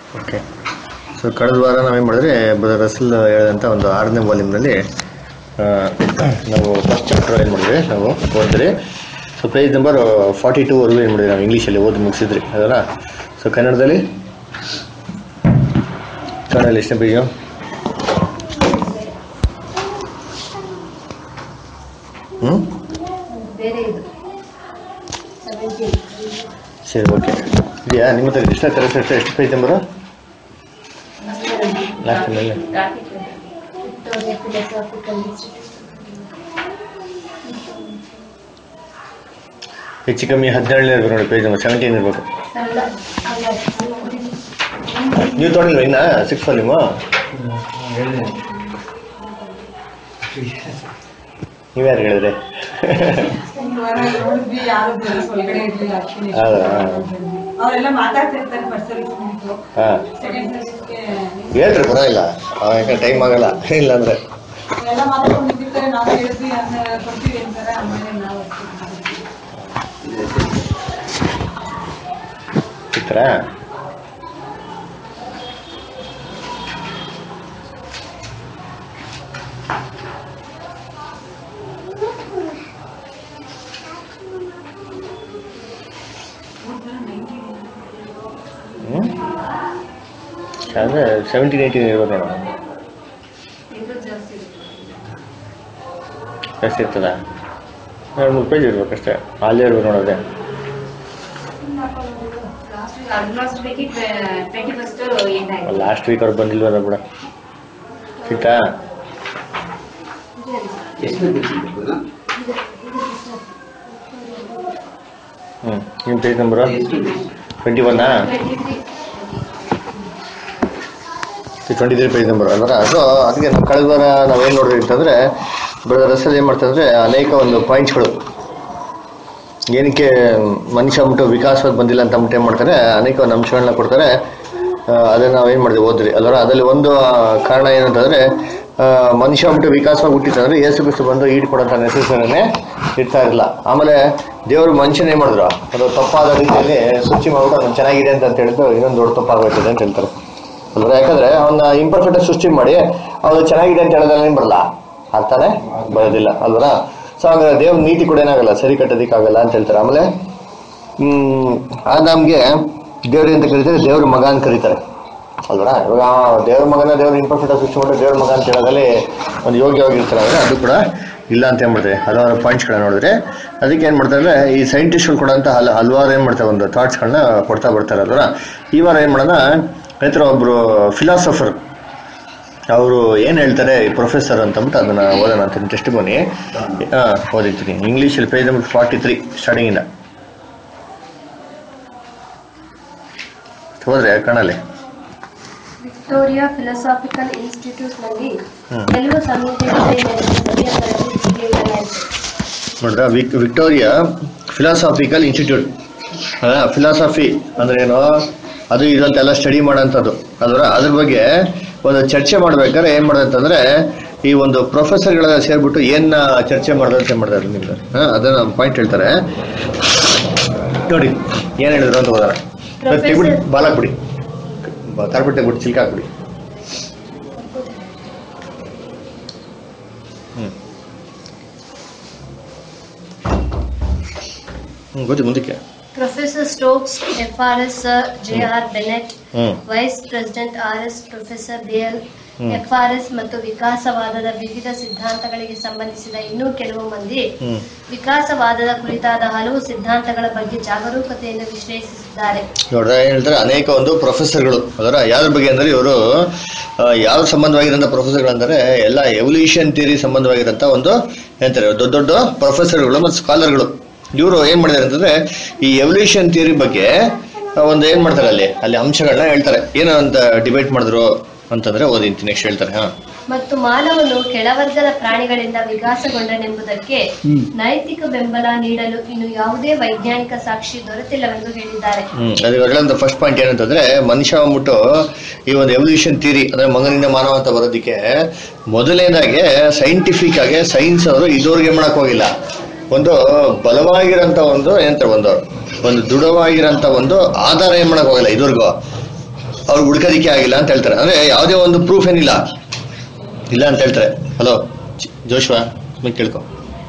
Okay so ಕಳೆದ ವಾರ ನಾವೇನು ಮಾಡಿದ್ರೆ ಬ್ರದರ್ ರಸಲ್ ಹೇಳಿದಂಥ ಒಂದು ಆರನೇ ವಾಲ್ಯೂಮ್ನಲ್ಲಿ ನಾವು ಫಸ್ಟ್ ಚಾಪ್ಟರ್ ಏನು ಮಾಡಿದ್ವಿ ನಾವು ಓದಿದ್ರಿ ಸೊ ಪೇಜ್ ನಂಬರ್ ಫಾರ್ಟಿ ಟೂವರೆಗೂ ಏನು ಮಾಡಿದ್ವಿ ನಾವು ಇಂಗ್ಲೀಷಲ್ಲಿ ಓದಿ ಮುಗಿಸಿದ್ರಿ ಅದಲ್ಲ ಸೊ ಕನ್ನಡದಲ್ಲಿ ಕನ್ನಡದಲ್ಲಿ ಎಷ್ಟನೇ ಪೇಜು ಹ್ಞೂ ಬೇರೆ ಇದು ಸೆವೆಂಟೀನ್ ಸರಿ ಓಕೆ ಇದೆಯಾ ನಿಮ್ಮ ಹತ್ರ ಎಷ್ಟು ತರ ಎಷ್ಟು ಎಷ್ಟು ಪೇಜ್ ನಂಬರು ಲಾಸ್ಟ್ ಮೇಲೆ ವಿಕ್ಟೋರಿಯಾ ಫಿಲಸಾಫಿಕಲ್ ಇನ್ಸ್ಟಿಟ್ಯೂಟ್ ಹೆಚ್ಚು ಕಮ್ಮಿ ಹದಿನೇಳನೇ ಇರ್ಬೇಕು ನೋಡಿ ಪೇಜ್ ನಂಬರ್ ಸೆವೆಂಟೀನ್ ಇರಬೇಕು ಅಲ್ಲ ಅಲ್ಲ ನೀವು ತೊಗೊಂಡಿಲ್ವ ಇನ್ನ ಸಿಕ್ಸ್ ವಾಲ್ಯೂಮು ನೀವ್ಯಾರು ಹೇಳಿದ್ರೆ ನೋಡಿದ್ವಿ ಯಾರು ಜನ ಒಳಗಡೆ ಇರ್ಲಿಲ್ಲ ಅಶ್ವಿನಿ ಹೌದಾ ಅವರೆಲ್ಲ ಮಾತಾಡ್ತಿರ್ತಾರೆ ಫಸ್ಟ್ ಸರ್ವಿಸ್ ಮುಗಿತು ಹಾಂ ಸೆಕೆಂಡ್ ಸರ್ವಿಸ್ಗೆ ಹೇಳ್ರಿ ಪರವಾಗಿಲ್ಲ ಯಾಕೆ ಟೈಮ್ ಆಗಲ್ಲ ಇಲ್ಲ ಅಂದರೆ ಎಲ್ಲ ಮಾತಾಡ್ಕೊಂಡು ನಿಂತಿರ್ತಾರೆ ನಾವು ಹೇಳಿದ್ವಿ ಅದನ್ನ ಕೊಡ್ತೀವಿ ಅಂತಾರೆ ಆಮೇಲೆ ನಾವು ಸಿಗ್ತಾರಾ ಹ್ಞೂ ಅಂದರೆ ಸೆವೆಂಟೀನ್ ಏಯ್ಟೀನ್ ಇರ್ಬೇಕು ನೋಡೋಣ ಇದು ಜಾಸ್ತಿ ಇದೆ. ಜಾಸ್ತಿ ಇರ್ತದ ಎರಡು ಮೂರು ಪೇಜ್ ಇರ್ಬೇಕಷ್ಟೇ ಅಲ್ಲೇ ಇರ್ಬೇಕು ನೋಡೋದೆ ಲಾಸ್ಟ್ ವೀಕ್ ಆಲ್ಮೋಸ್ಟ್ ಬೇಕಿ ಟ್ವೆಂಟಿ ಫಸ್ಟ್ ಎಂಡ್ ಆಯ್ತು ಲಾಸ್ಟ್ ವೀಕ್ ಅವ್ರು ಬಂದಿಲ್ವಲ್ಲ ಬಿಡ ಸಿಗ್ತಾ ಹ್ಞೂ ನಿಮ್ಮ ಪೇಜ್ ನಂಬರು ಟ್ವೆಂಟಿ ಒನ್ನಾ ಟ್ವೆಂಟಿ ತ್ರೀ ಪೇಜ್ ನಂಬರ್ ಅಲ್ವರ ಸೊ ಅದಕ್ಕೆ ನಾವು ಕಳೆದ ವಾರ ನಾವೇನು ನೋಡಿದ್ವಿ ಅಂತಂದರೆ ಬ್ರದರ್ ರಸಲ್ ಏನು ಮಾಡ್ತಾರೆ ಅನೇಕ ಒಂದು ಪಾಯಿಂಟ್ಸ್ಗಳು ಏನಕ್ಕೆ ಮನುಷ್ಯ ಅಂದ್ಬಿಟ್ಟು ವಿಕಾಸವಾಗಿ ಬಂದಿಲ್ಲ ಅಂತ ಅಂದ್ಬಿಟ್ಟು ಏನು ಮಾಡ್ತಾರೆ ಅನೇಕ ಒಂದು ಅಂಶಗಳನ್ನ ಕೊಡ್ತಾರೆ ಆ, ಅದನ್ನ ನಾವೇನು ಮಾಡಿದ್ವಿ ಓದ್ರಿ ಅಲ್ವರ ಅದರಲ್ಲಿ ಒಂದು ಆ, ಕಾರಣ ಏನಂತಂದರೆ ಮನುಷ್ಯ ಅಂದ್ಬಿಟ್ಟು ವಿಕಾಸವಾಗಿ ಹುಟ್ಟಿತ್ತಂದ್ರೆ ಯೇಸು ಕ್ರಿಸ್ತು ಬಂದು ಈಡ್ ಕೊಡೋಂಥ ನೆಸೆಸರಿನೇ ಇರ್ತಾ ಇರಲಿಲ್ಲ ಆಮೇಲೆ ದೇವರು ಮನುಷ್ಯನ ಏನು ಮಾಡಿದ್ರು ಅದು ತಪ್ಪಾದ ರೀತಿಯಲ್ಲಿ ಶುಚಿ ಮಾಡ್ಬಿಟ್ಟು ಅದನ್ನು ಚೆನ್ನಾಗಿದೆ ಅಂತ ಅಂತ ಹೇಳಿದ್ದು ಇನ್ನೊಂದು ದೊಡ್ಡ ತಪ್ಪಾಗೋಯ್ತದೆ ಅಂತ ಹೇಳ್ತಾರೆ ಅಲ್ವಾ ಯಾಕಂದ್ರೆ ಅವನ್ನ ಇಂಪರ್ಫೆಕ್ಟ್ ಸೃಷ್ಟಿ ಮಾಡಿ ಅವನು ಚೆನ್ನಾಗಿದೆ ಅಂತ ಹೇಳೋದ್ರಲ್ಲಿ ಏನು ಬರಲ್ಲ ಅರ್ಥನೇ ಬರೋದಿಲ್ಲ ಅಲ್ವರ ಸೊ ಹಂಗಾರೆ ದೇವ್ರ ನೀತಿ ಕೂಡ ಏನಾಗಲ್ಲ ಸರಿ ಕಟ್ಟೋದಿಕ್ಕಾಗಲ್ಲ ಅಂತ ಹೇಳ್ತಾರೆ ಆಮೇಲೆ ಹ್ಮ್ ಆ ನಮ್ಗೆ ದೇವ್ರ ಅಂತ ಕರೀತಾರೆ ದೇವ್ರ ಮಗ ಅಂತ ಕರೀತಾರೆ ಅಲ್ವರ ಇವಾಗ ಆ ದೇವ್ರ ಮಗನ ದೇವ್ರ ಇಂಪರ್ಫೆಕ್ಟ್ ಸೃಷ್ಟಿ ಮಾಡಿ ದೇವ್ರ ಮಗ ಅಂತ ಹೇಳೋದ್ರಲ್ಲಿ ಒಂದು ಯೋಗ್ಯವಾಗಿರ್ತಾರೆ ಅಂದ್ರೆ ಅದು ಕೂಡ ಇಲ್ಲ ಅಂತ ಏನ್ ಮಾಡ್ತಾರೆ ಹಲವಾರು ಪಾಯಿಂಟ್ಸ್ಗಳನ್ನ ನೋಡಿದ್ರೆ ಅದಕ್ಕೆ ಏನು ಮಾಡ್ತಾರೆ ಅಂದ್ರೆ ಈ ಸೈಂಟಿಸ್ಟ್ಗಳು ಕೊಡೋಂಥ ಹಲ ಹಲವಾರು ಏನು ಮಾಡ್ತಾರೆ ಒಂದು ಥಾಟ್ಸ್ಗಳನ್ನ ಕೊಡ್ತಾ ಬರ್ತಾರೆ ಅಲ್ವರ ಈ ವಾರ ಏನು ಮಾಡೋಣ ರೈತರ ಒಬ್ರು ಫಿಲಾಸಫರ್ ಅವರು ಏನು ಹೇಳ್ತಾರೆ ಪ್ರೊಫೆಸರ್ ಅಂತಂದ್ಬಿಟ್ಟು ಅದನ್ನ ಓದೋಣ ಅಂತ ಟೆಸ್ಟ್ ಬನ್ನಿ ಹಾಂ ಓದಿರ್ತೀನಿ ಇಂಗ್ಲೀಷಲ್ಲಿ ಪೇಜ್ ನಂಬರ್ ಫಾರ್ಟಿ ತ್ರೀ ಸ್ಟಾರ್ಟಿಂಗಿಂದ ಹೋದ್ರೆ ಕಾಣಲ್ಲಿ ವಿಕ್ಟೋರಿಯಾ ಫಿಲಸಾಫಿಕಲ್ ಇನ್ಸ್ಟಿಟ್ಯೂಟ್ ನಲ್ಲಿ ಹ್ಮ್. ಕೆಲವು ಸಂಹಿತೆಗಳಲ್ಲಿ ತರಬೇತಿ ನೀಡಲಾಯಿತು ನೋಡಿದ್ರ ವಿಕ್ ವಿಕ್ಟೋರಿಯಾ ಫಿಲಾಸಾಫಿಕಲ್ ಇನ್ಸ್ಟಿಟ್ಯೂಟ್ ಅದ ಫಿಲಾಸಫಿ ಅಂದ್ರೆ ಏನು ಅದು ಇದಂತೆಲ್ಲ ಸ್ಟಡಿ ಮಾಡೋಂಥದ್ದು ಅದರ ಅದ್ರ ಬಗ್ಗೆ ಒಂದು ಚರ್ಚೆ ಮಾಡ್ಬೇಕಾದ್ರೆ ಏನು ಮಾಡೋದಂತಂದ್ರೆ ಈ ಒಂದು ಪ್ರೊಫೆಸರ್ಗಳ ಸೇರ್ಬಿಟ್ಟು ಏನ ಚರ್ಚೆ ಮಾಡೋದು ಅಂತ ಮಾಡ್ತಾರೆ ನಿಮ್ಗೆ ಹಾ ಅದನ್ನ ಪಾಯಿಂಟ್ ಹೇಳ್ತಾರೆ ನೋಡಿ ಏನು ಹೇಳಿದ್ರು ಅಂತ ಹೋದಾರ ತೆಗ್ಬಿಡಿ ಬಾಲಾಕ್ಬಿಡಿ ತರ್ಬಿಟ್ಟು ತೆಗ್ಬಿಟ್ಟು ಚಿಲ್ಕ ಹಾಕ್ಬಿಡಿ ಹ್ಮ್ ಹ್ಮ್ ಗೊತ್ತಿ ಮುಂದಕ್ಕೆ professor Stokes F R S J R Bennett hmm vice president R S professor Bale hmm. F R S ಮತ್ತು ವಿಕಾಸವಾದದ ವಿವಿಧ ಸಿದ್ಧಾಂತಗಳಿಗೆ ಸಂಬಂಧಿಸಿದ ಇನ್ನೂ ಕೆಲವು ಮಂದಿ ಹ್ಮ್ ವಿಕಾಸವಾದದ ಕುರಿತಾದ ಹಲವು ಸಿದ್ಧಾಂತಗಳ ಬಗ್ಗೆ ಜಾಗರೂಕತೆಯಿಂದ ವಿಶ್ಲೇಷಿಸಿದ್ದಾರೆ ನೋಡ್ರ ಏನ್ ಹೇಳ್ತಾರೆ ಅನೇಕ ಒಂದು ಪ್ರೊಫೆಸರ್ಗಳು ಅದರ ಯಾವ್ದ್ರ ಬಗ್ಗೆ ಅಂದ್ರೆ ಇವರು ಯಾವ ಸಂಬಂಧವಾಗಿರೋಂಥ ಪ್ರೊಫೆಸರ್ಗಳು ಅಂದ್ರೆ ಎಲ್ಲ ಎವಲ್ಯೂಷನ್ ಥಿಯರಿ ಸಂಬಂಧವಾಗಿರೋಂಥ ಒಂದು ಏನಂತಾರೆ ದೊಡ್ಡ ದೊಡ್ಡ ಪ್ರೊಫೆಸರ್ಗಳು ಮತ್ತು ಸ್ಕಾಲರ್ಗಳು ಇವರು ಏನ್ ಮಾಡಿದ್ದಾರೆ ಅಂತಂದ್ರೆ ಈ ಎವಲ್ಯೂಷನ್ ಥಿಯರಿ ಬಗ್ಗೆ ಆ, ಒಂದು ಏನ್ ಮಾಡ್ತಾರೆ ಅಲ್ಲಿ ಅಲ್ಲಿ ಅಂಶಗಳನ್ನ ಹೇಳ್ತಾರೆ ಏನೋ ಅಂತ ಡಿಬೇಟ್ ಮಾಡಿದ್ರು ಅಂತಂದ್ರೆ ಓದಿಂತಿ ನೆಕ್ಸ್ಟ್ ಹೇಳ್ತಾರೆ ಹಾ ಮತ್ತು ಮಾನವನು ಕೆಳವರ್ಗದ ಪ್ರಾಣಿಗಳಿಂದ ವಿಕಾಸಗೊಂಡನೆಂಬುದಕ್ಕೆ ನೈತಿಕ ಬೆಂಬಲ ನೀಡಲು ಇನ್ನು ಯಾವುದೇ ವೈಜ್ಞಾನಿಕ ಸಾಕ್ಷಿ ದೊರೆತಿಲ್ಲವೆಂದು ಹೇಳಿದ್ದಾರೆ ಹ್ಮ್ ಅದು ಹೇಳೋದು ಫಸ್ಟ್ ಪಾಯಿಂಟ್ ಏನಂತಂದ್ರೆ ಮನುಷ್ಯ ಅಂದ್ಬಿಟ್ಟು ಈ ಒಂದು ಎವಲ್ಯೂಷನ್ ಥಿಯರಿ ಅಂದ್ರೆ ಮಗನಿಂದ ಮಾನವ ಅಂತ ಬರೋದಕ್ಕೆ ಮೊದಲನೇದಾಗಿ ಸೈಂಟಿಫಿಕ್ ಆಗಿ ಸೈನ್ಸ್ ಅವರು ಇದುವರೆಗೆ ಮಾಡಕ್ ಹೋಗಿಲ್ಲ ಒಂದು ಬಲವಾಗಿರೋಂಥ ಒಂದು ಏನಂತಾರೆ ಒಂದು ಒಂದು ದೃಢವಾಗಿರೋಂಥ ಒಂದು ಆಧಾರ ಏನ್ ಮಾಡಕ್ ಹೋಗಿಲ್ಲ ಇದುವರೆಗೂ ಅವ್ರಿಗೆ ಹುಡ್ಕೋದಿಕ್ಕೆ ಆಗಿಲ್ಲ ಅಂತ ಹೇಳ್ತಾರೆ ಅಂದ್ರೆ ಯಾವುದೇ ಒಂದು ಪ್ರೂಫ್ ಏನಿಲ್ಲ ಇಲ್ಲ ಅಂತ ಹೇಳ್ತಾರೆ ಹಲೋ ಜೋಶ್ವಾ ಸುಮ್ಮನೆ ಕೇಳ್ಕೊ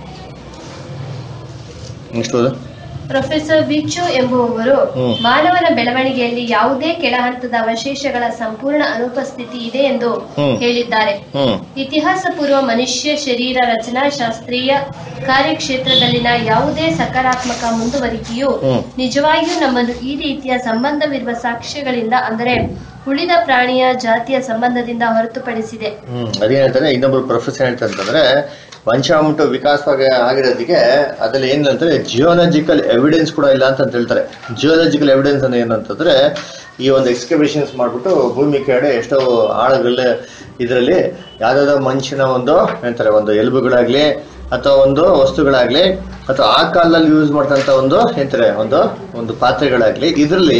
ನೆಕ್ಸ್ಟ್ ಓದು ಪ್ರೊಫೆಸರ್ ಬಿಚ್ಚು ಎಂಬುವವರು ಹ್ಮ್. ಮಾನವನ ಬೆಳವಣಿಗೆಯಲ್ಲಿ ಯಾವುದೇ ಕೆಳಹಂತದ ಅವಶೇಷಗಳ ಸಂಪೂರ್ಣ ಅನುಪಸ್ಥಿತಿ ಇದೆ ಎಂದು ಹ್ಮ್. ಹೇಳಿದ್ದಾರೆ ಹ್ಮ್ ಇತಿಹಾಸ ಪೂರ್ವ ಮನುಷ್ಯ ಶರೀರ ರಚನಾಶಾಸ್ತ್ರೀಯ ಕಾರ್ಯಕ್ಷೇತ್ರದಲ್ಲಿನ ಯಾವುದೇ ಸಕಾರಾತ್ಮಕ ಮುಂದುವರಿಕೆಯು ಹ್ಮ್. ನಿಜವಾಗಿಯೂ ನಮ್ಮನ್ನು ಈ ರೀತಿಯ ಸಂಬಂಧವಿರುವ ಸಾಕ್ಷ್ಯಗಳಿಂದ ಅಂದರೆ ಉಳಿದ ಪ್ರಾಣಿಯ ಜಾತಿಯ ಸಂಬಂಧದಿಂದ ಹೊರತುಪಡಿಸಿದೆ ಹ್ಮ್ ಅದೇನ್ ಹೇಳ್ತಾರೆ ಇನ್ನೊಬ್ರು ಪ್ರೊಫೆಸರ್ ಹೇಳ್ತಾರೆ ಅಂತಂದ್ರೆ ವಂಶಾಮುಟ್ಟು ವಿಕಾಸವಾಗಿ ಆಗಿರೋದಕ್ಕೆ ಅದ್ರಲ್ಲಿ ಏನಿಲ್ಲ ಅಂತಂದ್ರೆ ಜಿಯೋಲಜಿಕಲ್ ಎವಿಡೆನ್ಸ್ ಕೂಡ ಇಲ್ಲ ಅಂತ ಹೇಳ್ತಾರೆ ಜಿಯೋಲಜಿಕಲ್ ಎವಿಡೆನ್ಸ್ ಅಂದ್ರೆ ಏನಂತಂದ್ರೆ ಈ ಒಂದು ಎಕ್ಸ್ಕವೇಷನ್ಸ್ ಮಾಡ್ಬಿಟ್ಟು ಭೂಮಿ ಕೆಳಗಡೆ ಎಷ್ಟೋ ಆಳಗಳ ಇದರಲ್ಲಿ ಯಾವ್ದಾವ್ದೋ ಮನುಷ್ಯನ ಒಂದು ಏನಂತಾರೆ ಒಂದು ಎಲುಬುಗಳಾಗ್ಲಿ ಅಥವಾ ಒಂದು ವಸ್ತುಗಳಾಗ್ಲಿ ಅಥವಾ ಆ ಕಾಲದಲ್ಲಿ ಯೂಸ್ ಮಾಡ್ತಂತ ಒಂದು ಏನಂತಾರೆ ಒಂದು ಒಂದು ಪಾತ್ರೆಗಳಾಗ್ಲಿ ಇದರಲ್ಲಿ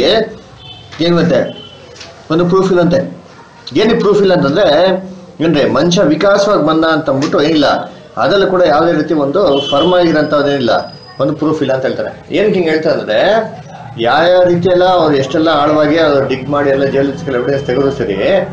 ಏನ್ ಮತ್ತೆ ಒಂದು ಪ್ರೂಫ್ ಇಲ್ಲಂತೆ ಏನಕ್ಕೆ ಪ್ರೂಫ್ ಇಲ್ಲ ಅಂತಂದ್ರೆ ಏನ್ರಿ ಮನುಷ್ಯ ವಿಕಾಸವಾಗಿ ಬಂದ ಅಂತ ಅಂದ್ಬಿಟ್ಟು ಏನಿಲ್ಲ ಅದರಲ್ಲೂ ಕೂಡ ಯಾವುದೇ ರೀತಿ ಒಂದು ಫರ್ಮ್ ಆಗಿರೋಂಥದ್ದೇನಿಲ್ಲ ಒಂದು ಪ್ರೂಫ್ ಇಲ್ಲ ಅಂತ ಹೇಳ್ತಾರೆ ಏನಕ್ಕೆ ಹಿಂಗೆ ಹೇಳ್ತಾ ಅಂದ್ರೆ ಯಾವ ರೀತಿ ಎಲ್ಲ ಅವ್ರು ಎಷ್ಟೆಲ್ಲ ಆಳವಾಗಿ ಅವ್ರು ಡಿಗ್ ಮಾಡಿ ಎಲ್ಲ ಜಿಯೋಲಜಿಕಲ್ ಎವಿಡೆನ್ಸ್ ತೆಗೆದ್ರು ಸರಿ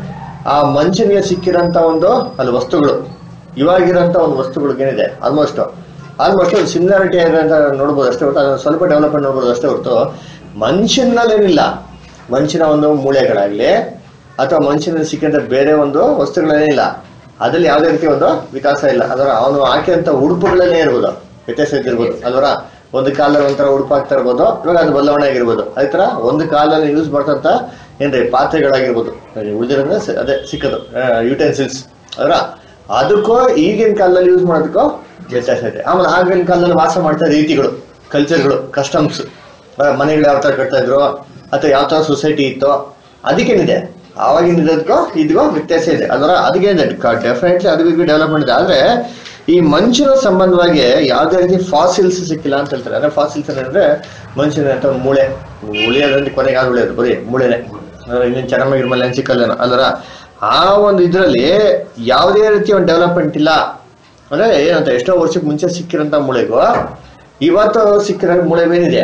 ಆ ಮನುಷ್ಯನಿಗೆ ಸಿಕ್ಕಿರೋಂಥ ಒಂದು ಅಲ್ಲಿ ವಸ್ತುಗಳು ಇವಾಗಿರೋಂಥ ಒಂದು ವಸ್ತುಗಳಿಗೆ ಏನಿದೆ ಆಲ್ಮೋಸ್ಟ್ ಆಲ್ಮೋಸ್ಟ್ ಒಂದು ಸಿಮಿಲಾರಿಟಿ ಆಗಿರೋಂಥ ನೋಡ್ಬೋದು ಅಷ್ಟೇ ಹೊರತು ಅದನ್ನ ಸ್ವಲ್ಪ ಡೆವಲಪ್ಮೆಂಟ್ ನೋಡ್ಬೋದು ಅಷ್ಟೇ ಹೊರತು ಮನುಷ್ಯನಲ್ಲೇನಿಲ್ಲ ಮನುಷ್ಯನ ಒಂದು ಮೂಳೆಗಳಾಗ್ಲಿ ಅಥವಾ ಮನುಷ್ಯನಲ್ಲಿ ಸಿಕ್ಕಂತ ಬೇರೆ ಒಂದು ವಸ್ತುಗಳೇನಿಲ್ಲ ಅದ್ರಲ್ಲಿ ಯಾವುದೇ ರೀತಿ ಒಂದು ವಿಕಾಸ ಇಲ್ಲ ಅದರ ಅವನು ಹಾಕಿದಂತ ಉಡುಪುಗಳಲ್ಲೇ ಇರ್ಬೋದು ವ್ಯತ್ಯಾಸ ಇದ್ದಿರ್ಬೋದು ಅಲ್ವರ ಒಂದು ಕಾಲದಲ್ಲಿ ಒಂಥರ ಉಡುಪು ಹಾಕ್ತಾ ಇರ್ಬೋದು ಇವಾಗ ಅದು ಬದಲಾವಣೆ ಆಗಿರ್ಬೋದು ಅದೇ ತರ ಒಂದು ಕಾಲದಲ್ಲಿ ಯೂಸ್ ಮಾಡ್ತಂತ ಏನ್ರಿ ಪಾತ್ರೆಗಳಾಗಿರ್ಬೋದು ಉಳಿದಿರೋದ್ರೆ ಸ- ಅದೇ ಸಿಕ್ಕದು ಯುಟೆನ್ಸಿಲ್ಸ್ ಅದರ ಅದಕ್ಕೂ ಈಗಿನ ಕಾಲದಲ್ಲಿ ಯೂಸ್ ಮಾಡೋದಕ್ಕೂ ವ್ಯತ್ಯಾಸ ಇದೆ ಆಮೇಲೆ ಆಗಿನ ಕಾಲದಲ್ಲಿ ವಾಸ ಮಾಡ್ತಾ ರೀತಿಗಳು ಕಲ್ಚರ್ಗಳು ಕಸ್ಟಮ್ಸ್ ಮನೆಗಳು ಯಾವ ತರ ಕಟ್ತಾ ಇದ್ರು ಅಥವಾ ಯಾವ ತರ ಸೊಸೈಟಿ ಇತ್ತು ಅದಕ್ಕೇನಿದೆ ಆವಾಗಿನ ಇರೋದಕ್ಕೂ ಇದಕ್ಕೂ ವ್ಯತ್ಯಾಸ ಇದೆ ಅದರ ಅದಕ್ಕೇನಿದೆ ಡೆಫಿನೆಟ್ಲಿ ಅದಕ್ಕೂ ಡೆವಲಪ್ಮೆಂಟ್ ಇದೆ ಆದ್ರೆ ಈ ಮನುಷ್ಯನ ಸಂಬಂಧವಾಗಿ ಯಾವುದೇ ರೀತಿ ಫಾಸಿಲ್ಸ್ ಸಿಕ್ಕಿಲ್ಲ ಅಂತ ಹೇಳ್ತಾರೆ ಅಂದ್ರೆ ಫಾಸಿಲ್ಸ್ ಅಂದ್ರೆ ಮನುಷ್ಯನ ಅಂತ ಒಂದು ಮೂಳೆ ಉಳಿಯೋದ್ರಲ್ಲಿ ಕೊನೆಗೆ ಯಾರು ಉಳಿಯೋದು ಬರೀ ಮೂಳೆನೆ ಅಂದ್ರೆ ಇನ್ನೇನು ಚೆನ್ನಾಗಿರೋ ಮೇಲೆ ಏನು ಸಿಕ್ಕಲ್ಲೇನೋ ಅಲ್ಲರ ಆ ಒಂದು ಇದರಲ್ಲಿ ಯಾವುದೇ ರೀತಿ ಒಂದು ಡೆವಲಪ್ಮೆಂಟ್ ಇಲ್ಲ ಅಂದ್ರೆ ಏನಂತ ಎಷ್ಟೋ ವರ್ಷಕ್ಕೆ ಮುಂಚೆ ಸಿಕ್ಕಿರೋಂಥ ಮೂಳೆಗೂ ಇವತ್ತು ಸಿಕ್ಕಿರೋ ಮೂಳೆವೇನಿದೆ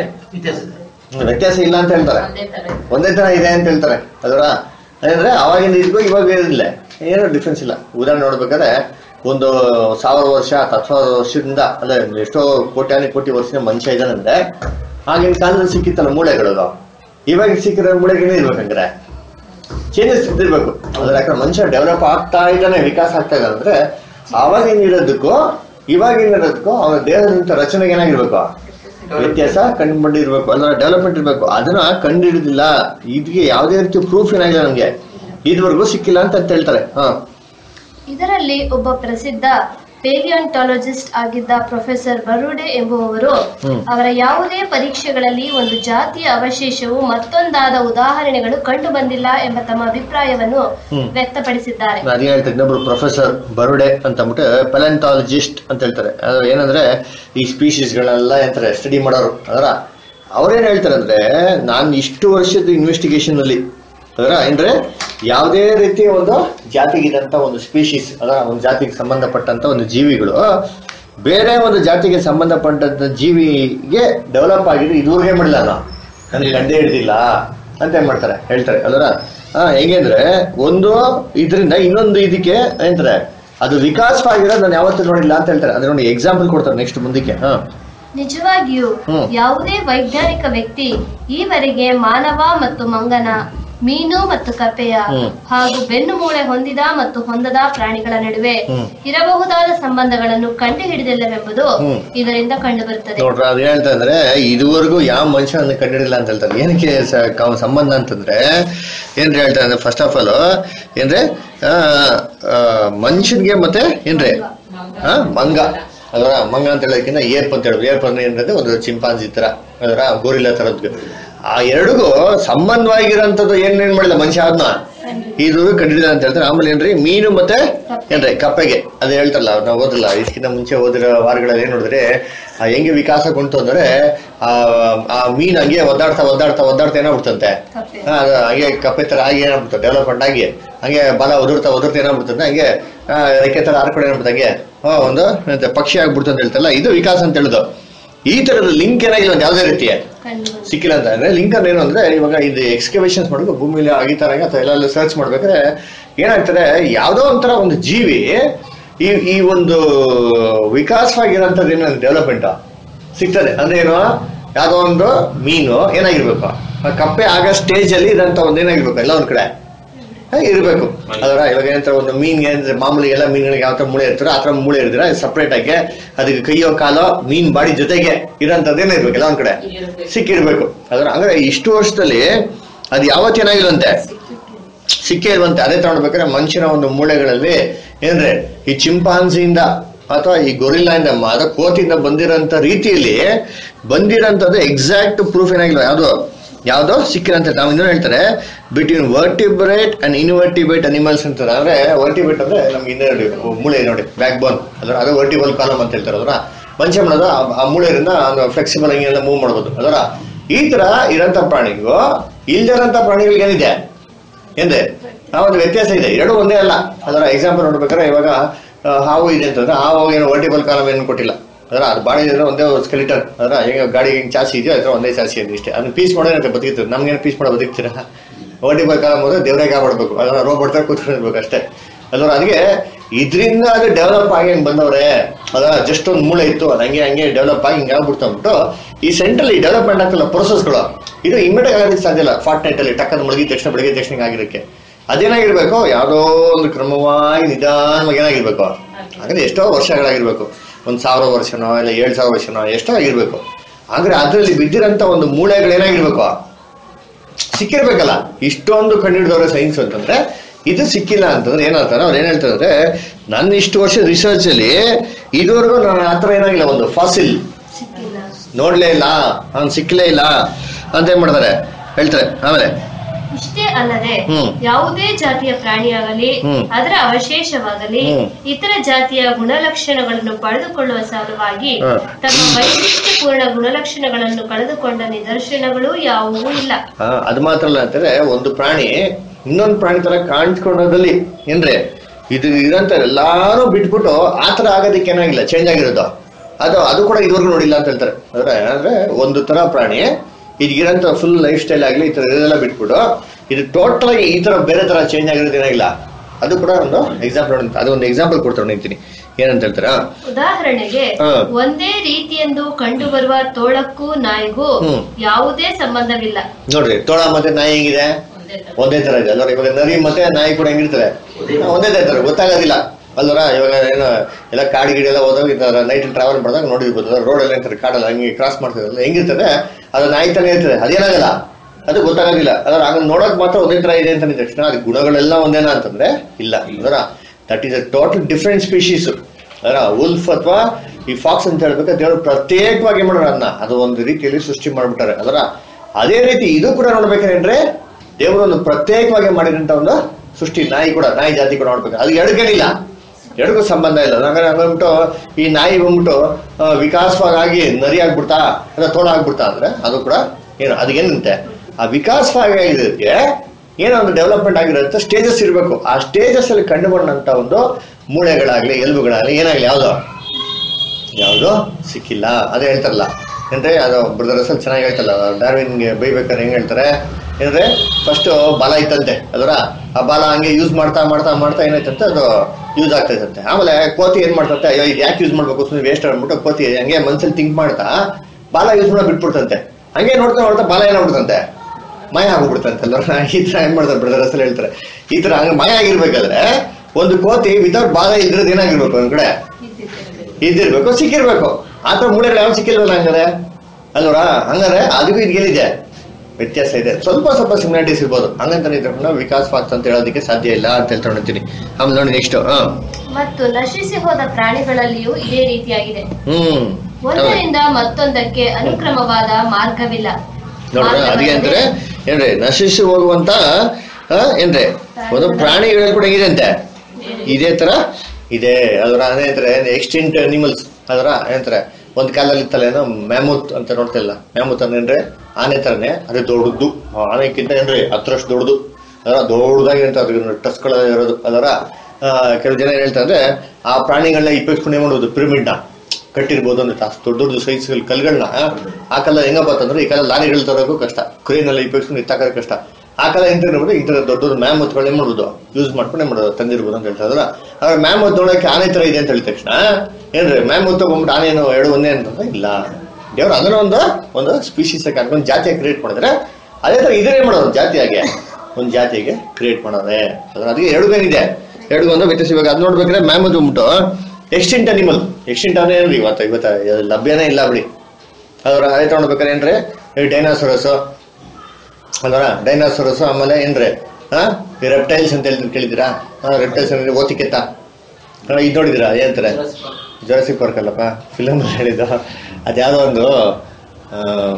ವ್ಯತ್ಯಾಸ ಇಲ್ಲ ಅಂತ ಹೇಳ್ತಾರೆ ಒಂದೇ ತರ ಇದೆ ಅಂತ ಹೇಳ್ತಾರೆ ಅದರ ಅಂದ್ರೆ ಅವಾಗಿನ ಇದಕ್ಕೂ ಇವಾಗ ಇರಲಿಲ್ಲ ಏನೋ ಡಿಫ್ರೆನ್ಸ್ ಇಲ್ಲ ಉದಾಹರಣೆ ನೋಡ್ಬೇಕಾದ್ರೆ ಒಂದು ಸಾವಿರ ವರ್ಷ ಅಥವಾ ಸಾವಿರ ವರ್ಷದಿಂದ ಅಂದ್ರೆ ಎಷ್ಟೋ ಕೋಟ್ಯಾನಿ ಕೋಟಿ ವರ್ಷದ ಮನುಷ್ಯ ಇದಾನಂದ್ರೆ ಆಗಿನ ಕಾಲದಲ್ಲಿ ಸಿಕ್ಕಿತ್ತಲ್ಲ ಮೂಳೆಗಳು ಇವಾಗ ಸಿಕ್ಕಿರೋ ಮೂಳೆಗೇನೆ ಇರ್ಬೇಕಂದ್ರೆ ಚೇಂಜಸ್ ಇದ್ದಿರ್ಬೇಕು ಅದ್ರ ಯಾಕಂದ್ರೆ ಮನುಷ್ಯ ಡೆವಲಪ್ ಆಗ್ತಾ ಇದ್ದಾನೆ ವಿಕಾಸ ಆಗ್ತಾ ಇದ್ದಾನೆ ಅಂದ್ರೆ ಅವಾಗಿನ ಇರೋದಕ್ಕೂ ಇವಾಗಿನ ಇರೋದಕ್ಕೂ ಅವನ ದೇಹದಂತ ರಚನೆಗೆ ಏನಾಗಿರ್ಬೇಕು ವ್ಯತ್ಯಾಸ ಕಂಡುಕೊಂಡಿರ್ಬೇಕು ಅಲ್ಲ ಡೆವಲಪ್ಮೆಂಟ್ ಇರ್ಬೇಕು ಅದನ್ನ ಕಂಡುಹಿಡಿದಿಲ್ಲ ಇದಕ್ಕೆ ಯಾವುದೇ ರೀತಿ ಪ್ರೂಫ್ ಏನಾಗಿಲ್ಲ ನಮ್ಗೆ ಇದುವರೆಗೂ ಸಿಕ್ಕಿಲ್ಲ ಅಂತ ಅಂತ ಹೇಳ್ತಾರೆ ಹಾ ಇದರಲ್ಲಿ ಒಬ್ಬ ಪ್ರಸಿದ್ಧ ಪೇಲಿಯಂಟಾಲಜಿಸ್ಟ್ ಆಗಿದ್ದ ಪ್ರೊಫೆಸರ್ ಬರುಡೆ ಎಂಬುವವರು ಹ್ಮ್. ಅವರ ಯಾವುದೇ ಪರೀಕ್ಷೆಗಳಲ್ಲಿ ಒಂದು ಜಾತಿಯ ಅವಶೇಷವು ಮತ್ತೊಂದಾದ ಉದಾಹರಣೆಗಳು ಕಂಡು ಬಂದಿಲ್ಲ ಎಂಬ ತಮ್ಮ ಅಭಿಪ್ರಾಯವನ್ನು ಹ್ಮ್. ವ್ಯಕ್ತಪಡಿಸಿದ್ದಾರೆ ಅದೇ ಹೇಳ್ತಾರೆ ಇನ್ನೊಬ್ರು ಪ್ರೊಫೆಸರ್ ಬರುಡೆ ಅಂತ ಅಂದ್ಬಿಟ್ಟು ಪೆಲೆಂಟಾಲಜಿಸ್ಟ್ ಅಂತ ಹೇಳ್ತಾರೆ ಅದು ಏನಂದ್ರೆ ಈ ಸ್ಪೀಶೀಸ್ಗಳೆಲ್ಲ ಏನಂತಾರೆ ಸ್ಟಡಿ ಮಾಡೋರು ಅದರ ಅವ್ರೇನ್ ಹೇಳ್ತಾರೆ ಅಂದ್ರೆ ನಾನು ಇಷ್ಟು ವರ್ಷದ ಇನ್ವೆಸ್ಟಿಗೇಷನ್ ಅಲ್ಲಿ ಅದರ ಅಂದ್ರೆ ಯಾವುದೇ ರೀತಿಯ ಒಂದು ಜಾತಿಗಿದಂತ ಒಂದು ಸ್ಪೀಶೀಸ್ ಅದರ ಒಂದು ಜಾತಿಗೆ ಸಂಬಂಧಪಟ್ಟಂತ ಒಂದು ಜೀವಿಗಳು ಬೇರೆ ಒಂದು ಜಾತಿಗೆ ಸಂಬಂಧಪಟ್ಟಂತ ಜೀವಿಗೆ ಡೆವಲಪ್ ಆಗಿದೆ ಇದುವರೆಗೆ ಮಾಡಿಲ್ಲ ನಾನು ನನಗೆ ಕಂಡೇ ಹಿಡಿದಿಲ್ಲ ಅಂತ ಏನ್ ಮಾಡ್ತಾರೆ ಹೇಳ್ತಾರೆ ಅಲ್ವರ ಹಾ ಹೆಂಗೆ ಅಂದ್ರೆ ಒಂದು ಇದರಿಂದ ಇನ್ನೊಂದು ಇದಕ್ಕೆ ಏನಂತಾರೆ ಅದು ವಿಕಾಸವಾಗಿರೋದು ನಾನು ಯಾವತ್ತೂ ನೋಡಿಲ್ಲ ಅಂತ ಹೇಳ್ತಾರೆ ಅದ್ರ ನೋಡಿ ಎಕ್ಸಾಂಪಲ್ ಕೊಡ್ತಾರೆ ನೆಕ್ಸ್ಟ್ ಮುಂದಕ್ಕೆ ಹಾ ನಿಜವಾಗಿಯೂ ಹ್ಮ್. ಯಾವುದೇ ವೈಜ್ಞಾನಿಕ ವ್ಯಕ್ತಿ ಈವರೆಗೆ ಮಾನವ ಮತ್ತು ಮಂಗನ ಮೀನು ಮತ್ತು ಕಪ್ಪೆಯ ಹ್ಮ್. ಹಾಗೂ ಬೆನ್ನು ಮೂಳೆ ಹೊಂದಿದ ಮತ್ತು ಹೊಂದದ ಪ್ರಾಣಿಗಳ ನಡುವೆ ಹ್ಮ್. ಇರಬಹುದಾದ ಸಂಬಂಧಗಳನ್ನು ಕಂಡುಹಿಡಿದಿಲ್ಲವೆಂಬುದು ಹ್ಮ್. ಇದರಿಂದ ಕಂಡುಬರುತ್ತದೆ ನೋಡ್ರ ಅದು ಹೇಳ್ತಾ ಅಂದ್ರೆ ಇದುವರೆಗೂ ಯಾವ ಮನುಷ್ಯ ಅದನ್ನ ಕಂಡಿಡಿಲ್ಲ ಅಂತ ಹೇಳ್ತಾರೆ ಏನಕ್ಕೆ ಸ- ಕ- ಸಂಬಂಧ ಅಂತಂದ್ರೆ ಏನ್ರಿ ಹೇಳ್ತಾರೆ ಅಂದ್ರೆ ಫಸ್ಟ್ ಆಫ್ ಆಲ್ ಏನ್ರಿ ಆ, ಆ, ಮನುಷ್ಯನ್ಗೆ ಮತ್ತೆ ಏನ್ರಿ ಆ, ಮಂಗ ಅದರ ಮಂಗ ಅಂತ ಹೇಳೋದಕ್ಕಿಂತ ಏರ್ಪ್ ಅಂತ ಹೇಳೋದು ಏರ್ಪ್ ಅಂದ್ರೆ ಏನಂದ್ರೆ ಒಂದು ಚಿಂಪಾಂಜಿ ತರ ಅದರ ಗೋರಿಲ್ಲ ತರದ್ದು ಆ ಎರಡಿಗೂ ಸಂಬಂಧವಾಗಿರೋಂಥದ್ದು ಏನೇನ್ ಮಾಡಿಲ್ಲ ಮನುಷ್ಯ ಅದನ್ನ ಇದು ಕಂಡಿಡಿದ ಅಂತ ಹೇಳ್ತಾರೆ ಆಮೇಲೆ ಏನ್ರಿ ಮೀನು ಮತ್ತೆ ಏನ್ರಿ ಕಪ್ಪೆಗೆ ಅದು ಹೇಳ್ತಾರಲ್ಲ ನಾವು ಓದಿಲ್ಲ ಇದಕ್ಕಿಂತ ಮುಂಚೆ ಓದಿರೋ ವಾರಗಳಲ್ಲಿ ಏನ್ ನೋಡಿದ್ರೆ ಆ ಹೆಂಗೆ ವಿಕಾಸಗೊಂಡು ಅಂದ್ರೆ ಆ ಆ ಮೀನ್ ಹಂಗೆ ಒದ್ದಾಡ್ತಾ ಒದ್ದಾಡ್ತಾ ಒದ್ದಾಡ್ತಾ ಏನಾಗ್ಬಿಡ್ತಂತೆ ಕಪ್ಪೆ. ಹಾ, ಅದು ಹಂಗೆ ಕಪ್ಪೆ ತರ ಆಗಿ ಏನಾಗ್ಬಿಡ್ತು ಡೆವಲಪ್ಮೆಂಟ್ ಆಗಿ ಹಂಗೆ ಬಲ ಉದುರ್ತಾ ಉದುರ್ತಾ ಏನಾಗ್ಬಿಡ್ತಂತೆ ಹಂಗೆ ಆ, ರೆಕ್ಕೆ ತರ ಹಾರ್ಕೊಂಡು ಏನಾಗ್ಬಿಡ್ತು ಹಂಗೆ ಹಾ, ಒಂದು ಎಂತ ಪಕ್ಷಿ ಆಗ್ಬಿಡ್ತು ಅಂತ ಹೇಳ್ತಾರಲ್ಲ ಇದು ವಿಕಾಸ ಅಂತ ಹೇಳುದು ಈ ತರದ ಲಿಂಕ್ ಏನಾಗಿಲ್ಲ ಒಂದು ಯಾವುದೇ ರೀತಿ ಕಂಡು ಬಂತು. ಸಿಕ್ಕಿಲ್ಲ ಅಂತ ಅಂದ್ರೆ ಲಿಂಕನ್ ಏನು ಅಂದ್ರೆ ಇವಾಗ ಇದು ಎಕ್ಸ್ಕವೇಷನ್ಸ್ ಮಾಡೋದು ಭೂಮಿಲಿ ಅಗಿತಾರಂಗೆ ಅಥವಾ ಎಲ್ಲ ಸರ್ಚ್ ಮಾಡ್ಬೇಕಾದ್ರೆ ಏನಾಗ್ತದೆ ಯಾವ್ದೋ ಒಂಥರ ಒಂದು ಜೀವಿ ಈ ಈ ಒಂದು ವಿಕಾಸವಾಗಿರೋಂಥದ್ದು ಏನು ಡೆವಲಪ್ಮೆಂಟ್ ಸಿಗ್ತದೆ ಅಂದ್ರೆ ಏನು ಯಾವ್ದೋ ಒಂದು ಮೀನು ಏನಾಗಿರ್ಬೇಕು ಆ ಕಪ್ಪೆ ಆಗ ಸ್ಟೇಜ್ ಅಲ್ಲಿ ಇದಂತ ಒಂದ್ ಏನಾಗಿರ್ಬೇಕು ಎಲ್ಲ ಒಂದ್ ಕಡೆ ಹಾ, ಇರ್ಬೇಕು ಅದರ ಇವಾಗ ಏನಂತಾರೆ ಒಂದು ಮೀನ್ಗೆ ಅಂದ್ರೆ ಮಾಮೂಲಿ ಎಲ್ಲ ಮೀನುಗಳಿಗೆ ಯಾವ ತರ ಮೂಳೆ ಇರ್ತಾರೋ ಆ ತರ ಮೂಳೆ ಇರ್ದಿರ ಸಪ್ರೇಟ್ ಆಗಿ ಅದಕ್ಕೆ ಕೈಯೋ ಕಾಲೋ ಮೀನ್ ಬಾಡಿ ಜೊತೆಗೆ ಇರೋಂಥದ್ದು ಏನಿರ್ಬೇಕು ಎಲ್ಲ ಒಂದ್ ಕಡೆ ಸಿಕ್ಕಿರ್ಬೇಕು ಅದರ ಹಂಗಾರೆ ಇಷ್ಟು ವರ್ಷದಲ್ಲಿ ಅದು ಯಾವತ್ತು ಏನಾಗಿಲ್ಲಂತೆ ಸಿಕ್ಕೇ ಇರುವಂತೆ ಅದೇ ತಗೊಳ್ಬೇಕಾದ್ರೆ ಮನುಷ್ಯನ ಒಂದು ಮೂಳೆಗಳಲ್ಲಿ ಏನ್ರೆ ಈ ಚಿಂಪಾನ್ಸಿಯಿಂದ ಅಥವಾ ಈ ಗೊರಿಲ್ಲಾಯಿಂದ ಅದ ಕೋತಿಯಿಂದ ಬಂದಿರೋಂಥ ರೀತಿಯಲ್ಲಿ ಬಂದಿರೋಂಥದ್ದು ಎಕ್ಸಾಕ್ಟ್ ಪ್ರೂಫ್ ಏನಾಗಿಲ್ಲ ಯಾವುದು ಯಾವ್ದೋ ಸಿಕ್ಕಿರಂತ ನಾವು ಇನ್ನೂ ಹೇಳ್ತಾರೆ between vertebrate and invertebrate animals ಅಂತಾರೆ ಅಂದ್ರೆ ವರ್ಟಿಬ್ರೇಟ್ ಅಂದ್ರೆ ನಮ್ಗೆ ಇನ್ನೇ ನೋಡಿ ಮೂಳೆ ನೋಡಿ ಬ್ಯಾಕ್ ಬೋನ್ ಅದರ ಅದು ವರ್ಟಿಬಲ್ ಕಾಲಮ್ ಅಂತ ಹೇಳ್ತಾರೆ ಅದರ ಮನುಷ್ಯ ಮಾಡೋದು ಆ- ಆ ಮೂಳೆಯಿಂದ ಫ್ಲೆಕ್ಸಿಬಲ್ ಹಿಂಗೆಲ್ಲ ಮೂವ್ ಮಾಡ್ಬೋದು ಅದರ ಈ ತರ ಇರೋಂಥ ಪ್ರಾಣಿಗೂ ಇಲ್ದಿರೋಂಥ ಪ್ರಾಣಿಗಳಿಗೆ ಏನಿದೆ ಎಂದೆ ಆ ಒಂದು ವ್ಯತ್ಯಾಸ ಇದೆ ಎರಡು ಒಂದೇ ಅಲ್ಲ ಅದರ ಎಕ್ಸಾಂಪಲ್ ನೋಡ್ಬೇಕಾದ್ರೆ ಇವಾಗ ಆ, ಹಾವು ಇದೆ ಅಂತಂದ್ರೆ ಹಾವು ಏನು ವರ್ಟಿಬಲ್ ಕಾಲಮ್ ಏನು ಕೊಟ್ಟಿಲ್ಲ ಅದರ ಅದು ಬಾಡಿ ಇದ್ರೆ ಒಂದೇ ಸ್ಕೆಲಿಟನ್ ಅದರ ಈಗ ಗಾಡಿಗೆ ಹಿಂಗೆ ಚಾಸಿ ಇದೆಯೋ ಅದರ ಒಂದೇ ಚಾಸಿ ಇದೆ ಇಷ್ಟೇ ಅದನ್ನ ಪೀಸ್ ಮಾಡೋದಂತೆ ಬದುಕಿತ್ತು ನಮ್ಗೇನು ಪೀಸ್ ಮಾಡೋ ಬದುಕ್ತೀರಾ ವರ್ಟಿಬಲ್ ಕಾಲಮ್ ಹೋದ್ರೆ ದೇವ್ರಿಗೆ ಆಗ್ಬಿಡ್ಬೇಕು ಅದರ ರೋಬೋಟ್ ತರ ಕೂತ್ಕೊಂಡಿರ್ಬೇಕು ಅಷ್ಟೇ ಅಲ್ವ ಅದಕ್ಕೆ ಇದರಿಂದ ಅದು ಡೆವಲಪ್ ಆಗಿ ಹಂಗೆ ಬಂದವ್ರೆ ಅದರ ಜಸ್ಟ್ ಒಂದು ಮೂಳೆ ಇತ್ತು ಅದು ಹಂಗೆ ಹಂಗೆ ಡೆವಲಪ್ ಆಗಿ ಹಿಂಗೆ ಆಗ್ಬಿಡ್ತು ಅಂದ್ಬಿಟ್ಟು ಈ ಸೆಂಟ್ರಲ್ಲಿ ಡೆವಲಪ್ಮೆಂಟ್ ಆಗ್ತಿಲ್ಲ ಪ್ರೊಸೆಸ್ಗಳು ಇದು ಇಮಿಡಿಯೇಟ್ ಆಗೋದಕ್ಕೆ ಸಾಧ್ಯ ಇಲ್ಲ ಫಾರ್ಟ್ ನೈಟ್ ಅಲ್ಲಿ ಟಕ್ಕದ ಮುಳುಗಿದ ತಕ್ಷಣ ಬೆಳಗ್ಗೆ ತಕ್ಷಣ ಆಗಿರಕ್ಕೆ ಅದೇನಾಗಿರ್ಬೇಕು ಯಾವುದೋ ಒಂದು ಕ್ರಮವಾಗಿ ನಿಧಾನವಾಗಿ ಏನಾಗಿರ್ಬೇಕು ಹಾಗಾದ್ರೆ ಎಷ್ಟೋ ವರ್ಷಗಳಾಗಿರ್ಬೇಕು ಒಂದು ಸಾವಿರ ವರ್ಷನೋ ಇಲ್ಲ ಏಳು ಸಾವಿರ ವರ್ಷನೋ ಎಷ್ಟೋ ಆಗಿರ್ಬೇಕು ಆದ್ರೆ ಅದರಲ್ಲಿ ಬಿದ್ದಿರೋಂಥ ಒಂದು ಮೂಳೆಗಳು ಏನಾಗಿರ್ಬೇಕು ಸಿಕ್ಕಿರ್ಬೇಕಲ್ಲ ಇಷ್ಟೊಂದು ಕಂಡುಹಿಡಿದವ್ರೆ ಸೈನ್ಸ್ ಅಂತಂದ್ರೆ ಇದು ಸಿಕ್ಕಿಲ್ಲ ಅಂತಂದ್ರೆ ಏನಂತಾರೆ ಅವ್ರು ಏನ್ ಹೇಳ್ತಾರೆ ನನ್ನ ಇಷ್ಟು ವರ್ಷ ರಿಸರ್ಚ್ ಅಲ್ಲಿ ಇದುವರೆಗೂ ನಾನು ಆತರ ಏನಾಗಿಲ್ಲ ಒಂದು ಫಾಸಿಲ್ ಸಿಕ್ಕಿಲ್ಲ ನೋಡ್ಲೇ ಇಲ್ಲ ಅವ್ನು ಸಿಕ್ಕಲೇ ಇಲ್ಲ ಅಂತ ಏನ್ ಮಾಡ್ತಾರೆ ಹೇಳ್ತಾರೆ ಆಮೇಲೆ ಇಷ್ಟೇ ಅಲ್ಲದೆ ಹ್ಮ್. ಯಾವುದೇ ಜಾತಿಯ ಪ್ರಾಣಿಯಾಗಲಿ ಹ್ಮ್. ಅದರ ಅವಶೇಷವಾಗಲಿ ಹ್ಮ್. ಇತರ ಜಾತಿಯ ಗುಣಲಕ್ಷಣಗಳನ್ನು ಪಡೆದುಕೊಳ್ಳುವ ಸಲುವಾಗಿ ಹ. ತಮ್ಮ ವೈಶಿಷ್ಟ್ಯಪೂರ್ಣ ಗುಣಲಕ್ಷಣಗಳನ್ನು ಕಳೆದುಕೊಂಡ ನಿದರ್ಶನಗಳು ಯಾವುವೂ ಇಲ್ಲ ಆ, ಅದು ಮಾತ್ರ ಅಲ್ಲ ಅಂತಾರೆ ಒಂದು ಪ್ರಾಣಿ ಇನ್ನೊಂದು ಪ್ರಾಣಿ ತರ ಕಾಣಿಸ್ಕೊಳ್ಳೋದ್ರಲ್ಲಿ ಏನ್ರೆ ಇದು ಇದಂತ ಎಲ್ಲಾರು ಬಿಟ್ಬಿಟ್ಟು ಆ ತರ ಆಗೋದಕ್ಕೆ ಏನಾಗಿಲ್ಲ ಚೇಂಜ್ ಆಗಿರೋದು ಅದು ಅದು ಕೂಡ ಇದುವರೆಗೂ ನೋಡಿಲ್ಲ ಅಂತ ಹೇಳ್ತಾರೆ ಅಂದ್ರೆ ಅಂದ್ರೆ ಒಂದು ತರ ಪ್ರಾಣಿ ಇದಕ್ಕಿರೋಂಥ ಫುಲ್ ಲೈಫ್ ಸ್ಟೈಲ್ ಆಗಲಿ ಈ ತರ ಇದೆಲ್ಲ ಬಿಟ್ಬಿಟ್ಟು ಇದು ಟೋಟಲ್ ಆಗಿ ಈ ತರ ಬೇರೆ ತರ ಚೇಂಜ್ ಆಗಿರೋದು ಏನಾಗಿಲ್ಲ ಅದು ಕೂಡ ಒಂದು ಎಕ್ಸಾಂಪಲ್ ನೋಡಿ ಅದು ಒಂದು ಎಕ್ಸಾಂಪಲ್ ಕೊಡ್ತಾರೆ ನಿಂತೀನಿ ಏನಂತ ಹೇಳ್ತಾರಾ ಉದಾಹರಣೆಗೆ ಹ. ಒಂದೇ ರೀತಿಯೆಂದು ಕಂಡುಬರುವ ತೋಳಕ್ಕೂ ನಾಯಿಗೂ ಹ್ಮ್. ಯಾವುದೇ ಸಂಬಂಧವಿಲ್ಲ ನೋಡ್ರಿ ತೋಳ ಮತ್ತೆ ನಾಯಿ ಹೆಂಗಿದೆ ಒಂದೇ ತರ ಇದೆ ಅಲ್ವರ ಇವಾಗ ನರಿ ಮತ್ತೆ ನಾಯಿ ಕೂಡ ಹೆಂಗಿರ್ತದೆ ಒಂದೇ ತರ ಗೊತ್ತಾಗೋದಿಲ್ಲ ಅಲ್ವರ ಇವಾಗ ಏನು ಎಲ್ಲ ಕಾಡು ಗಿಡ ಎಲ್ಲ ಹೋದಾಗ ಈ ತರ ನೈಟ್ ಟ್ರಾವೆಲ್ ಮಾಡಿದಾಗ ನೋಡಿರ್ಬೋದು ರೋಡ್ ಎಲ್ಲ ಇರ್ತಾರೆ ಕಾಡಲ್ಲ ಹಂಗೆ ಕ್ರಾಸ್ ಮಾಡ್ತಿರಲ್ಲ ಹೆಂಗಿರ್ತದೆ ಅದು ನಾಯಿ ತಾನೇ ಇರ್ತದೆ ಅದೇನಾಗಲ್ಲ ಅದು ಗೊತ್ತಾಗೋದಿಲ್ಲ ಅದ್ರ ಹಂಗ ನೋಡಕ್ ಮಾತ್ರ ಒಂದೇ ತರ ಇದೆ ಅಂತ ತಕ್ಷಣ ಅದು ಗುಣಗಳೆಲ್ಲ ಒಂದೇನಾ ಅಂತಂದ್ರೆ ಇಲ್ಲ ಅದರ that is a total different species ಅದರ ಉಲ್ಫ್ ಅಥವಾ ಈ ಫಾಕ್ಸ್ ಅಂತ ಹೇಳ್ಬೇಕು ದೇವರು ಪ್ರತ್ಯೇಕವಾಗಿ ಮಾಡೋಣ ಅದನ್ನ ಅದು ಒಂದು ರೀತಿಯಲ್ಲಿ ಸೃಷ್ಟಿ ಮಾಡ್ಬಿಟ್ಟಾರೆ ಅದರ ಅದೇ ರೀತಿ ಇದು ಕೂಡ ನೋಡ್ಬೇಕಂದ್ರೆ ದೇವರು ಒಂದು ಪ್ರತ್ಯೇಕವಾಗಿ ಮಾಡಿದಂತ ಒಂದು ಸೃಷ್ಟಿ ನಾಯಿ ಕೂಡ ನಾಯಿ ಜಾತಿ ಕೂಡ ನೋಡ್ಬೇಕು ಅದು ಎಡಗಲಿಲ್ಲ ಎರಡಕ್ಕೂ ಸಂಬಂಧ ಇಲ್ಲ ಹಾಗಾದ್ರೆ ಬಂದ್ಬಿಟ್ಟು ಈ ನಾಯಿ ಬಂದ್ಬಿಟ್ಟು ಆ, ವಿಕಾಸವಾಗಿ ನರಿ ಆಗ್ಬಿಡ್ತಾ ಅಥವಾ ತೋಳ ಆಗ್ಬಿಡ್ತಾ ಅಂದ್ರೆ ಅದು ಕೂಡ ಏನು ಅದಕ್ಕೇನಂತೆ ಆ ವಿಕಾಸವಾಗಿ ಆಗಿರೋದಕ್ಕೆ ಏನೋ ಒಂದು ಡೆವಲಪ್ಮೆಂಟ್ ಆಗಿರುತ್ತೆ ಸ್ಟೇಜಸ್ ಇರಬೇಕು ಆ ಸ್ಟೇಜಸ್ ಅಲ್ಲಿ ಕಂಡುಕೊಂಡಂತ ಒಂದು ಮೂಳೆಗಳಾಗ್ಲಿ ಎಲುಬುಗಳಾಗ್ಲಿ ಏನಾಗ್ಲಿ ಯಾವ್ದು ಯಾವುದು ಸಿಕ್ಕಿಲ್ಲ ಅದೇ ಹೇಳ್ತಾರಲ್ಲ ಅಂದ್ರೆ ಅದು ಬ್ರದರ್ ಅಸಲ್ ಚೆನ್ನಾಗಿ ಹೇಳ್ತಲ್ಲ ಡಾರ್ವಿನ್ಗೆ ಬೈಬೇಕಾದ್ರೆ ಹೆಂಗ್ ಹೇಳ್ತಾರೆ ಏನಂದ್ರೆ ಫಸ್ಟ್ ಬಾಲ ಇತ್ತಂತೆ ಅದರ ಆ ಬಾಲ ಹಂಗೆ ಯೂಸ್ ಮಾಡ್ತಾ ಮಾಡ್ತಾ ಮಾಡ್ತಾ ಏನಾಯ್ತಂತೆ ಅದು ಯೂಸ್ ಆಗ್ತೈತಂತೆ ಆಮೇಲೆ ಕೋತಿ ಏನ್ ಮಾಡ್ತಂತೆ ಅಯ್ಯೋ ಇದು ಯಾಕೆ ಯೂಸ್ ಮಾಡ್ಬೇಕು ಸುಮ್ಮನೆ ವೇಸ್ಟ್ ಆಗ್ಬಿಟ್ಟು ಕೋತಿ ಹಂಗೆ ಮನ್ಸಲ್ಲಿ ಥಿಂಕ್ ಮಾಡ್ತಾ ಬಾಲ ಯೂಸ್ ಮಾಡೋ ಬಿಟ್ಬಿಡ್ತಂತೆ ಹಂಗೆ ನೋಡ್ತಾ ನೋಡ್ತಾ ಬಾಲ ಏನಾಗ್ಬಿಡ್ತಂತೆ ಮಯ ಆಗ್ಬಿಡ್ತಂತಲ್ಲ ಈ ತರ ಏನ್ ಮಾಡ್ತಾರೆ ಬ್ರದರ್ ಅಸಲ್ ಹೇಳ್ತಾರೆ ಈ ತರ ಹಂಗೆ ಮಯ ಆಗಿರ್ಬೇಕಾದ್ರೆ ಒಂದು ಕೋತಿ ವಿತೌಟ್ ಬಾಲ ಇಲ್ದಿರೋದು ಏನಾಗಿರ್ಬೇಕು ಒಂದ್ ಕಡೆ ಇದ್ದಿರ್ಬೇಕು ಸಿಕ್ಕಿರ್ಬೇಕು ಆತರ ಮೂಳೆಗಳು ಯಾವ ಸಿಕ್ಕಿಲ್ವಲ್ಲ ಹಂಗಾರೆ ಅಲ್ವರ ಹಂಗಾರೆ ಅದಕ್ಕೂ ಇದಕ್ಕೇನಿದೆ ವ್ಯತ್ಯಾಸ ಇದೆ ಸ್ವಲ್ಪ ಸ್ವಲ್ಪ ಸಿಮಿಲಾರಿಟೀಸ್ ಇರ್ಬೋದು ಹಂಗಂತ ಇದ್ರನ್ನ ವಿಕಾಸ್ ಫಾಕ್ಸ್ ಅಂತ ಹೇಳೋದಕ್ಕೆ ಸಾಧ್ಯ ಇಲ್ಲ ಅಂತ ಹೇಳ್ಕೊಂಡಿರ್ತೀನಿ ಆಮೇಲೆ ನೋಡಿ ನೆಕ್ಸ್ಟ್ ಹಾ ಮತ್ತು ನಶಿಸಿ ಹೋದ ಪ್ರಾಣಿಗಳಲ್ಲಿಯೂ ಇದೇ ರೀತಿಯಾಗಿದೆ ಹ್ಮ್ ಒಂದರಿಂದ ಮತ್ತೊಂದಕ್ಕೆ ಅನುಕ್ರಮವಾದ ಮಾರ್ಗವಿಲ್ಲ ನೋಡ್ರ ಅದಕ್ಕೆ ಅಂತಾರೆ ಏನ್ರಿ ನಶಿಸಿ ಹೋಗುವಂತ ಆ, ಏನ್ರಿ ಒಂದು ಪ್ರಾಣಿಗಳಲ್ಲಿ ಕೂಡ ಇದೆ ಅಂತೆ ಇದೇ ತರ ಇದೆ ಅದರ ಅದೇ ಅಂತಾರೆ ಎಕ್ಸ್ಟಿಂಟ್ ಅನಿಮಲ್ಸ್ ಅದರ ಏನಂತಾರೆ ಒಂದ್ ಕಾಲದಲ್ಲಿ ಇತ್ತಲ್ಲ ಏನೋ ಮ್ಯಾಮೂತ್ ಅಂತ ನೋಡ್ತಿಲ್ಲ ಮ್ಯಾಮೂತ್ ಅಂದ್ರೆ ಆನೆ ತರನೇ ಅದೇ ದೊಡ್ಡದು ಆ ಆನೆಕ್ಕಿಂತ ಏನ್ರಿ ಹತ್ರಷ್ಟು ದೊಡ್ಡದು ಅದರ ದೊಡ್ಡದಾಗಿ ಅಂತ ಅದ್ರ ಟಸ್ಗಳ ಇರೋದು ಅದರ ಆ, ಕೆಲವು ಜನ ಏನ್ ಹೇಳ್ತಾರೆ ಅಂದ್ರೆ ಆ ಪ್ರಾಣಿಗಳನ್ನ ಇಪ್ಪಿಸ್ಕೊಂಡು ಏನ್ ಮಾಡೋದು ಪಿರಮಿಡ್ ನ ಕಟ್ಟಿರ್ಬೋದು ಅಂತ ದೊಡ್ಡ ದೊಡ್ಡ ಸೈಜ್ ಕಲ್ಗಳನ್ನ ಆ ಕಾಲ ಹೆಂಗಪ್ಪ ಅಂತಂದ್ರೆ ಈ ಕಾಲ ಲಾರಿಗಳು ತರೋಕ್ಕೂ ಕಷ್ಟ ಕ್ರೇನ್ ಎಲ್ಲ ಉಪಯೋಗಿಸ್ಕೊಂಡು ಎತ್ತಾಕೋದು ಕಷ್ಟ ಆ ಕಾಲ ಎಂತ ನೋಡಿದ್ರೆ ಈ ತರ ದೊಡ್ಡ ದೊಡ್ಡ ಮ್ಯಾಮ್ ಹೊತ್ಗಳು ಏನ್ ಮಾಡ್ಬೋದು ಯೂಸ್ ಮಾಡ್ಕೊಂಡು ಏನ್ ಮಾಡೋದು ತಂದಿರ್ಬೋದು ಅಂತ ಹೇಳ್ತಾ ಇದ್ರ ಆದ್ರೆ ಮ್ಯಾಮ್ ಹೊತ್ತು ನೋಡಕ್ಕೆ ಆನೆ ತರ ಇದೆ ಅಂತ ಹೇಳಿದ ತಕ್ಷಣ ಏನ್ರಿ ಮ್ಯಾಮ್ ಹೊತ್ತು ಬಂದ್ಬಿಟ್ಟು ಆನೆನು ಎರಡು ಒಂದೇ ಅಂತಂದ್ರೆ ಇಲ್ಲ ದೇವ್ರು ಅದನ್ನ ಒಂದು ಒಂದು ಸ್ಪೀಶೀಸ್ ಆಗಿ ಒಂದು ಜಾತಿಯಾಗಿ ಕ್ರಿಯೇಟ್ ಮಾಡಿದ್ರೆ ಅದೇ ತರ ಇದನ್ನೇ ಮಾಡೋದು ಜಾತಿಯಾಗಿ ಒಂದು ಜಾತಿಗೆ ಕ್ರಿಯೇಟ್ ಮಾಡೋದೆ ಅದ್ರ ಅದಕ್ಕೆ ಎರಡು ಏನಿದೆ ಎರಡು ಒಂದು ವ್ಯತ್ಯಾಸ ಇವಾಗ ಅದು ನೋಡ್ಬೇಕಾದ್ರೆ ಮ್ಯಾಮ್ ಬಂದ್ಬಿಟ್ಟು ಎಕ್ಸ್ಟೆಂಟ್ ಅನಿಮಲ್ ಎಕ್ಸ್ಟೆಂಟ್ ಅಂದ್ರೆ ಏನ್ರಿ ಇವತ್ತು ಇವತ್ತು ಲಭ್ಯನೇ ಇಲ್ಲ ಬಿಡಿ ಅದರ ಅದೇ ತಗೊಂಡ್ಬೇಕಾದ್ರೆ ಏನ್ರಿ ಈ ಡೈನಾಸೋರಸ್ ಅಲ್ವರ ಡೈನಾಸೋರಸ್ ಆಮೇಲೆ ಏನ್ರಿ ಹಾ ಈ ರೆಪ್ಟೈಲ್ಸ್ ಅಂತ ಹೇಳಿ ಕೇಳಿದಿರಾ ರೆಪ್ಟೈಲ್ಸ್ ಅಂದ್ರೆ ಓತಿಕೆತ್ತ ಹಾ, ಇದ್ ನೋಡಿದಿರಾ ಏನಂತಾರೆ ಜೊರಸಿಕ್ ಪಾರ್ಕ್ ಅಲ್ಲಪ್ಪ ಫಿಲಮ್ ಹೇಳಿದ್ದು ಅದ್ಯಾವುದೋ ಒಂದು ಆ,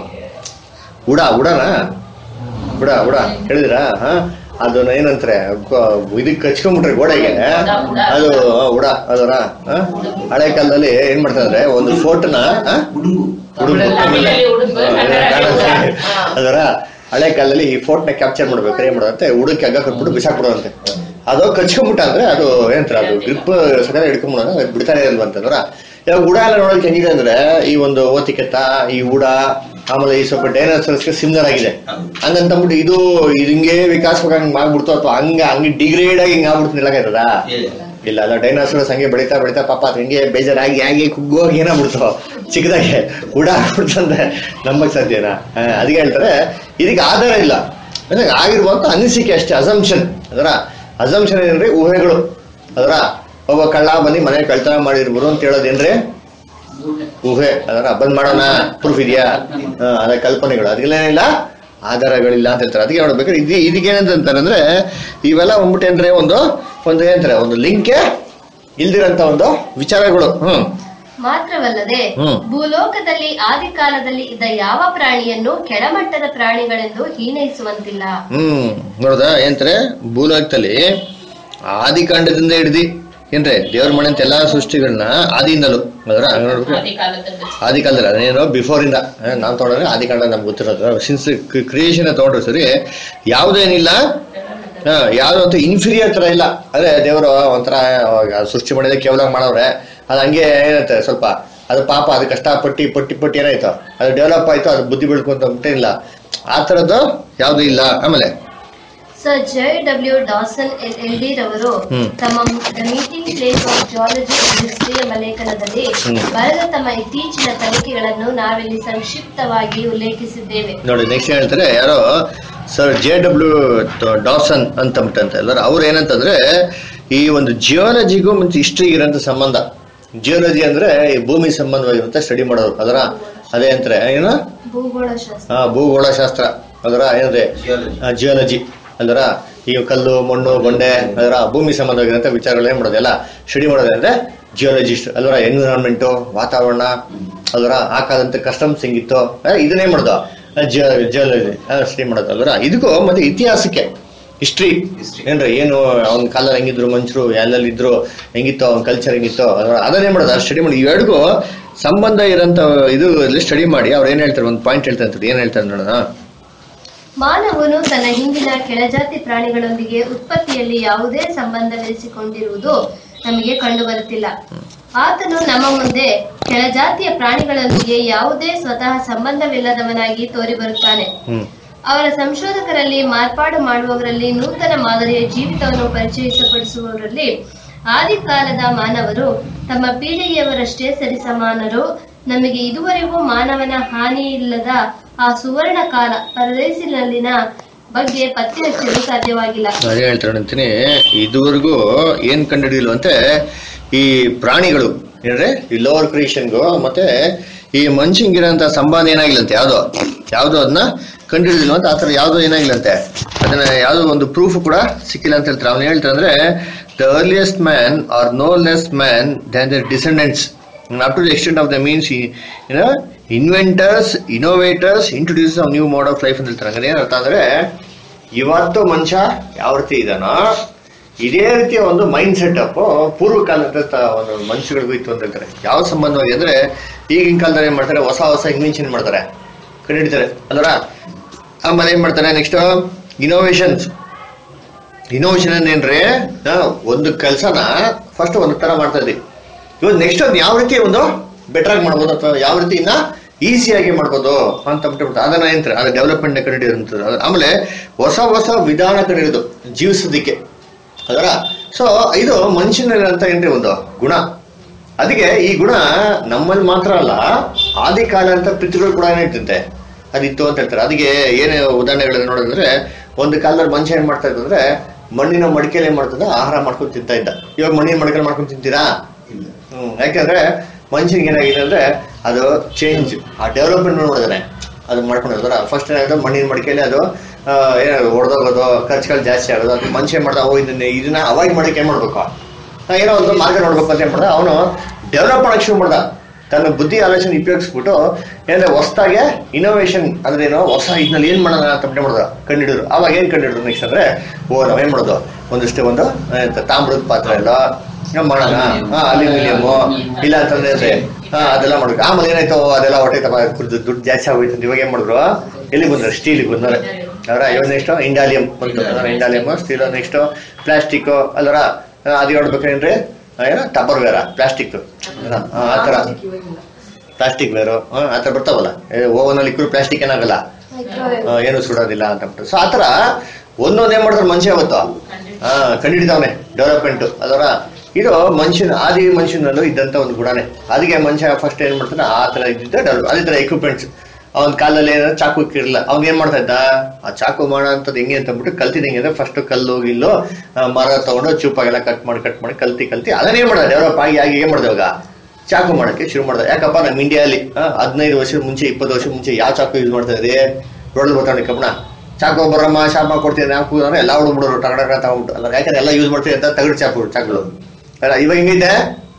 ಉಡ ಉಡನ ಉಡ ಉಡ ಹೇಳಿದಿರಾ ಹಾ ಅದನ್ನ ಏನಂತಾರೆ ಗೊ- ಇದಕ್ಕೆ ಕಚ್ಕೊಂಡ್ಬಿಟ್ರೆ ಗೋಡೆಗೆ ಅದು ಆ, ಉಡ ಅದರ ಹಾ? ಹಳೆ ಕಾಲದಲ್ಲಿ ಏನ್ ಮಾಡ್ತಾರೆ ಒಂದು ಫೋರ್ಟ್ನ ಹುಡುಗು ತಮಿಳಲ್ಲಿ ಉಡುಗು, ಕನ್ನಡದಲ್ಲಿ ಉಡ. ಹಾ. ಅದರ ಹಳೆ ಕಾಲದಲ್ಲಿ ಈ ಫೋರ್ಟ್ ನ ಕ್ಯಾಪ್ಚರ್ ಮಾಡ್ಬೇಕು ಏನ್ ಮಾಡೋದಂತೆ ಉಡಕ್ಕೆ ಹಗ್ಗ ಕೊಟ್ಬಿಟ್ಟು ಬಿಸಾಕ್ಬಿಡೋದಂತೆ ಅದು ಕಚ್ಕೊಂಡ್ಬಿಟ್ಟ ಅಂದ್ರೆ ಅದು ಏನಂತಾರೆ ಅದು ಗ್ರಿಪ್ ಸಕಲ ಹಿಡ್ಕೊಂಡ್ಬಿಡೋದು ಅದು ಬಿಡ್ತಾನೆ ಇಲ್ವಂತಂದ್ರ ಇವಾಗ ಉಡ ಎಲ್ಲ ನೋಡೋಕೆ ಹೆಂಗಿದೆ ಅಂದ್ರೆ ಈ ಒಂದು ಓತಿಕೆತ್ತ ಈ ಉಡ ಆಮೇಲೆ ಈ ಸ್ವಲ್ಪ ಡೈನೋಸರ್ಸ್ಗೆ ಸಿಮಿಲರ್ ಆಗಿದೆ ಹಂಗಂತಂದ್ಬಿಟ್ಟು ಇದು ಇದು ಹಿಂಗೆ ವಿಕಾಸವಾಗಿ ಹಂಗ್ ಮಾಡ್ಬಿಡ್ತು ಅಥವಾ ಹಂಗ ಹಂಗೆ ಡಿಗ್ರೇಡ್ ಆಗಿ ಹಿಂಗ್ ಆಗ್ಬಿಡ್ತು ನಿಲ್ಲಕಾಯ್ತದ ಇಲ್ಲ ಅಲ್ಲ ಡೈನಾಸೋರ್ಸ್ ಹಂಗೆ ಬೆಳೀತಾ ಬೆಳೀತಾ ಪಾಪ ಅದು ಹಿಂಗೆ ಬೇಜಾರಾಗಿ ಹಾಗೆ ಕುಗ್ಗೋಗಿ ಏನಾಗ್ಬಿಡ್ತು ಚಿಕ್ಕದಾಗೆ ಹುಡ ಆಗ್ಬಿಡ್ತಂದ್ರೆ ನಂಬಕ್ ಸಾಧ್ಯನಾ ಆ, ಅದಕ್ಕೆ ಹೇಳ್ತಾರೆ ಇದಕ್ಕೆ ಆಧಾರ ಇಲ್ಲ ಅಂದ್ರೆ ಆಗಿರುವಂತ ಅನಿಸಿಕೆ ಅಷ್ಟೇ ಅಸಂಪ್ಷನ್ ಅದರ ಅಸಂಪ್ಷನ್ ಏನ್ರಿ ಊಹೆಗಳು ಅದರ ಒಬ್ಬ ಕಳ್ಳ ಬಂದು ಮನೆ ಕಳ್ತನ ಮಾಡಿರ್ಬೋದು ಅಂತ ಹೇಳೋದೇನ್ರಿ ಊಹೆ ಅದರ ಬಂದ್ ಮಾಡೋಣ ಪ್ರೂಫ್ ಇದೆಯಾ ಹಾ, ಅದ ಕಲ್ಪನೆಗಳು ಅದಕ್ಕೆಲ್ಲ ಆಧಾರಗಳಿಲ್ಲ ಅಂತ ಹೇಳ್ತಾರೆ ಅದಕ್ಕೆ ನೋಡ್ಬೇಕಾದ್ರೆ ಇದು ಇದಕ್ಕೆ ಏನಂತಾರೆ ಅಂದ್ರೆ ಇವೆಲ್ಲ ಒಂದ್ಬಿಟ್ಟೇನ್ರಿ ಒಂದು ಒಂದು ಏನಂತಾರೆ ಒಂದು ಲಿಂಕೆ ಇಲ್ದಿರಂತ ಒಂದು ವಿಚಾರಗಳು ಹ್ಮ್ ಮಾತ್ರವಲ್ಲದೆ ಹ್ಮ್. ಭೂಲೋಕದಲ್ಲಿ ಆದಿ ಕಾಲದಲ್ಲಿ ಇದ್ದ ಯಾವ ಪ್ರಾಣಿಯನ್ನು ಕೆಳಮಟ್ಟದ ಪ್ರಾಣಿಗಳೆಂದು ಹೀನೈಸುವಂತಿಲ್ಲ ಹ್ಮ್ ನೋಡ್ದ ಏನಂತಾರೆ ಭೂಲೋಕದಲ್ಲಿ ಆದಿಕಾಂಡದಿಂದ ಹಿಡ್ದಿ ಏನ್ರಿ ದೇವ್ರ ಮನೆ ಅಂತ ಎಲ್ಲಾ ಸೃಷ್ಟಿಗಳನ್ನ ಆದಿಯಿಂದಲೂ ಅದರ ಹಂಗ್ ನೋಡ್ಬೇಕು ಆದಿ ಕಾಲದಲ್ಲಿ ಆದಿ ಕಾಲದಲ್ಲಿ ಅದೇನೋ ಬಿಫೋರ್ ಇಂದ ಆ, ನಾವ್ ತಗೊಂಡ್ರೆ ಆದಿ ಕಾಂಡ ನಮ್ಗೆ ಗೊತ್ತಿರೋದು ಸಿನ್ಸ್ ಕ್ರಿಯೇಷನ್ ತಗೊಂಡ್ರೆ ಸರಿ ಯಾವ್ದೇನಿಲ್ಲ ಹಾ ಯಾವ್ದು ಅಂತ ಇನ್ಫೀರಿಯರ್ ತರ ಇಲ್ಲ ಅದೇ ದೇವರು ಒಂಥರ ಅವಾಗ ಸೃಷ್ಟಿ ಮಾಡಿದ್ರೆ ಕೇವಲ ಮಾಡವ್ರೆ ಅದು ಹಂಗೆ ಏನಂತೆ ಸ್ವಲ್ಪ ಅದು ಪಾಪ ಅದು ಕಷ್ಟ ಪಟ್ಟಿ ಪಟ್ಟಿ ಪಟ್ಟಿ ಏನಾಯ್ತು ಅದು ಡೆವಲಪ್ ಆಯ್ತು ಅದು ಬುದ್ಧಿ ಬೆಳ್ಕೊಂತ ಇಲ್ಲ ಆ ಥರದ್ದು ಯಾವ್ದು ಇಲ್ಲ ಆಮೇಲೆ sir J W Dawson L L D ರವರು ಹ್ಮ್. ತಮ್ಮ the meeting place of geology history ಎಂಬ ಲೇಖನದಲ್ಲಿ ಹ್ಮ್. ಬರೆದ ತಮ್ಮ ಇತ್ತೀಚಿನ ತನಿಖೆಗಳನ್ನು ನಾವಿಲ್ಲಿ ಸಂಕ್ಷಿಪ್ತವಾಗಿ ಉಲ್ಲೇಖಿಸಿದ್ದೇವೆ ನೋಡಿ ನೆಕ್ಸ್ಟ್ ಹೇಳ್ತಾರೆ ಯಾರೋ ಸರ್ ಜೆ ಡಬ್ಲ್ಯೂ ಡಾಸನ್ ಅಂತಂಬಿಟ್ಟಂತ ಎಲ್ಲರೂ ಅವ್ರು ಏನಂತಂದ್ರೆ ಈ ಒಂದು ಜಿಯಾಲಜಿಗೂ ಮತ್ತು ಹಿಸ್ಟ್ರಿಗೆ ಇರೋಂಥ ಸಂಬಂಧ ಜಿಯಾಲಜಿ ಅಂದ್ರೆ ಈ ಭೂಮಿ ಸಂಬಂಧವಾಗಿರುವಂತ ಸ್ಟಡಿ ಮಾಡೋರು ಅದರ ಅದೇ ಅಂತಾರೆ ಏನು ಭೂಗೋಳಶಾಸ್ತ್ರ ಆ, ಭೂಗೋಳಶಾಸ್ತ್ರ ಅದರ ಏನಂದ್ರೆ ಜಿಯಾಲಜಿ ಅದರ ಈ ಕಲ್ಲು ಮಣ್ಣು ಬಂಡೆ ಅದರ ಭೂಮಿ ಸಂಬಂಧವಾಗಿರುವಂತ ವಿಚಾರಗಳು ಏನ್ ಮಾಡೋದು ಎಲ್ಲ ಸ್ಟಡಿ ಮಾಡೋದು ಅಂದ್ರೆ ಜಿಯಾಲಜಿಸ್ಟ್ ಅಲ್ವರ ಎನ್ವಿರಾನ್ಮೆಂಟು ವಾತಾವರಣ ಅದರ ಆ ಕಾಲದಂತ ಕಸ್ಟಮ್ಸ್ ಹೆಂಗಿತ್ತು ಆ, ಇದನ್ನೇ ಮಾಡೋದು ಜಿಯಾಲಜಿ ಸ್ಟಡಿ ಮಾಡೋದು ಅಲ್ವರ ಇದಕ್ಕೂ ಮತ್ತೆ ಇತಿಹಾಸಕ್ಕೆ ಹಿಸ್ಟ್ರಿ ಏನ್ರಿ ಏನು ಅವ್ನ ಕಾಲ ಹೆಂಗಿದ್ರು ಮನುಷ್ಯರು ಎಲ್ಲೆಲ್ಲಿ ಇದ್ರು ಹೆಂಗಿತ್ತು ಅವ್ನ ಕಲ್ಚರ್ ಹೆಂಗಿತ್ತು ಅದರ ಅದನ್ನೇ ಮಾಡೋದು ಸ್ಟಡಿ ಮಾಡಿ ಇವೆರಡಿಗೂ ಸಂಬಂಧ ಇರೋಂಥ ಇದು ಸ್ಟಡಿ ಮಾಡಿ ಅವ್ರು ಏನ್ ಹೇಳ್ತಾರೆ ಒಂದು ಪಾಯಿಂಟ್ ಹೇಳ್ತಾರೆ ಅಂತ ಏನ್ ಹೇಳ್ತಾರೆ ನೋಡೋಣ ಮಾನವನು ತನ್ನ ಹಿಂದಿನ ಕೆಳಜಾತಿ ಪ್ರಾಣಿಗಳೊಂದಿಗೆ ಉತ್ಪತ್ತಿಯಲ್ಲಿ ಯಾವುದೇ ಸಂಬಂಧವಿರಿಸಿಕೊಂಡಿರುವುದು ನಮಗೆ ಕಂಡುಬರುತ್ತಿಲ್ಲ ಆತನು ನಮ್ಮ ಮುಂದೆ ಕೆಳಜಾತಿಯ ಪ್ರಾಣಿಗಳೊಂದಿಗೆ ಯಾವುದೇ ಸ್ವತಃ ಸಂಬಂಧವಿಲ್ಲದವನಾಗಿ ತೋರಿಬರುತ್ತಾನೆ ಹ್ಮ್ ಅವರ ಸಂಶೋಧಕರಲ್ಲಿ ಮಾರ್ಪಾಡು ಮಾಡುವವರಲ್ಲಿ ನೂತನ ಮಾದರಿಯ ಜೀವಿತವನ್ನು ಪರಿಚಯಿಸಪಡಿಸುವವರಲ್ಲಿ ಆದಿಕಾಲದ ಮಾನವರು ತಮ್ಮ ಪೀಳಿಗೆಯವರಷ್ಟೇ ಸರಿಸಮಾನರು ನಮಗೆ ಇದುವರೆಗೂ ಮಾನವನ ಹಾನಿ ಇಲ್ಲದ ಆ ಸುವರ್ಣ ಕಾಲ ಪರದೇಸಿನಲ್ಲಿನ ಬಗ್ಗೆ ಪತ್ತೆ ಹಚ್ಚಲು ಸಾಧ್ಯವಾಗಿಲ್ಲ ಅದೇ ಹೇಳ್ತಾರೆ ಅಂತೀನಿ ಇದುವರೆಗೂ ಏನ್ ಕಂಡುಹಿಡಿಲ್ವಂತೆ ಈ ಪ್ರಾಣಿಗಳು ಏನಂದ್ರೆ ಈ ಲೋವರ್ ಕ್ರಿಯೇಷನ್ಗೂ ಮತ್ತೆ ಈ ಮನುಷ್ಯಂಗಿರೋಂಥ ಸಂಬಂಧ ಏನಾಗಿಲ್ಲಂತೆ ಯಾವ್ದು ಯಾವ್ದು ಅದನ್ನ ಕಂಡುಹಿಡಿದಿಲ್ವಂತ ಆ ಥರ ಯಾವ್ದು ಏನಾಗಿಲ್ಲಂತೆ ಅದನ್ನ ಯಾವ್ದೋ ಒಂದು ಪ್ರೂಫ್ ಕೂಡ ಸಿಕ್ಕಿಲ್ಲ ಅಂತ ಹೇಳ್ತಾರೆ ಅವ್ನು ಹೇಳ್ತಾರೆ ಅಂದ್ರೆ the earliest man are no less man than their descendants up to the extent of the means ಏನೋ inventors innovators introduce of new mode of life ಅಂತ ಹೇಳ್ತಾರೆ ಹಂಗಾರೆ ಏನರ್ಥ ಅಂದ್ರೆ ಇವತ್ತು ಮನುಷ್ಯ ಯಾವ ರೀತಿ ಇದಾನೋ ಇದೇ ರೀತಿಯ ಒಂದು ಮೈಂಡ್ ಸೆಟಪ್ ಪೂರ್ವ ಕಾಲದ ತ- ಒಂದು ಮನುಷ್ಯಗಳಿಗೂ ಇತ್ತು ಅಂತ ಹೇಳ್ತಾರೆ ಯಾವ ಸಂಬಂಧವಾಗಿ ಅಂದ್ರೆ ಈಗಿನ ಕಾಲದಲ್ಲಿ ಏನ್ ಮಾಡ್ತಾರೆ ಹೊಸ ಹೊಸ ಇನ್ವೆನ್ಷನ್ ಮಾಡ್ತಾರೆ ಕಂಡುಹಿಡಿತಾರೆ ಅಲ್ವರ ಆಮೇಲೆ ಏನ್ ಮಾಡ್ತಾರೆ ನೆಕ್ಸ್ಟ್ ಇನೋವೇಷನ್ಸ್ ಇನೋವೇಷನ್ ಏನ್ರಿ ಆ, ಒಂದು ಕೆಲಸನ ಫಸ್ಟ್ ಒಂದು ತರ ಮಾಡ್ತಾ ಇದ್ವಿ ಇವತ್ತು ನೆಕ್ಸ್ಟ್ ಅದು ಯಾವ ರೀತಿ ಒಂದು ಬೆಟರ್ ಆಗಿ ಮಾಡ್ಬೋದು ಅಥವಾ ಯಾವ ರೀತಿ ಇನ್ನ ಈಸಿಯಾಗಿ ಮಾಡ್ಬೋದು ಅಂತ ಬಿಟ್ಟು ಅದನ್ನ ಏನಂತಾರೆ ಅದು ಡೆವಲಪ್ಮೆಂಟ್ ಕಂಡಿಡಿಯೋದು ಆಮೇಲೆ ಹೊಸ ಹೊಸ ವಿಧಾನ ಕಂಡಿಡಿಯೋದು ಜೀವಿಸೋದಿಕ್ಕೆ ಅದರ ಸೊ ಇದು ಮನುಷ್ಯನಲ್ಲಿರಂತ ಏನ್ರಿ ಒಂದು ಗುಣ ಅದಕ್ಕೆ ಈ ಗುಣ ನಮ್ಮಲ್ಲಿ ಮಾತ್ರ ಅಲ್ಲ ಆದಿ ಕಾಲ ಅಂತ ಪಿತೃಗಳು ಕೂಡ ಏನಿರ್ತಂತೆ ಅದಿತ್ತು ಅಂತ ಹೇಳ್ತಾರೆ ಅದಕ್ಕೆ ಏನೇ ಉದಾಹರಣೆಗಳನ್ನ ನೋಡಿದ್ರೆ ಒಂದು ಕಾಲದಲ್ಲಿ ಮನುಷ್ಯ ಏನ್ ಮಾಡ್ತಾ ಇದ್ದಂದ್ರೆ ಮಣ್ಣಿನ ಮಡಿಕೆಯಲ್ಲಿ ಏನ್ ಮಾಡ್ತದ ಆಹಾರ ಮಾಡ್ಕೊಂಡು ತಿಂತಾ ಇದ್ದ ಇವಾಗ ಮಣ್ಣಿನ ಮಡಿಕೆಲಿ ಮಾಡ್ಕೊಂಡು ತಿಂತೀರಾ ಹ್ಮ್ ಯಾಕಂದ್ರೆ ಮನುಷ್ಯನಿಗೆ ಏನಾಗಿದೆ ಅಂದ್ರೆ ಅದು ಚೇಂಜ್ ಆ ಡೆವಲಪ್ಮೆಂಟ್ ನೋಡಿದ್ರೆ ಅದು ಮಾಡ್ಕೊಂಡಿರ್ತಾರ ಫಸ್ಟ್ ಏನಾಗುತ್ತೆ ಮಣ್ಣಿನ ಮಡಿಕೆಯಲ್ಲಿ ಅದು ಆ, ಏನಾದ್ರು ಹೊಡೆದೋಗೋದು ಖರ್ಚುಗಳು ಜಾಸ್ತಿ ಆಗೋದು ಅದು ಮನುಷ್ಯ ಮಾಡ್ದ ಓ ಇದನ್ನ ಇದನ್ನ ಅವಾಯ್ಡ್ ಮಾಡಕ್ಕೆ ಏನ್ ಮಾಡ್ಬೇಕು ಆ, ಏನೋ ಒಂದು ಮಾರ್ಗ ನೋಡ್ಬೇಕು ಅಂತ ಏನ್ ಮಾಡ್ದ ಅವನು ಡೆವಲಪ್ ಮಾಡಕ್ ಶುರು ಮಾಡ್ದ ತನ್ನ ಬುದ್ಧಿ ಆಲೋಚನೆ ಉಪಯೋಗಿಸ್ಬಿಟ್ಟು ಏನಂದ್ರೆ ಹೊಸದಾಗೆ ಇನೋವೇಷನ್ ಅಂದ್ರೆ ಏನೋ ಹೊಸ ಇದ್ನಲ್ಲಿ ಏನ್ ಮಾಡೋಣ ಅಂತ ಬಿಟ್ಟು ಮಾಡ್ದ ಕಂಡಿಡಿದ್ರು ಅವಾಗ ಏನ್ ಕಂಡಿಡಿದ್ರು ನೆಕ್ಸ್ಟ್ ಅಂದ್ರೆ ಓ ನಾವೇನ್ ಮಾಡೋದು ಒಂದಿಷ್ಟೇ ಒಂದು ಏನಂತ ತಾಮ್ರದ ಪಾತ್ರ ಎಲ್ಲ ನಾವ್ ಮಾಡೋಣ ಹಾ ಅಲ್ಯೂಮಿನಿಯಮ್ ಇಲ್ಲ ಅಂತಂದ್ರೆ ಅಂದ್ರೆ ಹಾ ಅದೆಲ್ಲ ಮಾಡ್ಬೇಕು ಆಮೇಲೆ ಏನಾಯ್ತು ಅದೆಲ್ಲ ಹೊಟ್ಟೆ ತಪ ಕುಡ್ದು ದುಡ್ಡು ಜಾಸ್ತಿ ಆಗೋಯ್ತು ಅಂತ ಇವಾಗ ಏನ್ ಮಾಡಿದ್ರು ಎಲ್ಲಿ ಬಂದ್ರೆ ಸ್ಟೀಲಿಗೆ ಬಂದ್ರೆ ಅವರ ಇವಾಗ ನೆಕ್ಸ್ಟ್ ಇಂಡಾಲಿಯಂ ಬಂತು ಇಂಡಾಲಿಯಂ ಸ್ಟೀಲ್ ನೆಕ್ಸ್ಟ್ ಪ್ಲಾಸ್ಟಿಕ್ ಅಲ್ವರ ಅದು ಹೇಳ್ಬೇಕೇನ್ರಿ ಏನೋ ಟಬರ್ ವೇರ ಪ್ಲಾಸ್ಟಿಕ್ ಆ ತರ ಪ್ಲಾಸ್ಟಿಕ್ ವೇರು ಆ ತರ ಬರ್ತಾವಲ್ಲ ಓವನ್ ಅಲ್ಲಿ ಇಕ್ಕರು ಪ್ಲಾಸ್ಟಿಕ್ ಏನಾಗಲ್ಲ ಆ, ಏನು ಸುಡೋದಿಲ್ಲ ಅಂತ ಬಿಟ್ಟು ಸೊ ಆತರ ಒಂದೊಂದ್ ಏನ್ ಮಾಡಿದ್ರು ಮನುಷ್ಯ ಅವತ್ತು ಹಾ ಕಂಡಿಡಿದವನೆ ಡೆವಲಪ್ಮೆಂಟ್ ಅದರ ಇದು ಮನುಷ್ಯನ ಆದಿ ಮನುಷ್ಯನಲ್ಲೂ ಇದ್ದಂತ ಒಂದು ಗುಣನೇ ಅದಕ್ಕೆ ಮನುಷ್ಯ ಫಸ್ಟ್ ಏನ್ ಮಾಡ್ತಾನೆ ಆ ತರ ಇದ್ದಿದ್ದ ಡೆವಲಪ್ ಅದೇ ತರ ಎಕ್ವಿಪ್ಮೆಂಟ್ಸ್ ಅವನ ಕಾಲದಲ್ಲಿ ಏನಾದ್ರು ಚಾಕು ಇಕ್ಕಿರಲಿಲ್ಲ ಅವ್ನ್ ಏನ್ ಮಾಡ್ತಾ ಇದ್ದ ಆ ಚಾಕು ಮಾಡೋ ಅಂತದ್ ಹೆಂಗೆ ಅಂತ ಅಂದ್ಬಿಟ್ಟು ಕಲ್ತಿದ್ ಹೆಂಗೆ ಅಂದ್ರೆ ಫಸ್ಟ್ ಕಲ್ಲು ಗಿಲ್ಲು ಆ, ಮರ ತಗೊಂಡು ಚೂಪಾಗೆಲ್ಲ ಕಟ್ ಮಾಡಿ ಕಟ್ ಮಾಡಿ ಕಲ್ತಿ ಕಲ್ತಿ ಅದನ್ನೇ ಮಾಡ್ದ ಡೆವಲಪ್ ಆಗಿ ಆಗಿ ಏನ್ ಮಾಡ್ದೆ ಇವಾಗ ಚಾಕು ಮಾಡಕ್ಕೆ ಶುರು ಮಾಡ್ದೆ ಯಾಕಪ್ಪ ನಮ್ಮ ಇಂಡಿಯಾಲಿ ಹದಿನೈದು ವರ್ಷದ ಮುಂಚೆ ಇಪ್ಪತ್ತು ವರ್ಷ ಮುಂಚೆ ಯಾವ ಚಾಕು ಯೂಸ್ ಮಾಡ್ತಾ ಇದ್ರಿ ರೋಡ್ ಬರ್ತಾನೆ ಕಬ್ಬಣ ಚಾಕು ಬರಮ್ಮ ಶಾಪ ಕೊಡ್ತೀನಿ ನಾಲ್ಕು ಅಂದ್ರೆ ಎಲ್ಲ ಹುಡುಗ್ಬಿಡೋರು ಟಗಡಗ ತಗೊಂಡ್ಬಿಟ್ಟು ಅಲ್ಲ ಯಾಕಂದ್ರೆ ಎಲ್ಲ ಯೂಸ್ ಮಾಡ್ತೀವಿ ಅಂತ ತಗಡು ಚಾಕು ಚಾಕುಗಳು ಅಲ್ಲ ಇವಾಗ ಹೆಂಗೈತೆ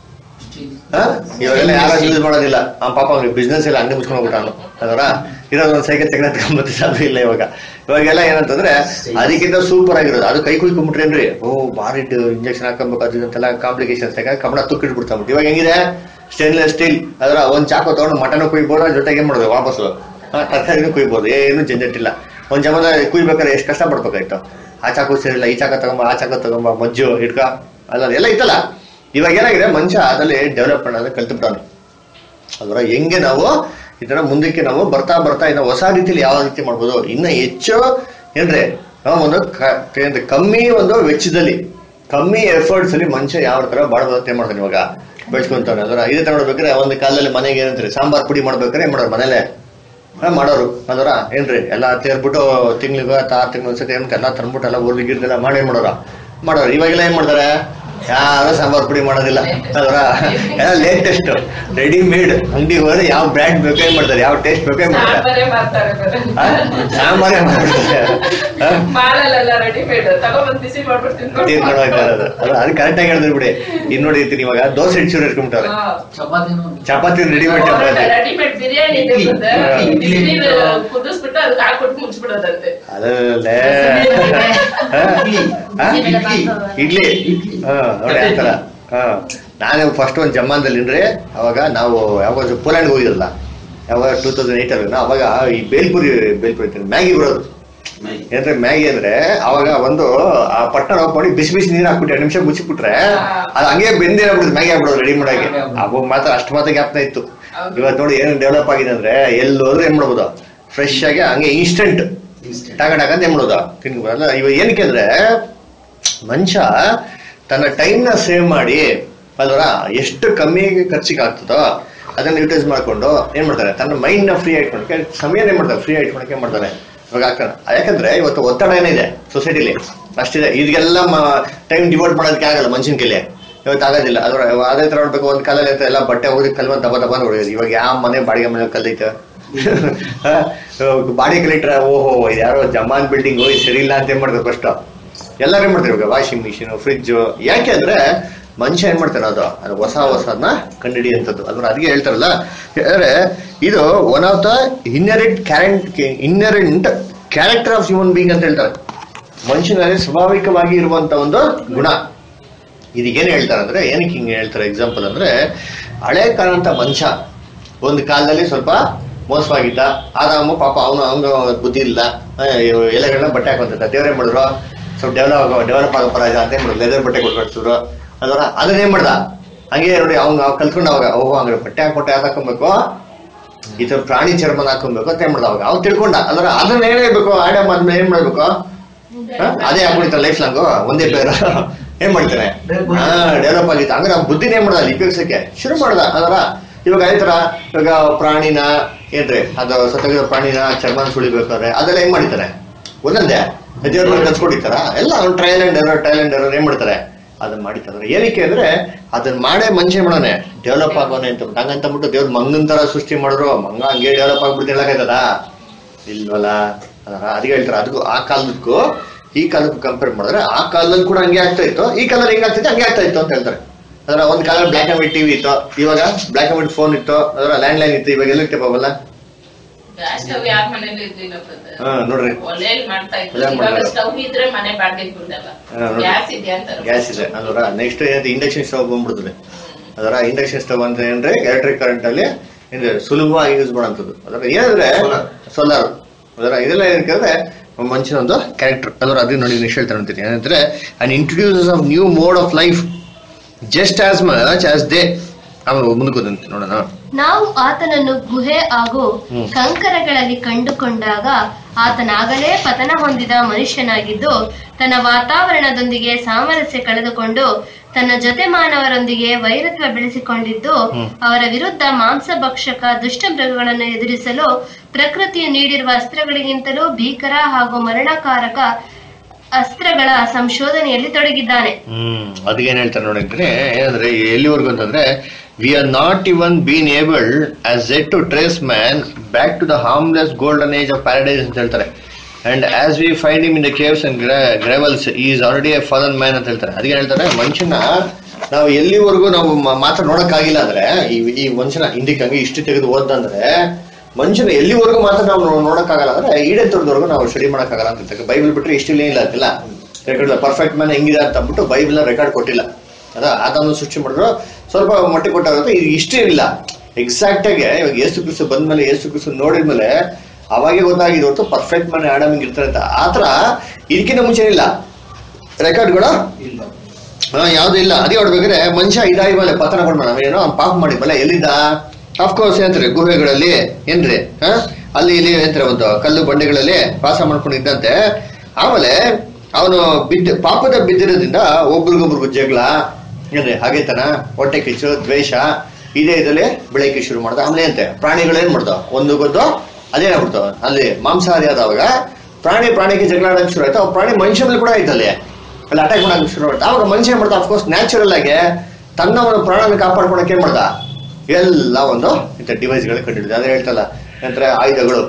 ಆ? ಇವಾಗೆಲ್ಲ ಯಾರು ಯೂಸ್ ಮಾಡೋದಿಲ್ಲ ಆ ಪಾಪ ಅವ್ನಿಗೆ ಬಿಸ್ನೆಸ್ ಎಲ್ಲ ಅಂಗಡಿ ಮುಚ್ಕೊಂಡು ಹೋಗ್ಬಿಟ್ಟಾನು ಅದರ ಇರೋದು ಒಂದು ಸೈಕಲ್ ತೆಗೆದು ಅದು ಇಲ್ಲ ಇವಾಗ ಇವಾಗೆಲ್ಲ ಏನಂತಂದ್ರೆ ಅದಕ್ಕಿಂತ ಸೂಪರ್ ಆಗಿರೋದು ಅದು ಕೈ ಕುಯ್ಕೊಂಡ್ಬಿಟ್ರೇನ್ರಿ ಓ ಬಾರಿ ಇಂಜೆಕ್ಷನ್ ಹಾಕೊಬೇಕು ಅದು ಅಂತೆಲ್ಲ ಕಾಂಪ್ಲಿಕೇಶನ್ಸ್ ಯಾಕಂದ್ರೆ ಕಬ್ಬಣ ತುಕ್ಕಿಟ್ಬಿಡ್ತಾಬಿಟ್ಟು ಇವಾಗ ಹೆಂಗಿದೆ ಸ್ಟೇನ್ಲೆಸ್ ಸ್ಟೀಲ್ ಅದರ ಒಂದ್ ಚಾಕು ತಗೊಂಡು ಮಟನ್ ಕುಯ್ಬೋದು ಅದ್ರ ಜೊತೆಗೆ ಏನ್ ಮಾಡೋದು ವಾಪಸ್ಸು ತರಕಾರಿನೂ ಕುಯ್ಬೋದು ಏನು ಜಂಜಟ್ಟಿಲ್ಲ ಒಂದ್ ಜಮದ ಕುಯ್ಬೇಕಾದ್ರೆ ಎಷ್ಟು ಕಷ್ಟ ಪಡ್ಬೇಕಾಯ್ತು ಆ ಚಾಕು ಸೇರಿಲ್ಲ ಈ ಚಾಕ ತಗೊಂಬ ಆ ಚಾಕ ತಗೊಂಬ ಮಜ್ಜು ಇಟ್ಕ ಅಲ್ಲ ಎಲ್ಲ ಇತ್ತಲ್ಲ ಇವಾಗ ಏನಾಗಿದೆ ಮನುಷ್ಯ ಅದ್ರಲ್ಲಿ ಡೆವಲಪ್ ಮಾಡೋದು ಕಲ್ತ್ಬಿಟ್ಟಾನೆ ಅದರ ಹೆಂಗೆ ನಾವು ಇದನ್ನ ಮುಂದಕ್ಕೆ ನಾವು ಬರ್ತಾ ಬರ್ತಾ ಇನ್ನು ಹೊಸ ರೀತಿಯಲ್ಲಿ ಯಾವ ರೀತಿ ಮಾಡ್ಬೋದು ಇನ್ನ ಹೆಚ್ಚು ಏನ್ರಿ ನಾವು ಒಂದು ಕ- ಏನ್ರಿ ಕಮ್ಮಿ ಒಂದು ವೆಚ್ಚದಲ್ಲಿ ಕಮ್ಮಿ ಎಫರ್ಟ್ಸ್ ಅಲ್ಲಿ ಮನುಷ್ಯ ಯಾವ ತರ ಬಾಳ್ಬೋದು ಅಂತ ಏನ್ ಮಾಡ್ತಾನೆ ಇವಾಗ ಬೆಳೆಸ್ಕೊಂತಾನೆ ಅದರ ಇದೇ ತರ ನೋಡ್ಬೇಕಾದ್ರೆ ಒಂದು ಕಾಲದಲ್ಲಿ ಮನೆಗೆ ಏನಂತಾರೆ ಸಾಂಬಾರ್ ಪುಡಿ ಮಾಡ್ಬೇಕಾದ್ರೆ ಏನ್ ಮಾಡೋರು ಮನೇಲೆ ಹಾ, ಮಾಡೋರು ಅದರ ಏನ್ರಿ ಎಲ್ಲ ತೇರ್ಬಿಟ್ಟು ತಿಂಗ್ಳಿಗೆ ಆರು ತಿಂಗಳು ಒಂದ್ಸತಿ ಏನ್ ಎಲ್ಲ ತಂದ್ಬಿಟ್ಟು ಎಲ್ಲ ಊರ್ಲಿ ಗಿರ್ದೆಲ್ಲ ಮಾಡಿ ಏನ್ ಮಾಡೋರ ಮಾಡೋರು ಇವಾಗೆಲ್ಲ ಏನ್ ಮಾಡ್ತಾರೆ ಯಾರು ಸಾಂಬಾರ್ ಪುಡಿ ಮಾಡೋದಿಲ್ಲ ಅದರ ಎಲ್ಲ ಲೇಟೆಸ್ಟ್ ರೆಡಿಮೇಡ್ ಅಂಗಡಿಗೆ ಹೋದ್ರೆ ಯಾವ ಬ್ರ್ಯಾಂಡ್ ಬೇಕೋ ಏನ್ ಮಾಡ್ತಾರೆ ಯಾವ ಟೇಸ್ಟ್ ಬೇಕೋ ಏನ್ ಮಾಡ್ತಾರೆ ಸಾಂಬಾರೇ ಮಾಡ್ತಾರೆ ಬೇರೆ. ಆ? ಸಾಂಬಾರೇ ಮಾಡ್ತಾರೆ ಆ? ಮಾಡಲ್ಲ ರೆಡಿಮೇಡ್ ತಗೊಂಡ್ಬಂದು ಬಿಸಿ ಮಾಡ್ಬಿಟ್ಟು ತಿನ್ಕೊಂಡು ತಿನ್ಕೊಂಡು ಹೋಗ್ತಾ ಇರೋದು ಅದು ಅದು ಕರೆಕ್ಟ್ ಆಗಿ ಹೇಳಿದ್ರು ಬಿಡಿ ಇನ್ ನೋಡಿ ಇರ್ತೀನಿ ಇವಾಗ ದೋಸೆ ಇಡ್ಸೂರು ಇಟ್ಕೊಂಡ್ಬಿಟ್ಟವ್ರೆ ಹಾ. ಚಪಾತಿನೂ ಚಪಾತಿ ರೆಡಿಮೇಡ್ ಚಪಾತಿ ರೆಡಿಮೇಡ್ ಬಿರಿಯಾನಿ ಇದೆ ಇಡ್ಲಿ. ಬಂದೆ. ಇಡ್ಲಿ. ಬಿಸಿನೀರು ಕುದಿಸ್ಬಿಟ್ಟು ಅದಕ್ಕೆ ಹಾಕ್ಬಿಟ್ಟು ಮುಚ್ಚಿಬಿಡೋದಂತೆ ಅದಲ್ಲೇ ಆ? ಇಡ್ಲಿ ಆ? ಇಡ್ಲಿ ಇಡ್ಲಿ ಹಾ ನೋಡಿ ಆ ಥರ ಹಾ ನಾನು ಫಸ್ಟ್ ಒಂದು ಜಮಾನ್ದಲ್ಲಿನ್ರಿ ಅವಾಗ ನಾವು ಯಾವಾಗ ಪೋಲ್ಯಾಂಡ್ ಹೋಗಿರಲ್ಲ ಯಾವಾಗ ಟೂ ತೌಸಂಡ್ ಏಟ್ ಅಲ್ಲಿ ಅವಾಗ ಈ ಬೇಲ್ಪುರಿ ಬೇಲ್ಪುರಿ ಅಂತಾರೆ, ಮ್ಯಾಗಿ ಬರೋದು ಏನಂದ್ರೆ ಮ್ಯಾಗಿ ಅಂದ್ರೆ ಅವಾಗ ಒಂದು ಆ ಪಟ್ಟಣ ಮಾಡಿ ಬಿಸಿ ಬಿಸಿ ನೀರು ಹಾಕ್ಬಿಟ್ಟು ಎರಡು ನಿಮಿಷ ಮುಚ್ಚಿಬಿಟ್ರೆ ಅದು ಹಂಗೆ ಬೆಂದೇ ಆಗ್ಬಿಡುದು ಮ್ಯಾಗಿ ಆಗ್ಬಿಡೋದು ರೆಡಿ ಮಾಡಾಗಿ ಅವಾಗ ಮಾತ್ರ ಅಷ್ಟು ಮಾತ್ರ ಜ್ಞಾಪನ ಇತ್ತು ಇವತ್ತು ನೋಡಿ ಏನು ಡೆವಲಪ್ ಆಗಿದೆ ಅಂದ್ರೆ ಎಲ್ಲಿ ಹೋದ್ರೆ ಏನ್ ಮಾಡ್ಬೋದು ಫ್ರೆಶ್ ಆಗಿ ಹಂಗೆ ಇನ್ಸ್ಟೆಂಟ್ ಟಗಡಕ ಅಂತ ಏನ್ ಮಾಡೋದು ತಿನ್ಬೋದು ಅಲ್ಲ ಇವಾಗ ಏನಕ್ಕೆ ಅಂದ್ರೆ ಮನುಷ್ಯ ತನ್ನ ಟೈಮ್ನ ಸೇವ್ ಮಾಡಿ ಅಲ್ವರ ಎಷ್ಟು ಕಮ್ಮಿ ಖರ್ಚಿಗೆ ಆಗ್ತದೋ ಅದನ್ನ ಯೂಟಿಲೈಸ್ ಮಾಡ್ಕೊಂಡು ಏನ್ ಮಾಡ್ತಾರೆ ತನ್ನ ಮೈಂಡ್ ನ ಫ್ರೀ ಇಟ್ಕೊಂಡು ಸಮಯ ಏನ್ ಮಾಡ್ತಾರೆ ಫ್ರೀ ಇಟ್ಕೊಳಕ್ಕೆ ಏನ್ ಮಾಡ್ತಾರೆ ಇವಾಗ ಆಗ್ತಾನೆ ಯಾಕಂದ್ರೆ ಇವತ್ತು ಒತ್ತಡ ಏನಿದೆ ಸೊಸೈಟಿಲಿ ಅಷ್ಟಿದೆ ಇದಕ್ಕೆಲ್ಲ ಟೈಮ್ ಡಿವೋಟ್ ಮಾಡೋದಕ್ಕೆ ಆಗಲ್ಲ ಮನುಷ್ಯನ ಕೈಲಿ ಇವತ್ತು ಆಗೋದಿಲ್ಲ ಅದ್ರ ಅದೇ ತರ ನೋಡ್ಬೇಕು ಒಂದ್ ಕಾಲಲ್ಲಿ ಐತೆ ಎಲ್ಲ ಬಟ್ಟೆ ಹೋಗಿ ಕಲ್ವಂತ ದಬ ದಬ ಹೊಡೆಯೋದು ಇವಾಗ ಯಾವ ಮನೆ ಬಾಡಿಗೆ ಮನೆ ಕಲ್ಲೈತೆ ಬಾಡಿಗೆ ಕಲಿಟ್ರೆ ಓಹೋ ಇದು ಯಾರೋ ಜಮಾನ್ ಬಿಲ್ಡಿಂಗ್ ಹೋಗಿ ಸರಿ ಇಲ್ಲ ಅಂತ ಏನ್ ಮಾಡ್ತಾರೆ ಫಸ್ಟ್ ಎಲ್ಲರೂ ಏನ್ ಮಾಡ್ತಾರೆ ಇವಾಗ ವಾಷಿಂಗ್ ಮಿಷಿನ್ ಫ್ರಿಜ್ ಯಾಕೆ ಅಂದ್ರೆ ಮನುಷ್ಯ ಏನ್ ಮಾಡ್ತಾನೆ ಅದು ಅದು ಹೊಸ ಹೊಸದನ್ನ ಕಂಡುಹಿಡಿಯುವಂಥದ್ದು ಅಂದ್ರೆ ಅದಕ್ಕೆ ಹೇಳ್ತಾರಲ್ಲ ಅಂದ್ರೆ ಇದು ಒನ್ ಆಫ್ ದ ಇನ್ನರೆಂಟ್ ಕ್ಯಾರೆಂಟ್ inherent character of human being ಅಂತ ಹೇಳ್ತಾರೆ ಮನುಷ್ಯನಲ್ಲಿ ಸ್ವಾಭಾವಿಕವಾಗಿ ಇರುವಂತ ಒಂದು ಗುಣ ಇದಕ್ಕೇನು ಹೇಳ್ತಾರೆ ಅಂದ್ರೆ ಏನಕ್ಕೆ ಹಿಂಗೆ ಹೇಳ್ತಾರೆ ಎಕ್ಸಾಂಪಲ್ ಅಂದ್ರೆ ಹಳೆ ಕಾಲಂತ ಮನುಷ್ಯ ಒಂದು ಕಾಲದಲ್ಲಿ ಸ್ವಲ್ಪ ಮೋಸವಾಗಿದ್ದ ಆದಾಮ ಪಾಪ ಅವನು ಅವನು ಬುದ್ಧಿ ಇಲ್ಲ ಆ, ಇವ್ ಎಲೆಗಳನ್ನ ಬಟ್ಟೆ ಹಾಕೊಂತಿದ್ದ ದೇವ್ರೇ ಮಾಡಿದ್ರು ಸ್ವಲ್ಪ ಡೆವಲಪ್ ಡೆವಲಪ್ ಆಗೋ ಪರಾಜ ಅಂತ ಏನ್ ಮಾಡಿದ್ರು ಲೆದರ್ ಬಟ್ಟೆ ಕೊಟ್ಟು ಕಳ್ಸಿದ್ರು ಅದರ ಅದನ್ನ ಏನ್ ಮಾಡ್ದ ಹಂಗೆ ನೋಡಿ ಅವ್ನು ಅವ್ನು ಕಲ್ತ್ಕೊಂಡು ಅವಾಗ ಓಹೋ ಹಂಗಾರೆ ಬಟ್ಟೆ ಹಾಕೊಟ್ಟೆ ಯಾವ್ದು ಹಾಕೊಬೇಕು ಈ ತರ ಪ್ರಾಣಿ ಚರ್ಮನ ಹಾಕೊಬೇಕು ಅಂತ ಏನ್ ಮಾಡ್ದ ಅವಾಗ ಅವ್ನು ತಿಳ್ಕೊಂಡ ಅಂದ್ರೆ ಅದನ್ನ ಏನ್ ಹೇಳ್ಬೇಕು ಆಡಮ್ ಆದ್ಮೇಲೆ ಏನ್ ಮಾಡ್ಬೇಕು ಹ? ಅದೇ ಹಾಕೊಂಡಿರ್ತಾರೆ ಲೈಫ್ ಲಾಂಗು ಒಂದೇ ಪೇರ ಏನ್ ಮಾಡ್ತಾರೆ ಹಾ ಡೆವಲಪ್ ಆಗಿತ್ತು ಹಂಗಾರೆ ಅವ್ನ್ ಬುದ್ಧಿನ ಏನ್ ಮಾಡ್ದ ಅಲ್ಲಿ ಉಪಯೋಗಿಸಕ್ಕೆ ಶುರು ಮಾಡ್ದ ಅದರ ಇವಾಗ ಅದೇ ತರ ಇವಾಗ ಪ್ರಾಣಿನ ಏನ್ರಿ ಅದು ಸತ್ತೋಗಿರೋ ಪ್ರಾಣಿನ ಚರ್ಮನ ಸುಳಿಬೇಕಾದ್ರೆ ಅದೆಲ್ಲ ಹೆಂಗ್ ಮಾಡಿದ್ದಾರೆ ಒಂದೊಂದೇ ದೇವ್ರ ಮೇಲೆ ಕಲ್ಸ್ಕೊಂಡಿರ್ತಾರ ಎಲ್ಲ ಅವ್ನು trial and error trial and error ಏನ್ ಮಾಡ್ತಾರೆ ಅದನ್ನ ಮಾಡಿರ್ತಾರೆ ಏನಕ್ಕೆ ಅಂದ್ರೆ ಅದನ್ನ ಮಾಡೇ ಮನುಷ್ಯ ಮಾಡೋನೆ ಡೆವಲಪ್ ಆಗೋನೆ ಅಂತ ಹಂಗಂತ ಬಿಟ್ಟು ದೇವ್ರ ಮಂಗನ್ ತರ ಸೃಷ್ಟಿ ಮಾಡಿದ್ರು ಮಂಗ ಹಂಗೆ ಡೆವಲಪ್ ಆಗ್ಬಿಟ್ಟು ಹೇಳಕ್ಕಾಯ್ತದ ಇಲ್ವಲ್ಲ ಅದರ ಅದಕ್ಕೆ ಹೇಳ್ತಾರೆ ಅದಕ್ಕೂ ಆ ಕಾಲದಕ್ಕೂ ಈ ಕಾಲಕ್ಕೂ ಕಂಪೇರ್ ಮಾಡಿದ್ರೆ ಆ ಕಾಲದಲ್ಲಿ ಕೂಡ ಹಂಗೆ ಆಗ್ತಾ ಇತ್ತು ಈ ಕಾಲದಲ್ಲಿ ಹೆಂಗ್ ಆಗ್ತಿತ್ತು ಹಂಗೆ ಆಗ್ತಾ ಇತ್ತು ಅಂತ ಹೇಳ್ತಾರೆ ಅದರ ಒಂದ್ ಕಾಲ ಬ್ಲಾಕ್ ಅಂಡ್ ವೈಟ್ ಟಿವಿ ಇತ್ತು ಇವಾಗ ಬ್ಲಾಕ್ ಅಂಡ್ ವೈಟ್ ಫೋನ್ ಇತ್ತು ಅದರ ಲ್ಯಾಂಡ್ ಲೈನ್ ಇತ್ತು ಇವಾಗ ಎಲ್ಲ ಇಟ್ಟಿವಲ್ಲ ಗ್ಯಾಸ್ ಸ್ಟವ್ ಯಾರ ಮನೇಲಿ ಇರ್ಲಿಲ್ಲ brother. ಹಾ ನೋಡ್ರಿ ಒಲೆಯಲ್ಲಿ ಮಾಡ್ತಾ ಇದ್ರು ಒಲೆಯಲ್ಲಿ ಇವಾಗ ಮಾಡ್ತಾರೆ. ಸ್ಟವ್ ಇದ್ರೆ ಮನೆ ಬಾಡಿಗೆ ಬಿಡಲ್ಲ ಹಾ, ನೋಡಿ. ಗ್ಯಾಸ್ ಇದೆ ಅಂತಾರೆ ಗ್ಯಾಸ್ ಇದೆ ಅದರ ನೆಕ್ಸ್ಟ್ ಏನಂತ ಇಂಡಕ್ಷನ್ ಸ್ಟವ್ ಬಂದ್ಬಿಡ್ತದೆ ಅದರ ಇಂಡಕ್ಷನ್ ಸ್ಟವ್ ಅಂತ ಏನ್ರಿ ಎಲೆಕ್ಟ್ರಿಕ್ ಕರೆಂಟ್ ಅಲ್ಲಿ ಏನ್ರಿ ಸುಲಭವಾಗಿ ಯೂಸ್ ಮಾಡೋಂಥದ್ದು ಅದರ ಏನಂದ್ರೆ ಸೋಲಾರ್ ಅದರ ಇದೆಲ್ಲ ಏನಂದ್ರೆ ಮನುಷ್ಯನ ಒಂದು ಕ್ಯಾರೆಕ್ಟರ್ ಅದರ ಅದನ್ನ ನೋಡಿ ನೆಕ್ಸ್ಟ್ ಹೇಳ್ತಾರೆ ಅಂತೀನಿ ಏನಂದ್ರೆ and introduces of new mode of life just as much as they ಆಮೇಲೆ ಮುಂದಕ್ಕೆ ಹೋದಂತೆ ನೋಡೋಣ ನಾವು ಆತನನ್ನು ಗುಹೆ ಹಾಗೂ ಹ್ಮ್. ಕಂಕರಗಳಲ್ಲಿ ಕಂಡುಕೊಂಡಾಗ ಆತನಾಗಲೇ ಪತನ ಹೊಂದಿದ ಮನುಷ್ಯನಾಗಿದ್ದು ತನ್ನ ವಾತಾವರಣದೊಂದಿಗೆ ಸಾಮರಸ್ಯ ಕಳೆದುಕೊಂಡು ತನ್ನ ಜೊತೆ ಮಾನವರೊಂದಿಗೆ ವೈರತ್ವ ಬೆಳೆಸಿಕೊಂಡಿದ್ದು ಹ್ಮ್. ಅವರ ವಿರುದ್ಧ ಮಾಂಸಭಕ್ಷಕ ದುಷ್ಟ ಮೃಗಗಳನ್ನು ಎದುರಿಸಲು ಪ್ರಕೃತಿಯು ನೀಡಿರುವ ಅಸ್ತ್ರಗಳಿಗಿಂತಲೂ ಭೀಕರ ಹಾಗೂ ಮರಣಕಾರಕ ಅಸ್ತ್ರಗಳ ಸಂಶೋಧನೆಯಲ್ಲಿ ತೊಡಗಿದ್ದಾನೆ ಹ್ಮ್ ಅದಕ್ಕೆ ಏನ್ ಹೇಳ್ತಾರೆ ನೋಡಿದ್ರೆ ಏನಂದ್ರೆ ಎಲ್ಲಿವರೆಗೂ ಅಂತಂದ್ರೆ we are not even been able as yet to trace man back to the harmless golden age of paradise ಅಂತ ಹೇಳ್ತಾರೆ and as we find him in the caves and gravels is already a fallen man ಅಂತ ಹೇಳ್ತಾರೆ ಅದಕ್ಕೆ ಹೇಳ್ತಾರೆ ಮನುಷ್ಯನ ನಾವು ಎಲ್ಲಿವರೆಗೂ ನಾವು ಮ- ಮಾತ್ರ ನೋಡಕ್ಕಾಗಿಲ್ಲ ಅಂದ್ರೆ ಈ ಈ ಮನುಷ್ಯನ ಹಿಂದಕ್ಕೆ ಹಂಗೆ ಇಷ್ಟು ತೆಗೆದು ಓದಂದ್ರೆ ಮನುಷ್ಯನ ಎಲ್ಲಿವರೆಗೂ ಮಾತ್ರ ನಾವು ನೋ- ನೋಡಕ್ಕಾಗಲ್ಲ ಅಂದ್ರೆ ಈಡೇ ತೊಡೆದವರೆಗೂ ನಾವು ಸ್ಟಡಿ ಮಾಡಕ್ಕಾಗಲ್ಲ ಅಂತ ಹೇಳ್ತಾರೆ ಬೈಬಲ್ ಬಿಟ್ರೆ ಇಷ್ಟಿಲ್ಲ ಇಲ್ಲ ಅಂತಿಲ್ಲ ರೆಕಾರ್ಡ್ ಪರ್ಫೆಕ್ಟ್ ಮ್ಯಾನ್ ಹೆಂಗಿದೆ ಅಂತ ಅಂದ್ಬಿಟ್ಟು ಬೈಬಲ್ ರೆಕಾರ್ಡ್ ಕೊಟ್ಟಿಲ್ಲ ಅದ ಆತನ ಸೃಷ್ಟಿ ಮಾಡಿದ್ರು ಸ್ವಲ್ಪ ಮಟ್ಟಿ ಕೊಟ್ಟಾಗುತ್ತೆ ಇದು ಇಷ್ಟೇ ಇಲ್ಲ ಎಕ್ಸಾಕ್ಟ್ ಆಗಿ ಇವಾಗ ಏಸು ಕ್ರಿಸ್ತು ಬಂದ್ಮೇಲೆ ಏಸು ಕ್ರಿಸ್ತು ನೋಡಿದ್ಮೇಲೆ ಅವಾಗೆ ಗೊತ್ತಾಗಿದೆ ಹೊರತು ಪರ್ಫೆಕ್ಟ್ ಮನೆ ಆಡಮಿಂಗ್ ಇರ್ತಾರೆ ಅಂತ ಆತರ ಇದಕ್ಕಿಂತ ಮುಂಚೆ ಇಲ್ಲ ರೆಕಾರ್ಡ್ಗಳು ಹಾ ಯಾವ್ದು ಇಲ್ಲ ಅದೇ ಹೊಡ್ಬೇಕಾದ್ರೆ ಮನುಷ್ಯ ಇದಾಗಿ ಮೇಲೆ ಪತನಗೊಂಡ ನಾವೇನೋ ಅವ್ನ್ ಪಾಪ ಮಾಡಿ ಮೇಲೆ ಎಲ್ಲಿದ್ದ ಅಫ್ಕೋರ್ಸ್ ಏನಂತಾರೆ ಗುಹೆಗಳಲ್ಲಿ ಏನ್ರಿ ಹಾ ಅಲ್ಲಿ ಇಲ್ಲಿ ಏನಂತಾರೆ ಒಂದು ಕಲ್ಲು ಬಂಡೆಗಳಲ್ಲಿ ವಾಸ ಮಾಡ್ಕೊಂಡಿದ್ದಂತೆ ಆಮೇಲೆ ಅವನು ಬಿದ್ದ ಪಾಪದ ಬಿದ್ದಿರೋದ್ರಿಂದ ಒಬ್ರಿಗೊಬ್ರಿಗೂ ಜಗಳ ಏನ್ರಿ ಹಾಗೇತನ ಹೊಟ್ಟೆ ಕಿಚ್ಚು ದ್ವೇಷ ಇದೇ ಇದರಲ್ಲಿ ಬೆಳಗ್ಗೆ ಶುರು ಮಾಡ್ದ ಆಮೇಲೆ ಅಂತೆ ಪ್ರಾಣಿಗಳು ಏನ್ ಮಾಡ್ತಾವ ಒಂದು ಗೊತ್ತು ಅದೇನಾಗ್ಬಿಡ್ತಾವ ಅಲ್ಲಿ ಮಾಂಸಾಹಾರಿ ಆದವಾಗ ಪ್ರಾಣಿ ಪ್ರಾಣಿಗೆ ಜಗಳ ಆಡೋಕೆ ಶುರು ಆಯ್ತು ಅವ್ ಪ್ರಾಣಿ ಮನುಷ್ಯ ಮೇಲೆ ಕೂಡ ಐತಲ್ಲಿ ಅಲ್ಲಿ ಅಟ್ಯಾಕ್ ಮಾಡಕ್ಕೆ ಶುರು ಮಾಡ್ತಾ ಅವಾಗ ಮನುಷ್ಯ ಏನ್ ಮಾಡ್ತಾ ಅಫ್ಕೋರ್ಸ್ ನ್ಯಾಚುರಲ್ ಆಗಿ ತನ್ನ ಒಂದು ಪ್ರಾಣನ ಕಾಪಾಡ್ಕೊಳಕ್ಕೆ ಏನ್ ಮಾಡ್ದ ಎಲ್ಲ ಒಂದು ಇಂಥ ಡಿವೈಸ್ಗಳು ಕಂಡಿಡಿದ ಅದೇ ಹೇಳ್ತಲ್ಲ ನಂತರ ಆಯುಧಗಳು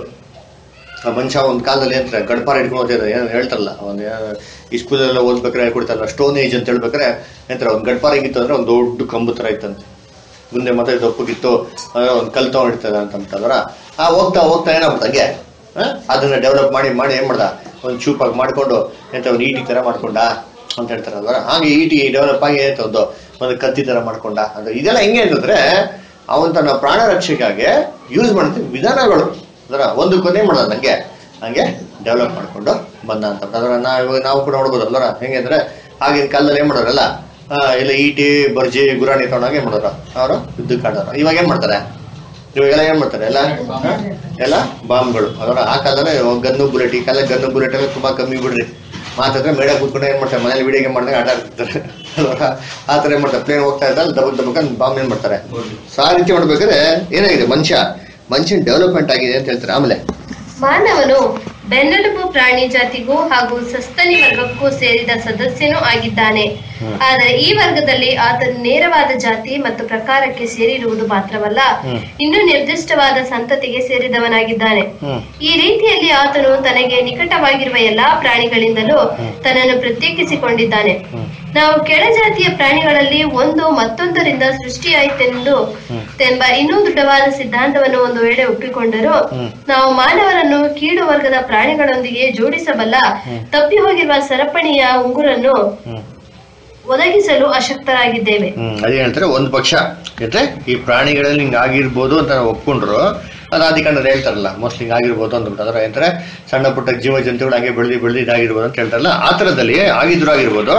ಆ ಮನುಷ್ಯ ಒಂದು ಕಾಲದಲ್ಲಿ ಏನಂತಾರೆ ಗಡ್ಪಾರ ಹಿಡ್ಕೊಂಡು ಓದಿದ್ರೆ ಏನು ಹೇಳ್ತಾರಲ್ಲ ಒಂದು ಈ ಸ್ಕೂಲೆಲ್ಲ ಓದ್ಬೇಕಾರೆ ಹೇಳ್ಕೊಡ್ತಾರಲ್ಲ ಸ್ಟೋನ್ ಏಜ್ ಅಂತ ಹೇಳ್ಬೇಕಾರೆ ಏನಂತಾರೆ ಒಂದು ಗಡ್ಪಾರ ಹೆಂಗಿತ್ತು ಅಂದ್ರೆ ಒಂದು ದೊಡ್ಡ ಕಂಬು ತರ ಇತ್ತಂತೆ ಮುಂದೆ ಮತ್ತೆ ದಪ್ಪಗಿತ್ತು ಒಂದು ಕಲ್ ತಗೊಂಡಿರ್ತದೆ ಅಂತ ಅಂತಂದ್ರ ಆ ಹೋಗ್ತಾ ಹೋಗ್ತಾ ಏನಾಗ್ಬಿಡ್ತು ಹಂಗೆ ಆ? ಅದನ್ನ ಡೆವಲಪ್ ಮಾಡಿ ಮಾಡಿ ಏನ್ ಮಾಡ್ದ ಒಂದು ಚೂಪಾಗಿ ಮಾಡ್ಕೊಂಡು ಎಂತ ಒಂದು ಈಟಿ ತರ ಮಾಡ್ಕೊಂಡ ಅಂತ ಹೇಳ್ತಾರಲ್ವ ಹಾಗೆ ಈಟಿ ಡೆವಲಪ್ ಆಗಿ ಏನಂತ ಒಂದು ಒಂದು ಕತ್ತಿ ತರ ಮಾಡ್ಕೊಂಡ ಅದು ಇದೆಲ್ಲ ಹೆಂಗೆ ಅಂತಂದ್ರೆ ಅವನ್ ತನ್ನ ಪ್ರಾಣ ರಕ್ಷೆಗಾಗಿ ಯೂಸ್ ಮಾಡ್ತಿದ್ದ ವಿಧಾನಗಳು ಅದರ ಒಂದು ಕೊನೆ ಮಾಡೋದು ನಂಗೆ ಹಂಗೆ ಡೆವಲಪ್ ಮಾಡ್ಕೊಂಡು ಬಂದ ಅಂತ ಅದರ ನಾವು ನಾವು ಕೂಡ ನೋಡ್ಬೋದು ಅಲ್ಲರ ಹೆಂಗೆ ಅಂದ್ರೆ ಆಗಿನ ಕಾಲದಲ್ಲಿ ಏನ್ ಮಾಡೋರಲ್ಲ ಆ, ಇಲ್ಲ ಈಟಿ ಬರ್ಜಿ ಗುರಾಣಿ ತಗೊಂಡಾಗ ಏನ್ ಮಾಡೋರು ಅವರು ಯುದ್ಧಕ್ಕೆ ಆಡೋರು ಇವಾಗ ಏನ್ ಮಾಡ್ತಾರೆ ಇವಾಗೆಲ್ಲ ಏನ್ ಮಾಡ್ತಾರೆ ಎಲ್ಲ ಹ? ಎಲ್ಲ ಬಾಂಬ್ಗಳು ಅದರ ಆ ಕಾಲದಲ್ಲಿ ಗನ್ನು ಬುಲೆಟ್ ಈ ಕಾಲ ಗನ್ನು ಬುಲೆಟ್ ಎಲ್ಲ ತುಂಬಾ ಕಮ್ಮಿ ಬಿಡ್ರಿ ಮಾತಾದ್ರೆ ಮೇಡ ಕೂತ್ಕೊಂಡು ಏನ್ ಮಾಡ್ತಾರೆ ಮನೇಲಿ ವಿಡಿಯೋ ಗೇಮ್ ಮಾಡಿದಾಗ ಆಟ ಆಡ್ತಿರ್ತಾರೆ ಅಲ್ವಾ? ಆ ತರ ಏನ್ ಮಾಡ್ತಾರೆ ಪ್ಲೇನ್ ಹೋಗ್ತಾ ಇದ್ದಾಗ ದಬಕ್ ದಬಕ್ ಬಾಂಬ್ ಏನ್ ಮಾಡ್ತಾರೆ ಸೊ ಆ ರೀತಿ ಮಾಡ್ಬೇಕಾದ್ರೆ ಏನಾಗಿದೆ ಮನುಷ್ಯ ಮನುಷ್ಯನ್ ಡೆವಲಪ್ಮೆಂಟ್ ಆಗಿದೆ ಅಂತ ಹೇಳ್ತಾರೆ ಆಮೇಲೆ ಮಾನವನು ಬೆನ್ನೆಲುಬು ಪ್ರಾಣಿ ಜಾತಿಗೂ ಹಾಗೂ ಸಸ್ತನಿ ವರ್ಗಕ್ಕೂ ಸೇರಿದ ಸದಸ್ಯನೂ ಆಗಿದ್ದಾನೆ ಆದರೆ ಈ ವರ್ಗದಲ್ಲಿ ಆತನು ನೇರವಾದ ಜಾತಿ ಮತ್ತು ಪ್ರಕಾರಕ್ಕೆ ಸೇರಿರುವುದು ಮಾತ್ರವಲ್ಲ ಹ್ಮ್. ಇನ್ನೂ ನಿರ್ದಿಷ್ಟವಾದ ಸಂತತಿಗೆ ಸೇರಿದವನಾಗಿದ್ದಾನೆ ಹ್ಮ್ ಈ ರೀತಿಯಲ್ಲಿ ಆತನು ತನಗೆ ನಿಕಟವಾಗಿರುವ ಎಲ್ಲಾ ಪ್ರಾಣಿಗಳಿಂದಲೂ ತನ್ನನ್ನು ಪ್ರತ್ಯೇಕಿಸಿಕೊಂಡಿದ್ದಾನೆ ನಾವು ಕೆಳಜಾತಿಯ ಪ್ರಾಣಿಗಳಲ್ಲಿ ಒಂದು ಮತ್ತೊಂದರಿಂದ ಸೃಷ್ಟಿಯಾಯಿತೆಂದು ಎಂಬ ಇನ್ನೂ ದೃಢವಾದ ಸಿದ್ಧಾಂತವನ್ನು ಒಂದು ವೇಳೆ ಒಪ್ಪಿಕೊಂಡರೂ ಹ್ಮ್. ನಾವು ಮಾನವರನ್ನು ಕೀಳು ವರ್ಗದ ಪ್ರಾಣಿಗಳೊಂದಿಗೆ ಜೋಡಿಸಬಲ್ಲ ತಪ್ಪಿ ಹೋಗಿರುವ ಸರಪಣಿಯ ಉಂಗುರನ್ನು ಹ್ಮ್ ಒದಗಿಸಲು ಅಶಕ್ತರಾಗಿದ್ದೇವೆ ಹ್ಮ್ ಅದೇ ಹೇಳ್ತಾರೆ ಒಂದು ಪಕ್ಷ ಯಾಕೆ ಈ ಪ್ರಾಣಿಗಳಲ್ಲಿ ಹಿಂಗ್ ಆಗಿರ್ಬೋದು ಅಂತ ನಾವು ಒಪ್ಕೊಂಡ್ರು ಅದು ಆದಿಕಾಂಡದಲ್ಲಿ ಹೇಳ್ತಾರಲ್ಲ ಮೋಸ್ಟ್ಲಿ ಹಿಂಗ್ ಆಗಿರ್ಬೋದು ಅಂದ್ಬಿಟ್ಟು ಅದರ ಏನಂತಾರೆ ಸಣ್ಣ ಪುಟ್ಟ ಜೀವ ಜಂತುಗಳು ಹಾಗೆ ಬೆಳೆದಿ ಬೆಳೆದಿ ಇದಾಗಿರ್ಬೋದು ಅಂತ ಹೇಳ್ತಾರಲ್ಲ ಆ ಥರದಲ್ಲಿ ಆಗಿದ್ರು ಆಗಿರ್ಬೋದು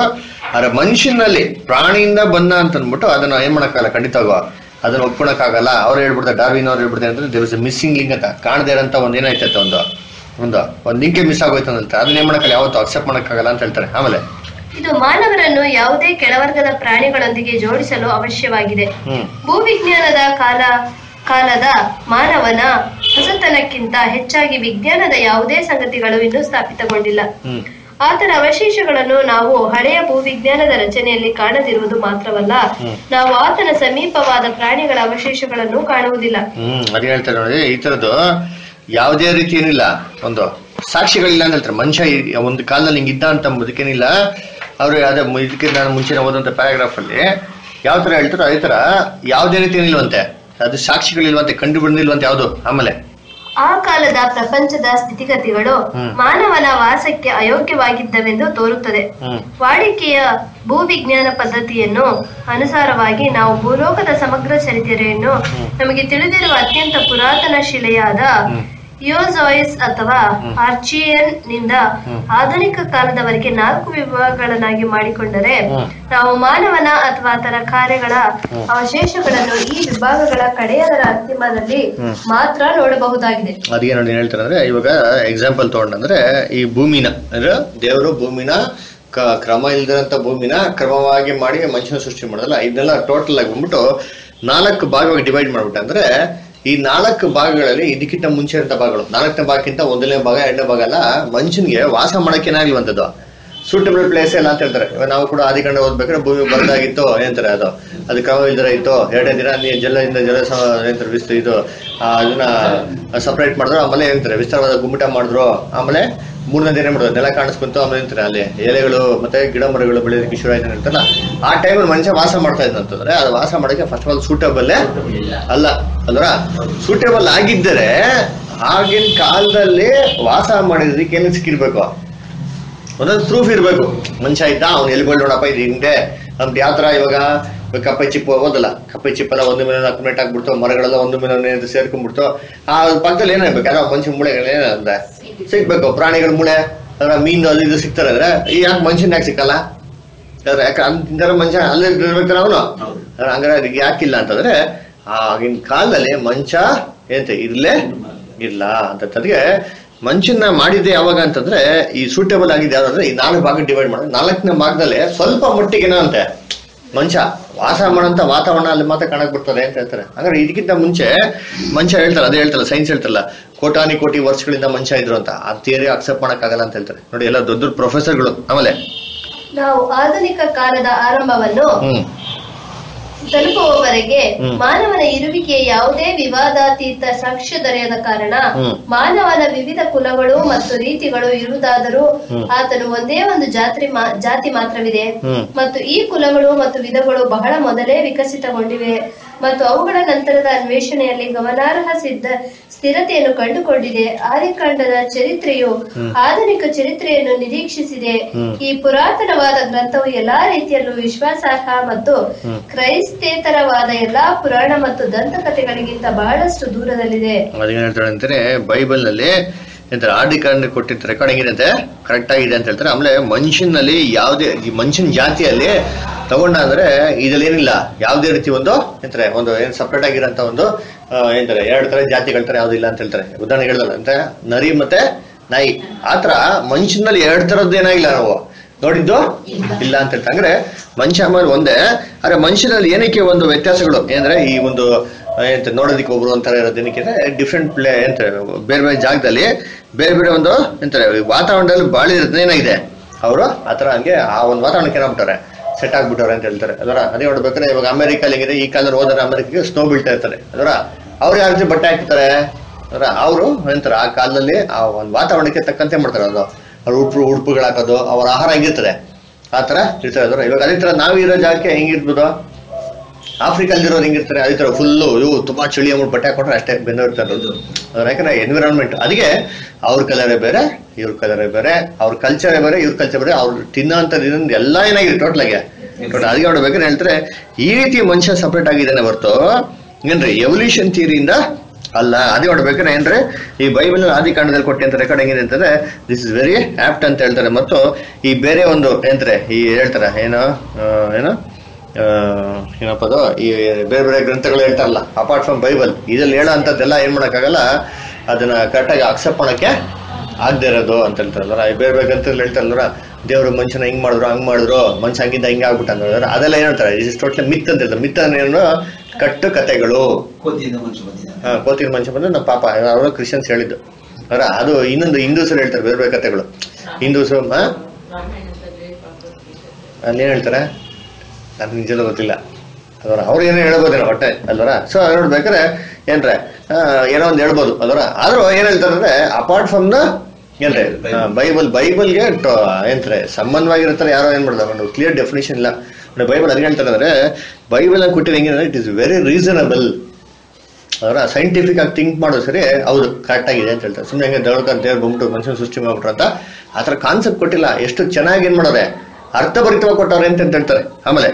ಆದ್ರೆ ಮನುಷ್ಯನಲ್ಲಿ ಪ್ರಾಣಿಯಿಂದ ಬಂದ ಅಂತ ಅಂದ್ಬಿಟ್ಟು ಅದನ್ನ ಏನ್ ಮಾಡಕ್ಕಾಗಲ್ಲ ಖಂಡಿತವಾಗೋ ಅದನ್ನ ಒಪ್ಕೊಳಕ್ಕಾಗಲ್ಲ ಅವ್ರು ಹೇಳ್ಬಿಡ್ತಾರೆ ಡಾರ್ವಿನ್ ಅವ್ರು ಹೇಳ್ಬಿಡ್ತಾರೆ ಅಂದ್ರೆ ದೇರ್ ಇಸ್ ಮಿಸ್ಸಿಂಗ್ ಲಿಂಕ್ ಅಂತ ಕಾಣದೇ ಇರೋಂಥ ಒಂದು ಏನಾಯ್ತೈತೆ ಒಂದು ಒಂದು ಒಂದು ಲಿಂಕೆ ಮಿಸ್ ಆಗೋಯ್ತು ಅಂತ ಅದನ್ನ ಏನ್ ಮಾಡಕ್ಕಲ್ಲ ಯಾವತ್ತೂ ಅಕ್ಸೆಪ್ಟ್ ಮಾಡಕ್ಕಾಗಲ್ಲ ಅಂತ ಹೇಳ್ತಾರೆ ಆಮೇಲೆ ಇದು ಮಾನವರನ್ನು ಯಾವುದೇ ಕೆಳವರ್ಗದ ಪ್ರಾಣಿಗಳೊಂದಿಗೆ ಜೋಡಿಸಲು ಅವಶ್ಯವಾಗಿದೆ ಹ್ಮ್ ಭೂವಿಜ್ಞಾನದ ಕಾಲ ಕಾಲದ ಮಾನವನ ಹೊಸತನಕ್ಕಿಂತ ಹೆಚ್ಚಾಗಿ ವಿಜ್ಞಾನದ ಯಾವುದೇ ಸಂಗತಿಗಳು ಇನ್ನೂ ಸ್ಥಾಪಿತಗೊಂಡಿಲ್ಲ ಹ್ಮ್ ಆತನ ಅವಶೇಷಗಳನ್ನು ನಾವು ಹಳೆಯ ಭೂವಿಜ್ಞಾನದ ರಚನೆಯಲ್ಲಿ ಕಾಣದಿರುವುದು ಮಾತ್ರವಲ್ಲ ನಾವು ಆತನ ಸಮೀಪವಾದ ಪ್ರಾಣಿಗಳ ಅವಶೇಷಗಳನ್ನು ಕಾಣುವುದಿಲ್ಲ ಹ್ಮ್ ಅದೇ ಹೇಳ್ತಾರೆ ನೋಡಿ ಈ ತರದ್ದು ಯಾವುದೇ ರೀತಿ ಏನಿಲ್ಲ ಒಂದು ಸಾಕ್ಷಿಗಳಿಲ್ಲ ಅಂತ ಹೇಳ್ತಾರೆ ಮನುಷ್ಯ ಈ- ಒಂದು ಕಾಲದಲ್ಲಿ ಹಿಂಗಿದ್ದ ಅಂತ ಅಂಬೋದಕ್ಕೇನಿಲ್ಲ ಅವ್ರು ಅದೇ ಮು- ಇದಕ್ಕೆ ನಾನು ಮುಂಚೆ ಓದಂತ ಪ್ಯಾರಾಗ್ರಾಫ್ ಅಲ್ಲಿ ಯಾವ ತರ ಹೇಳ್ತಾರೋ ಅದೇ ತರ ಯಾವುದೇ ರೀತಿ ಏನಿಲ್ವಂತೆ ಅದು ಸಾಕ್ಷಿಗಳಿಲ್ವಂತೆ ಕಂಡು ಬಂದಿಲ್ವಂತೆ ಯಾವುದು ಆಮೇಲೆ ಆ ಕಾಲದ ಪ್ರಪಂಚದ ಸ್ಥಿತಿಗತಿಗಳು ಹ್ಮ್. ಮಾನವನ ವಾಸಕ್ಕೆ ಅಯೋಗ್ಯವಾಗಿದ್ದವೆಂದು ತೋರುತ್ತದೆ ಹ್ಮ್ ವಾಡಿಕೆಯ ಭೂವಿಜ್ಞಾನ ಪದ್ಧತಿಯನ್ನು ಅನುಸಾರವಾಗಿ ನಾವು ಭೂಲೋಕದ ಸಮಗ್ರ ಚರಿತ್ರೆಯನ್ನು ನಮಗೆ ತಿಳಿದಿರುವ ಅತ್ಯಂತ ಪುರಾತನ ಶಿಲೆಯಾದ ಹ್ಮ್. ಇಯೋಜಾಯ್ಸ್ ಅಥವಾ ಆರ್ಚಿಯನ್ ನಿಂದ ಆಧುನಿಕ ಕಾಲದವರೆಗೆ ನಾಲ್ಕು ವಿಭಾಗಗಳನ್ನಾಗಿ ಮಾಡಿಕೊಂಡರೆ ಹ್ಮ್. ನಾವು ಮಾನವನ ಅಥವಾ ಆತನ ಕಾರ್ಯಗಳ ಅವಶೇಷಗಳನ್ನು ಈ ವಿಭಾಗಗಳ ಕಡೆಯದರ ಅಂತಿಮದಲ್ಲಿ ಹ್ಮ್. ಮಾತ್ರ ನೋಡಬಹುದಾಗಿದೆ ಅದಕ್ಕೆ ನೋಡಿ ಏನ್ ಹೇಳ್ತಾರೆ ಅಂದ್ರೆ ಇವಾಗ ಎಕ್ಸಾಂಪಲ್ ತಗೊಂಡಂದ್ರೆ ಈ ಭೂಮಿನ ಅಂದ್ರೆ ದೇವರು ಭೂಮಿನ ಕ- ಕ್ರಮ ಇಲ್ದಿರಂತ ಭೂಮಿನ ಕ್ರಮವಾಗಿ ಮಾಡಿ ಮನುಷ್ಯನ ಸೃಷ್ಟಿ ಮಾಡೋದಲ್ಲ ಇದನ್ನೆಲ್ಲ ಟೋಟಲ್ ಆಗಿ ಬಂದ್ಬಿಟ್ಟು ನಾಲ್ಕು ಭಾಗವಾಗಿ ಡಿವೈಡ್ ಮಾಡ್ಬಿಟ್ಟು ಅಂದ್ರೆ ಈ ನಾಲ್ಕು ಭಾಗಗಳಲ್ಲಿ ಇದಕ್ಕಿಂತ ಮುಂಚೆ ಇರೋ ಭಾಗಗಳು ನಾಲ್ಕನೇ ಭಾಗಕ್ಕಿಂತ ಒಂದನೇ ಭಾಗ ಎರಡನೇ ಭಾಗ ಎಲ್ಲ ಮನುಷ್ಯನಿಗೆ ವಾಸ ಮಾಡಕ್ಕೆ ಏನಾಗ್ಲಿವಂಥದ್ದು ಸೂಟಬಲ್ ಪ್ಲೇಸ್ ಎಲ್ಲ ಅಂತ ಹೇಳ್ತಾರೆ ಇವಾಗ ನಾವು ಕೂಡ ಆದಿಕಂಡ ಓದ್ಬೇಕಾದ್ರೆ ಭೂಮಿ ಬರದಾಗಿತ್ತು ಏನಂತಾರೆ ಅದು ಅದು ಕ್ರಮ ಇಲ್ದಿರ ಇತ್ತು ಎರಡನೇ ದಿನ ನೀ ಜಲದಿಂದ ಜಲ ಸ- ಏನಂತಾರೆ ವಿಸ್ತ ಇದು ಆ, ಅದನ್ನ ಸಪರೇಟ್ ಮಾಡಿದ್ರು ಆಮೇಲೆ ಏನಂತಾರೆ ವಿಸ್ತಾರವಾದ ಗುಮ್ಮಟ ಮಾಡಿದ್ರು ಆಮೇಲೆ ಮೂರನೇ ದಿನ ಮಾಡಿದ್ರು ನೆಲ ಕಾಣಿಸ್ಕೊಂತು ಆಮೇಲೆ ಏನಂತಾರೆ ಅಲ್ಲಿ ಎಲೆಗಳು ಮತ್ತೆ ಗಿಡ ಮರಗಳು ಬೆಳೆಯೋದಕ್ಕೆ ಶುರು ಆಯ್ತು ಅಂತಲ್ಲ ಆ ಟೈಮಲ್ಲಿ ಮನುಷ್ಯ ವಾಸ ಮಾಡ್ತಾ ಇದ್ದ ಅಂತಂದ್ರೆ ಅದು ವಾಸ ಮಾಡೋಕೆ ಫಸ್ಟ್ ಆಫ್ ಆಲ್ ಸೂಟಬಲ್ ಅಲ್ಲ ಅಲ್ವಾ ಸೂಟೇಬಲ್ ಆಗಿದ್ದರೆ ಆಗಿನ ಕಾಲದಲ್ಲಿ ವಾಸ ಮಾಡಿದ್ದಕ್ಕೆ ಏನು ಸಿಕ್ಕಿರ್ಬೇಕು ಒಂದೊಂದು ಪ್ರೂಫ್ ಇರಬೇಕು ಮನುಷ್ಯ ಇದ್ದ ಅವ್ನು ಎಲ್ಗಳು ನೋಡಪ್ಪ ಇದು ಹಿಂದೆ ನಮ್ದು ಯಾವ ಥರ ಇವಾಗ ಕಪ್ಪೆ ಚಿಪ್ಪು ಓದಲ್ಲ ಕಪ್ಪೆ ಚಿಪ್ಪೆಲ್ಲ ಒಂದು ಮೇಲೆ ಅಕ್ಯುಮೇಟ್ ಆಗ್ಬಿಡ್ತು ಮರಗಳೆಲ್ಲ ಒಂದು ಮೇಲೆ ಸೇರ್ಕೊಂಡ್ಬಿಡ್ತು ಆ ಪಕ್ಕದಲ್ಲಿ ಏನಾಗ್ಬೇಕು ಯಾರೋ ಮನುಷ್ಯ ಮೂಳೆಗಳು ಏನಂದ್ರೆ ಸಿಗ್ಬೇಕು ಪ್ರಾಣಿಗಳ ಮೂಳೆ ಅದ್ರ ಮೀನು ಅದು ಇದು ಸಿಗ್ತಾರೆ ಅಂದ್ರೆ ಈ ಯಾಕೆ ಮನುಷ್ಯನ ಯಾಕೆ ಸಿಕ್ಕಲ್ಲ ಯಾಕಂದ್ರೆ ಯಾಕೆ ಅಂತಿದ್ದಾರೆ ಮನುಷ್ಯ ಅಲ್ಲೇ ಇರ್ಬೇಕಾರೆ ಅವನು ಹಂಗಾರೆ ಅದಕ್ಕೆ ಯಾಕಿಲ್ಲ ಅಂತಂದ್ರೆ ಆಗಿನ ಕಾಲದಲ್ಲಿ ಮನುಷ್ಯ ಏನಂತೆ ಇರ್ಲೇ ಇಲ್ಲ ಅಂತಂದ್ರೆ ಮನುಷ್ಯನ ಮಾಡಿದ್ದೆ ಯಾವಾಗ ಅಂತಂದ್ರೆ ಈ ಸೂಟೇಬಲ್ ಆಗಿದೆ ಯಾವ್ದಂದ್ರೆ ಈ ನಾಲ್ಕು ಭಾಗ ಡಿವೈಡ್ ಮಾಡೋದು ನಾಲ್ಕನೇ ಭಾಗದಲ್ಲಿ ಸ್ವಲ್ಪ ಮಟ್ಟಿಗೆ ಏನೋ ಅಂತೆ ಮನುಷ್ಯ ವಾಸ ಮಾಡೋಂಥ ವಾತಾವರಣ ಅಲ್ಲಿ ಮಾತ್ರ ಕಾಣಕ್ ಬರ್ತದೆ ಅಂತ ಹೇಳ್ತಾರೆ ಹಾಗಾದ್ರೆ ಇದಕ್ಕಿಂತ ಮುಂಚೆ ಮನುಷ್ಯ ಹೇಳ್ತಾರೆ ಅದೇ ಹೇಳ್ತಲ್ಲ ಸೈನ್ಸ್ ಹೇಳ್ತಲ್ಲ ಕೋಟಾನಿ ಕೋಟಿ ವರ್ಷಗಳಿಂದ ಮನುಷ್ಯ ಇದ್ರು ಅಂತ ಆ ಥಿಯರಿ ಅಕ್ಸೆಪ್ಟ್ ಮಾಡಕ್ಕಾಗಲ್ಲ ಅಂತ ಹೇಳ್ತಾರೆ ನೋಡಿ ಎಲ್ಲ ದೊಡ್ಡ ದೊಡ್ಡ ಪ್ರೊಫೆಸರ್ಗಳು ಆಮೇಲೆ ನಾವು ಆಧುನಿಕ ಕಾಲದ ಆರಂಭವನ್ನು ಹ್ಮ್ ತಲುಪುವವರೆಗೆ ಹ್ಮ್. ಮಾನವನ ಇರುವಿಕೆ ಯಾವುದೇ ವಿವಾದಾತೀತ ಸಾಕ್ಷ್ಯ ದೊರೆಯದ ಕಾರಣ ಹ್ಮ್. ಮಾನವನ ವಿವಿಧ ಕುಲಗಳು ಮತ್ತು ರೀತಿಗಳು ಇರುವುದಾದರೂ ಹ್ಮ್. ಆತನು ಒಂದೇ ಒಂದು ಜಾತಿ ಮಾ- ಜಾತಿ ಮಾತ್ರವಿದೆ ಹ್ಮ್. ಮತ್ತು ಈ ಕುಲಗಳು ಮತ್ತು ವಿಧಗಳು ಬಹಳ ಮೊದಲೇ ವಿಕಸಿತಗೊಂಡಿವೆ ಮತ್ತು ಅವುಗಳ ನಂತರದ ಅನ್ವೇಷಣೆಯಲ್ಲಿ ಗಮನಾರ್ಹ ಸಿದ್ಧ ಸ್ಥಿರತೆಯನ್ನು ಕಂಡುಕೊಂಡಿದೆ ಆದಿಕಾಂಡದ ಚರಿತ್ರೆಯು ಆಧುನಿಕ ಚರಿತ್ರೆಯನ್ನು ನಿರೀಕ್ಷಿಸಿದೆ ಹ್ಮ್. ಈ ಪುರಾತನವಾದ ಗ್ರಂಥವು ಎಲ್ಲಾ ರೀತಿಯಲ್ಲೂ ವಿಶ್ವಾಸಾರ್ಹ ಮತ್ತು ಕ್ರೈಸ್ತೇತರವಾದ ಎಲ್ಲಾ ಪುರಾಣ ಮತ್ತು ದಂತಕಥೆಗಳಿಗಿಂತ ಬಹಳಷ್ಟು ದೂರದಲ್ಲಿದೆ ಅದೇನ್ ಹೇಳ್ತಾರೆ ಅಂತಾರೆ ಬೈಬಲ್ ನಲ್ಲಿ ಎಂತಾರೆ ಆದಿಕಾಂಡ ಕೊಟ್ಟಿದ್ದ ರೆಕಾರ್ಡಿಂಗ್ ಇದೆ ಕರೆಕ್ಟ್ ಆಗಿದೆ ಅಂತ ಹೇಳ್ತಾರೆ ಆಮೇಲೆ ಮನುಷ್ಯನಲ್ಲಿ ಯಾವುದೇ ಈ ಮನುಷ್ಯನ ಜಾತಿಯಲ್ಲಿ ತಗೊಂಡ ಅಂದ್ರೆ ಇದ್ರಲ್ಲೇನಿಲ್ಲ ಯಾವುದೇ ರೀತಿ ಒಂದು ಎಂತಾರೆ ಒಂದು ಏನ್ ಸಪ್ರೇಟ್ ಆಗಿರೋಂಥ ಒಂದು ಆ, ಏನಂತಾರೆ ಎರಡು ತರ ಜಾತಿಗಳ ತರ ಯಾವ್ದು ಇಲ್ಲ ಅಂತ ಹೇಳ್ತಾರೆ ಉದಾಹರಣೆ ಹೇಳ್ದಲ್ಲ ಅಂತ ನರಿ ಮತ್ತೆ ನಾಯಿ ಆತರ ಮನುಷ್ಯನಲ್ಲಿ ಎರಡು ತರದ್ದು ಏನಾಗಿಲ್ಲ ನಾವು ನೋಡಿದ್ದು ಇಲ್ಲ ಅಂತ ಹೇಳ್ತಾರೆ ಅಂದ್ರೆ ಮನುಷ್ಯ ಆಮೇಲೆ ಒಂದೇ ಆದ್ರೆ ಮನುಷ್ಯನಲ್ಲಿ ಏನಕ್ಕೆ ಒಂದು ವ್ಯತ್ಯಾಸಗಳು ಏನಂದ್ರೆ ಈ ಒಂದು ಎಂತ ನೋಡೋದಕ್ಕೆ ಒಬ್ರು ಒಂಥರ ಇರೋದು ಏನಕ್ಕೆ ಡಿಫ್ರೆಂಟ್ ಪ್ಲೇ ಎಂತ ಬೇರೆ ಬೇರೆ ಜಾಗದಲ್ಲಿ ಬೇರೆ ಬೇರೆ ಒಂದು ಎಂತಾರೆ ವಾತಾವರಣದಲ್ಲಿ ಬಾಳಿರೋದು ಏನಾಗಿದೆ ಅವರು ಆ ಥರ ಹಂಗೆ ಆ ಒಂದು ವಾತಾವರಣಕ್ಕೆ ಏನಾಗ್ಬಿಟ್ಟಾರೆ ಸೆಟ್ ಆಗ್ಬಿಟ್ಟವ್ರೆ ಅಂತ ಹೇಳ್ತಾರೆ ಅದರ ಅದೇ ನೋಡ್ಬೇಕಾದ್ರೆ ಇವಾಗ ಅಮೆರಿಕಲ್ಲಿ ಹೆಂಗಿದೆ ಈ ಕಾಲದಲ್ಲಿ ಹೋದ್ರೆ ಅಮೆರಿಕಗೆ ಸ್ನೋ ಬೀಳ್ತಾ ಇರ್ತಾರೆ ಅದರ ಅವ್ರು ಯಾವ ರೀತಿ ಬಟ್ಟೆ ಹಾಕ್ತಾರೆ ಅದರ ಅವರು ಎಂತಾರೆ ಆ ಕಾಲದಲ್ಲಿ ಆ ಒಂದು ವಾತಾವರಣಕ್ಕೆ ತಕ್ಕಂತೆ ಮಾಡ್ತಾರೆ ಅದು ಅವ್ರ ಉಡುಪು ಉಡುಪುಗಳು ಹಾಕೋದು ಅವ್ರ ಆಹಾರ ಹೆಂಗಿರ್ತದೆ ಆ ಥರ ಇರ್ತಾರೆ ಅದರ ಇವಾಗ ಅದೇ ಥರ ನಾವು ಇರೋ ಜಾಗಕ್ಕೆ ಹೆಂಗಿರ್ಬೋದು ಆಫ್ರಿಕಲ್ಲಿರೋರು ಹೆಂಗಿರ್ತಾರೆ ಅದೇ ಥರ ಫುಲ್ಲು ಇವು ತುಂಬಾ ಚಳಿ ಅಂದ್ಬಿಟ್ಟು ಬಟ್ಟೆ ಹಾಕೊಂಡ್ರೆ ಅಷ್ಟೇ ಬೆನ್ನು ಇರ್ತಾರೆ ಅದು ಅದ್ರ ಯಾಕಂದ್ರೆ ಎನ್ವಿರಾನ್ಮೆಂಟ್ ಅದಕ್ಕೆ ಅವ್ರ ಕಲರೇ ಬೇರೆ ಇವ್ರ ಕಲರೇ ಬೇರೆ ಅವ್ರ ಕಲ್ಚರೇ ಬೇರೆ ಇವ್ರ ಕಲ್ಚರ್ ಬೇರೆ ಅವ್ರು ತಿನ್ನೋಂಥದ್ದು ಇದೊಂದು ಎಲ್ಲ ಏನಾಗಿದೆ ಟೋಟಲ್ ಆಗಿ ಟೋಟಲ್ ಅದಕ್ಕೆ ನೋಡ್ಬೇಕಾದ್ರೆ ಹೇಳ್ತಾರೆ ಈ ರೀತಿ ಮನುಷ್ಯ ಸಪ್ರೇಟ್ ಆಗಿದ್ದಾನೆ ಹೊರತು ಏನ್ರಿ ಎವಲ್ಯೂಷನ್ ಥಿಯರಿಯಿಂದ ಅಲ್ಲ ಅದೇ ನೋಡ್ಬೇಕಾದ್ರೆ ಏನ್ರಿ ಈ ಬೈಬಲ್ ಆದಿ ಕಾಂಡದಲ್ಲಿ ಕೊಟ್ಟಂತ ರೆಕಾರ್ಡ್ ಹೆಂಗಿದೆ ಅಂತಂದ್ರೆ ದಿಸ್ ಇಸ್ ವೆರಿ ಆಪ್ಟ್ ಅಂತ ಹೇಳ್ತಾರೆ ಮತ್ತು ಈ ಬೇರೆ ಒಂದು ಏನ್ತಾರೆ ಈ ಹೇಳ್ತಾರೆ ಏನು ಆ, ಏನು ಆ, ಏನಪ್ಪ ಅದು ಈ ಬೇರೆ ಬೇರೆ ಗ್ರಂಥಗಳು ಹೇಳ್ತಾರಲ್ಲ ಅಪಾರ್ಟ್ ಫ್ರಮ್ ಬೈಬಲ್ ಇದ್ರಲ್ಲಿ ಹೇಳೋ ಅಂಥದ್ದೆಲ್ಲ ಏನ್ ಮಾಡೋಕ್ಕಾಗಲ್ಲ ಅದನ್ನ ಕರೆಕ್ಟಾಗಿ ಅಕ್ಸೆಪ್ಟ್ ಮಾಡಕ್ಕೆ ಆಗದೆ ಇರೋದು ಅಂತ ಹೇಳ್ತಾರಲ್ಲ ಈ ಬೇರೆ ಬೇರೆ ಗ್ರಂಥಗಳು ಹೇಳ್ತಾರಲ್ಲ ದೇವರು ಮನುಷ್ಯನ ಹಿಂಗ್ ಮಾಡಿದ್ರು ಹಂಗ್ ಮಾಡಿದ್ರು ಮನುಷ್ಯ ಹಂಗಿಂದ ಹಿಂಗೆ ಆಗ್ಬಿಟ್ಟ ಅಂದ್ರೆ ಅದೆಲ್ಲ ಏನ್ ಹೇಳ್ತಾರೆ ಇಸ್ ಟೋಟ್ಲಿ ಮಿತ್ ಅಂತ ಹೇಳ್ತಾರೆ ಮಿತ್ ಅಂದ್ರೆ ಏನು ಕಟ್ಟು ಕತೆಗಳು ಕೋತಿಯಿಂದ ಮನುಷ್ಯ ಬಂದಿದ್ದಾನೆ ಹಾ, ಕೋತಿನ ಮನುಷ್ಯ ಬಂದ್ರೆ ನಮ್ಮ ಪಾಪ ಅವರು ಕ್ರಿಶ್ಚಿಯನ್ಸ್ ಹೇಳಿದ್ದು ಅವರ ಅದು ಇನ್ನೊಂದು ಹಿಂದೂಸರು ಹೇಳ್ತಾರೆ ಬೇರೆ ಬೇರೆ ಕಥೆಗಳು ಹಿಂದೂಸು ಹಾ ರಾಮಾಯಣದಲ್ಲಿ ಭಗವದ್ಗೀತೆ ಅಲ್ಲಿ ಏನ್ ಹೇಳ್ತಾರೆ ನನ್ಗೆ ನಿಜವೂ ಗೊತ್ತಿಲ್ಲ ಅದರ ಅವ್ರು ಏನೋ ಹೇಳ್ಬೋದೇನೋ ಹೊಟ್ಟೆ ಅಲ್ವರ ಸೊ ನೋಡ್ಬೇಕಾದ್ರೆ ಏನ್ರೆ ಆ, ಏನೋ ಒಂದು ಹೇಳ್ಬೋದು ಅದರ ಆದ್ರೂ ಏನ್ ಹೇಳ್ತಾರೆ ಅಂದ್ರೆ ಅಪಾರ್ಟ್ ಫ್ರಮ್ ದ ಏನ್ರೆ ಬೈಬಲ್ ಬೈಬಲ್ಗೆ ಏನ್ರೆ ಸಂಬಂಧವಾಗಿರ್ತಾರೆ ಯಾರೋ ಏನ್ ಮಾಡ್ತಾರೆ ಒಂದು ಕ್ಲಿಯರ್ ಡೆಫಿನೇಷನ್ ಇಲ್ಲ ಬೈಬಲ್ ಅದ್ ಹೇಳ್ತಾರೆ ಅಂದ್ರೆ ಬೈಬಲ್ ಕೊಟ್ಟಿರೋ ಹೆಂಗಿದೆ ಇಟ್ ಇಸ್ ವೆರಿ ರೀಸನಬಲ್ ಅದರ ಸೈಂಟಿಫಿಕ್ ಆಗಿ ಥಿಂಕ್ ಮಾಡೋದು ಸರಿ ಹೌದು ಕರೆಕ್ಟ್ ಆಗಿದೆ ಅಂತ ಹೇಳ್ತಾರೆ ಸುಮ್ಮನೆ ಹೆಂಗೆ ದೊಡ್ಡ ದೇವ್ರು ಬಂದ್ಬಿಟ್ಟು ಮನುಷ್ಯನ ಸೃಷ್ಟಿ ಮಾಡ್ಬಿಟ್ರು ಅಂತ ಆ ಥರ ಕಾನ್ಸೆಪ್ಟ್ ಕೊಟ್ಟಿಲ್ಲ ಎಷ್ಟು ಚೆನ್ನಾಗಿ ಏನ್ ಮಾಡೋರೆ ಅರ್ಥಭರಿತವಾಗಿ ಕೊಟ್ಟವ್ರೆ ಅಂತ ಅಂತ ಹೇಳ್ತಾರೆ ಆಮೇಲೆ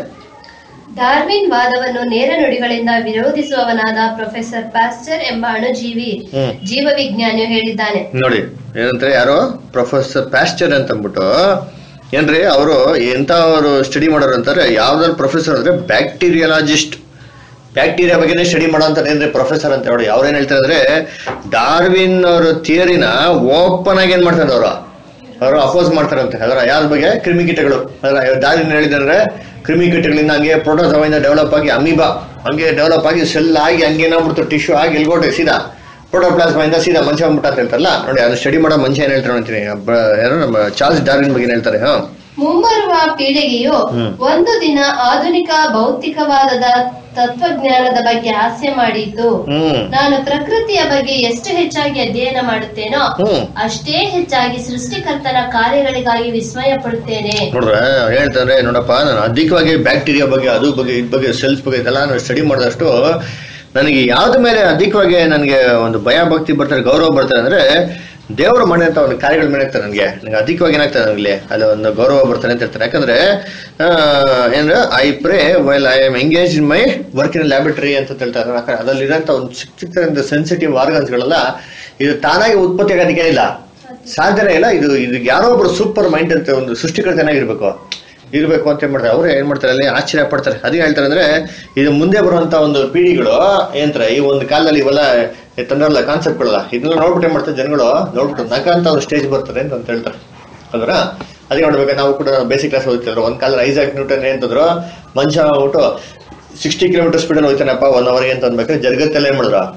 ಡಾರ್ವಿನ್ ವಾದವನ್ನು ನೇರ ನುಡಿಗಳಿಂದ ವಿರೋಧಿಸುವವನಾದ ಪ್ರೊಫೆಸರ್ ಪಾಸ್ಟರ್ ಎಂಬ ಅಣುಜೀವಿ ಹ್ಮ್. ಜೀವವಿಜ್ಞಾನಿಯು ಹೇಳಿದ್ದಾನೆ ನೋಡಿ ಏನಂತಾರೆ ಯಾರೋ ಪ್ರೊಫೆಸರ್ ಪ್ಯಾಸ್ಚರ್ ಅಂತ ಅಂದ್ಬಿಟ್ಟು ಏನ್ರಿ ಅವರು ಎಂತ ಅವರು ಸ್ಟಡಿ ಮಾಡೋರು ಅಂತಾರೆ ಯಾವ್ದಾದ್ರು ಪ್ರೊಫೆಸರ್ ಅಂದ್ರೆ ಬ್ಯಾಕ್ಟೀರಿಯಾಲಜಿಸ್ಟ್ ಬ್ಯಾಕ್ಟೀರಿಯಾ ಬಗ್ಗೆನೇ ಸ್ಟಡಿ ಮಾಡೋ ಅಂತ ಏನ್ರಿ ಪ್ರೊಫೆಸರ್ ಅಂತ ನೋಡಿ ಅವ್ರೇನ್ ಹೇಳ್ತಾರೆ ಅಂದ್ರೆ ಡಾರ್ವಿನ್ ಅವ್ರ ಥಿಯರಿನ ಓಪನ್ ಆಗಿ ಏನ್ ಮಾಡ್ತಾರೆ ಅವರು ಅವರು ಅಪೋಸ್ ಮಾಡ್ತಾರಂತೆ ಅದರ ಯಾವ್ದ್ರ ಬಗ್ಗೆ ಕ್ರಿಮಿಕೀಟಗಳು ಅದರ ಡಾರ್ವಿನ್ ಹೇಳಿದ್ರೆ ಕ್ರಿಮಿಕೀಟಗಳಿಂದ ಹಂಗೆ ಪ್ರೋಟೋಸವಿಂದ ಡೆವಲಪ್ ಆಗಿ ಅಮೀಬಾ ಹಂಗೆ ಡೆವಲಪ್ ಆಗಿ ಸೆಲ್ ಆಗಿ ಹಂಗೆ ಏನಾಗ್ಬಿಡ್ತು ಟಿಶ್ಯೂ ಆಗಿ ಎಲ್ಗೋಟೆ ಸೀದಾ ಪ್ರೋಟೋಪ್ಲಾಸ್ಮಿಂದ ಸೀದಾ ಮನುಷ್ಯ ಬಂದ್ಬಿಟ್ಟ ಅಂತ ಹೇಳ್ತಾರಲ್ಲ ನೋಡಿ ಅದು ಸ್ಟಡಿ ಮಾಡೋ ಮನುಷ್ಯ ಏನ್ ಹೇಳ್ತಾರೆ ಅಂತೀನಿ ಬ- ಯಾರು ನಮ್ಮ ಚಾರ್ಲ್ಸ್ ಡಾರ್ವಿನ್ ಬಗ್ಗೆ ಏನ್ ಹೇಳ್ತಾರೆ ಹಾ ಮುಂಬರುವ ಪೀಳಿಗೆಯು ಹ್ಮ್. ಒಂದು ದಿನ ಆಧುನಿಕ ಭೌತಿಕವಾದದ ತತ್ವಜ್ಞಾನದ ಬಗ್ಗೆ ಹಾಸ್ಯ ಮಾಡಿದ್ದು ಹ್ಮ್ ನಾನು ಪ್ರಕೃತಿಯ ಬಗ್ಗೆ ಎಷ್ಟು ಹೆಚ್ಚಾಗಿ ಅಧ್ಯಯನ ಮಾಡುತ್ತೇನೋ ಹ್ಮ್ ಅಷ್ಟೇ ಹೆಚ್ಚಾಗಿ ಸೃಷ್ಟಿಕರ್ತನ ಕಾರ್ಯಗಳಿಗಾಗಿ ವಿಸ್ಮಯ ಪಡುತ್ತೇನೆ ನೋಡ್ರೆ ಹೇಳ್ತಾರೆ ನೋಡಪ್ಪ ನಾನು ಅಧಿಕವಾಗಿ ಬ್ಯಾಕ್ಟೀರಿಯಾ ಬಗ್ಗೆ ಅದು ಬಗ್ಗೆ ಇದ್ ಬಗ್ಗೆ ಸೆಲ್ಸ್ ಬಗ್ಗೆ ಇದೆಲ್ಲ ನಾನು ಸ್ಟಡಿ ಮಾಡಿದಷ್ಟು ನನಗೆ ಯಾವ್ದ ಮೇಲೆ ಅಧಿಕವಾಗಿ ನನಗೆ ಒಂದು ಭಯ ಭಕ್ತಿ ಬರ್ತಾರೆ ಗೌರವ ಬರ್ತಾರೆ ಅಂದ್ರೆ ದೇವರು ಮಾಡಿದಂತ ಒಂದು ಕಾರ್ಯಗಳ ಮೇಲೆ ಆಗ್ತಾರೆ ನನಗೆ ನನಗೆ ಅಧಿಕವಾಗಿ ಏನಾಗ್ತದೆ ನನಗೆ ಅಲ್ಲಿ ಒಂದು ಗೌರವ ಬರ್ತಾರೆ ಅಂತ ಹೇಳ್ತಾರೆ ಯಾಕಂದ್ರೆ ಆ, ಏನಂದ್ರೆ I pray while I am engage in my work in laboratory ಅಂತ ಹೇಳ್ತಾರೆ ಯಾಕಂದ್ರೆ ಅದರಲ್ಲಿರೋಂಥ ಒಂದು ಚಿಕ್ಕ ಚಿಕ್ಕ ಸೆನ್ಸಿಟಿವ್ ಆರ್ಗನ್ಸ್ಗಳೆಲ್ಲ ಇದು ತಾನಾಗಿ ಉತ್ಪತ್ತಿ ಆಗೋದಕ್ಕೆ ಇಲ್ಲ ಸಾಧ್ಯನೇ ಇಲ್ಲ ಇದು ಇದು ಯಾರೋ ಒಬ್ರು ಸೂಪರ್ ಮೈಂಡ್ ಅಂತ ಒಂದು ಸೃಷ್ಟಿಕರ್ತನಾಗಿರ್ಬೇಕು ಇರ್ಬೇಕು ಅಂತ ಏನ್ ಮಾಡ್ತಾರೆ ಅವ್ರು ಏನ್ ಮಾಡ್ತಾರೆ ಅಲ್ಲಿ ಆಶ್ಚರ್ಯ ಪಡ್ತಾರೆ ಅದೇ ಹೇಳ್ತಾರೆ ಅಂದ್ರೆ ಇದು ಮುಂದೆ ಬರುವಂತ ಒಂದು ಪೀಳಿಗೆಗಳು ಏನಂತಾರೆ ಈ ಒಂದು ಕಾಲದಲ್ಲಿ ಇವೆಲ್ಲ ತಂದ್ರಲ್ಲ ಕಾನ್ಸೆಪ್ಟ್ಗಳಲ್ಲ ಇದನ್ನ ನೋಡ್ಬಿಟ್ಟು ಏನ್ ಮಾಡ್ತಾರೆ ಜನಗಳು ನೋಡ್ಬಿಟ್ಟು ನಕ ಅಂತ ಒಂದು ಸ್ಟೇಜ್ ಬರ್ತಾರೆ ಅಂತ ಅಂತ ಹೇಳ್ತಾರೆ ಅಲ್ವರ ಅದೇ ನೋಡ್ಬೇಕು ನಾವು ಕೂಡ ಬೇಸಿಕ್ ಕ್ಲಾಸ್ ಓದ್ತಿದ್ರು ಒಂದ್ ಕಾಲ ಐಸಾಕ್ ನ್ಯೂಟನ್ ಏನಂತಂದ್ರು ಮನುಷ್ಯ ಹೋಗ್ಬಿಟ್ಟು ಸಿಕ್ಸ್ಟಿ ಕಿಲೋಮೀಟರ್ ಸ್ಪೀಡಲ್ಲಿ ಹೋಗ್ತಾನಪ್ಪ ಒನ್ ಅವರ್ಗೆ ಅಂತ ಅಂದ್ಬೇಕಾದ್ರೆ ಜಗತ್ತೆಲ್ಲ ಏನ್ ಮಾಡಿದ್ರು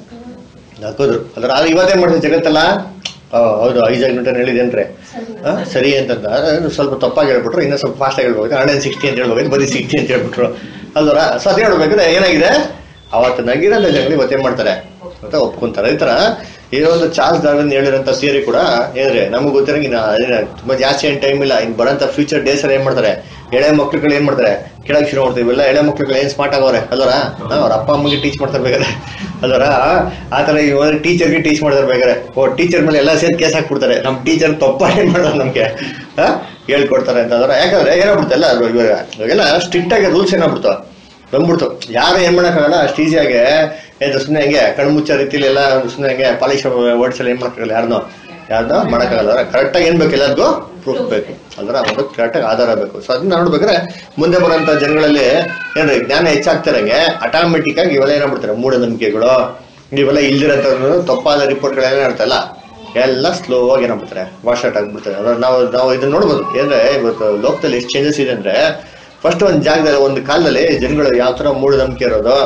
ನಕ್ಕೋದ್ರು ಅದ್ರ ಆದ್ರೆ ಇವತ್ತೇನ್ ಮಾಡ್ತೀವಿ ಜಗತ್ತೆಲ್ಲ ಆ, ಹೌದು ಐಸಾಕ್ ನ್ಯೂಟನ್ ಹೇಳಿದೇನ್ರಿ ಆ, ಸರಿ ಅಂತಂದ ಆದ್ರೆ ಸ್ವಲ್ಪ ತಪ್ಪಾಗಿ ಹೇಳ್ಬಿಟ್ರು ಇನ್ನೂ ಸ್ವಲ್ಪ ಫಾಸ್ಟ್ ಆಗಿ ಹೇಳ್ಬೇಕು ಹಂಡ್ರೆಡ್ ಸಿಕ್ಸ್ಟಿ ಅಂತ ಹೇಳ್ಬೇಕು ಬರೀ ಸಿಕ್ಸ್ಟಿ ಅಂತ ಹೇಳ್ಬಿಟ್ರು ಅಲ್ವರ ಸೊ ಅದೇ ಹೇಳ್ಬೇಕಾದ್ರೆ ಏನಾಗಿದೆ ಅವತ್ತು ನಗಿರಂತ ಜನಗಳು ಇವತ್ತೇನ್ ಮಾಡ್ತಾರೆ ಅಂತ ಒಪ್ಕೊಂತಾರೆ ಈ ತರ ಈ ಒಂದು ಚಾರ್ಲ್ಸ್ ಡಾರ್ವಿನ್ ಹೇಳಿರೋಂಥ ಥಿಯರಿ ಕೂಡ ಏನ್ರಿ ನಮಗೆ ಗೊತ್ತಿರಂಗೆ ಇನ್ನ ಅದೇನ ತುಂಬಾ ಜಾಸ್ತಿ ಏನ್ ಟೈಮ್ ಇಲ್ಲ ಇನ್ ಬರೋಂಥ ಫ್ಯೂಚರ್ ಡೇಸ್ ಅಲ್ಲಿ ಏನ್ ಮಾಡ್ತಾರೆ ಎಳೆ ಮಕ್ಳುಗಳು ಏನ್ ಮಾಡ್ತಾರೆ ಕೇಳಕ್ ಶುರು ಮಾಡ್ತೀವಿ ಇವೆಲ್ಲ ಎಳೆ ಮಕ್ಳುಗಳು ಏನ್ ಸ್ಮಾರ್ಟ್ ಆಗವ್ರೆ ಅಲ್ವರ ಅವ್ರ ಅಪ್ಪ ಅಮ್ಮಗೆ ಟೀಚ್ ಮಾಡ್ತಾರೆ ಬೇಕಾದ್ರೆ ಅಲ್ವರ ಆ ತರ ಇವಾಗ ಟೀಚರ್ಗೆ ಟೀಚ್ ಮಾಡ್ತಾರೆ ಬೇಕಾದ್ರೆ ಓ ಟೀಚರ್ ಮೇಲೆ ಎಲ್ಲ ಸೇರಿ ಕೇಸ್ ಹಾಕ್ಬಿಡ್ತಾರೆ ನಮ್ ಟೀಚರ್ ತಪ್ಪ ಏನ್ ಮಾಡೋದು ನಮ್ಗೆ ಆ? ಹೇಳ್ಕೊಡ್ತಾರೆ ಅಂತ ಅದರ ಯಾಕಂದ್ರೆ ಏನಾಗ್ಬಿಡುತ್ತೆ ಎಲ್ಲ ಅದು ಇವಾಗ ಇವಾಗೆಲ್ಲ ಸ್ಟ್ರಿಕ್ಟ್ ಆಗಿ ರೂಲ್ಸ್ ಏನಾಗ್ಬಿಡ್ತು ಬಂದ್ಬಿಡ್ತು ಯಾರು ಏನ್ ಮಾಡಕ್ಕಾಗಲ್ಲ ಅಷ್ಟು ಈಸಿಯಾಗಿ ಏನು ಸುಮ್ಮನೆ ಹಂಗೆ ಕಣ್ಣು ಮುಚ್ಚೋ ರೀತಿಲಿ ಎಲ್ಲ ಸುಮ್ಮನೆ ಹಂಗೆ ಪಾಲಿಶ್ ಓಡಿಸಲ್ಲ ಏನ್ ಮಾಡಕ್ಕಾಗಲ್ಲ ಯಾರನ್ನೋ ಯಾರನ್ನೋ ಮಾಡಕ್ಕಾಗಲ್ಲ ಕರೆಕ್ಟ್ ಆಗಿ ಏನ್ ಬೇಕು ಎಲ್ಲರಿಗೂ ಪ್ರೂಫ್ ಬೇಕು ಅಂದ್ರೆ ಒಂದು ಕರೆಕ್ಟ್ ಆಗಿ ಆಧಾರ ಬೇಕು ಸೊ ಅದನ್ನ ನೋಡ್ಬೇಕಾದ್ರೆ ಮುಂದೆ ಬರೋಂಥ ಜನಗಳಲ್ಲಿ ಏನ್ರಿ ಜ್ಞಾನ ಹೆಚ್ಚಾಗ್ತಿರಂಗೆ ಆಟೋಮೆಟಿಕ್ ಆಗಿ ಇವೆಲ್ಲ ಏನಾಗ್ಬಿಡ್ತಾರೆ ಮೂಢನಂಬಿಕೆಗಳು ಇವೆಲ್ಲ ಇಲ್ದಿರಂತ ತಪ್ಪಾದ ರಿಪೋರ್ಟ್ಗಳೆಲ್ಲ ಇರ್ತಲ್ಲ ಎಲ್ಲ ಸ್ಲೋ ಆಗಿ ಏನಾಗ್ಬಿಡ್ತಾರೆ ವಾಶ್ ಔಟ್ ಆಗ್ಬಿಡ್ತಾರೆ ಅಂದ್ರೆ ನಾವು ನಾವು ಇದನ್ನ ನೋಡ್ಬೋದು ಅಂದ್ರೆ ಇವತ್ತು ಲೋಕದಲ್ಲಿ ಎಷ್ಟು ಚೇಂಜಸ್ ಇದೆ ಅಂದ್ರೆ ಫಸ್ಟ್ ಒಂದು ಜಾಗದಲ್ಲಿ ಒಂದು ಕಾಲದಲ್ಲಿ ಜನಗಳು ಯಾವ ತರ ಮೂಢನಂಬಿಕೆ ಇರೋದು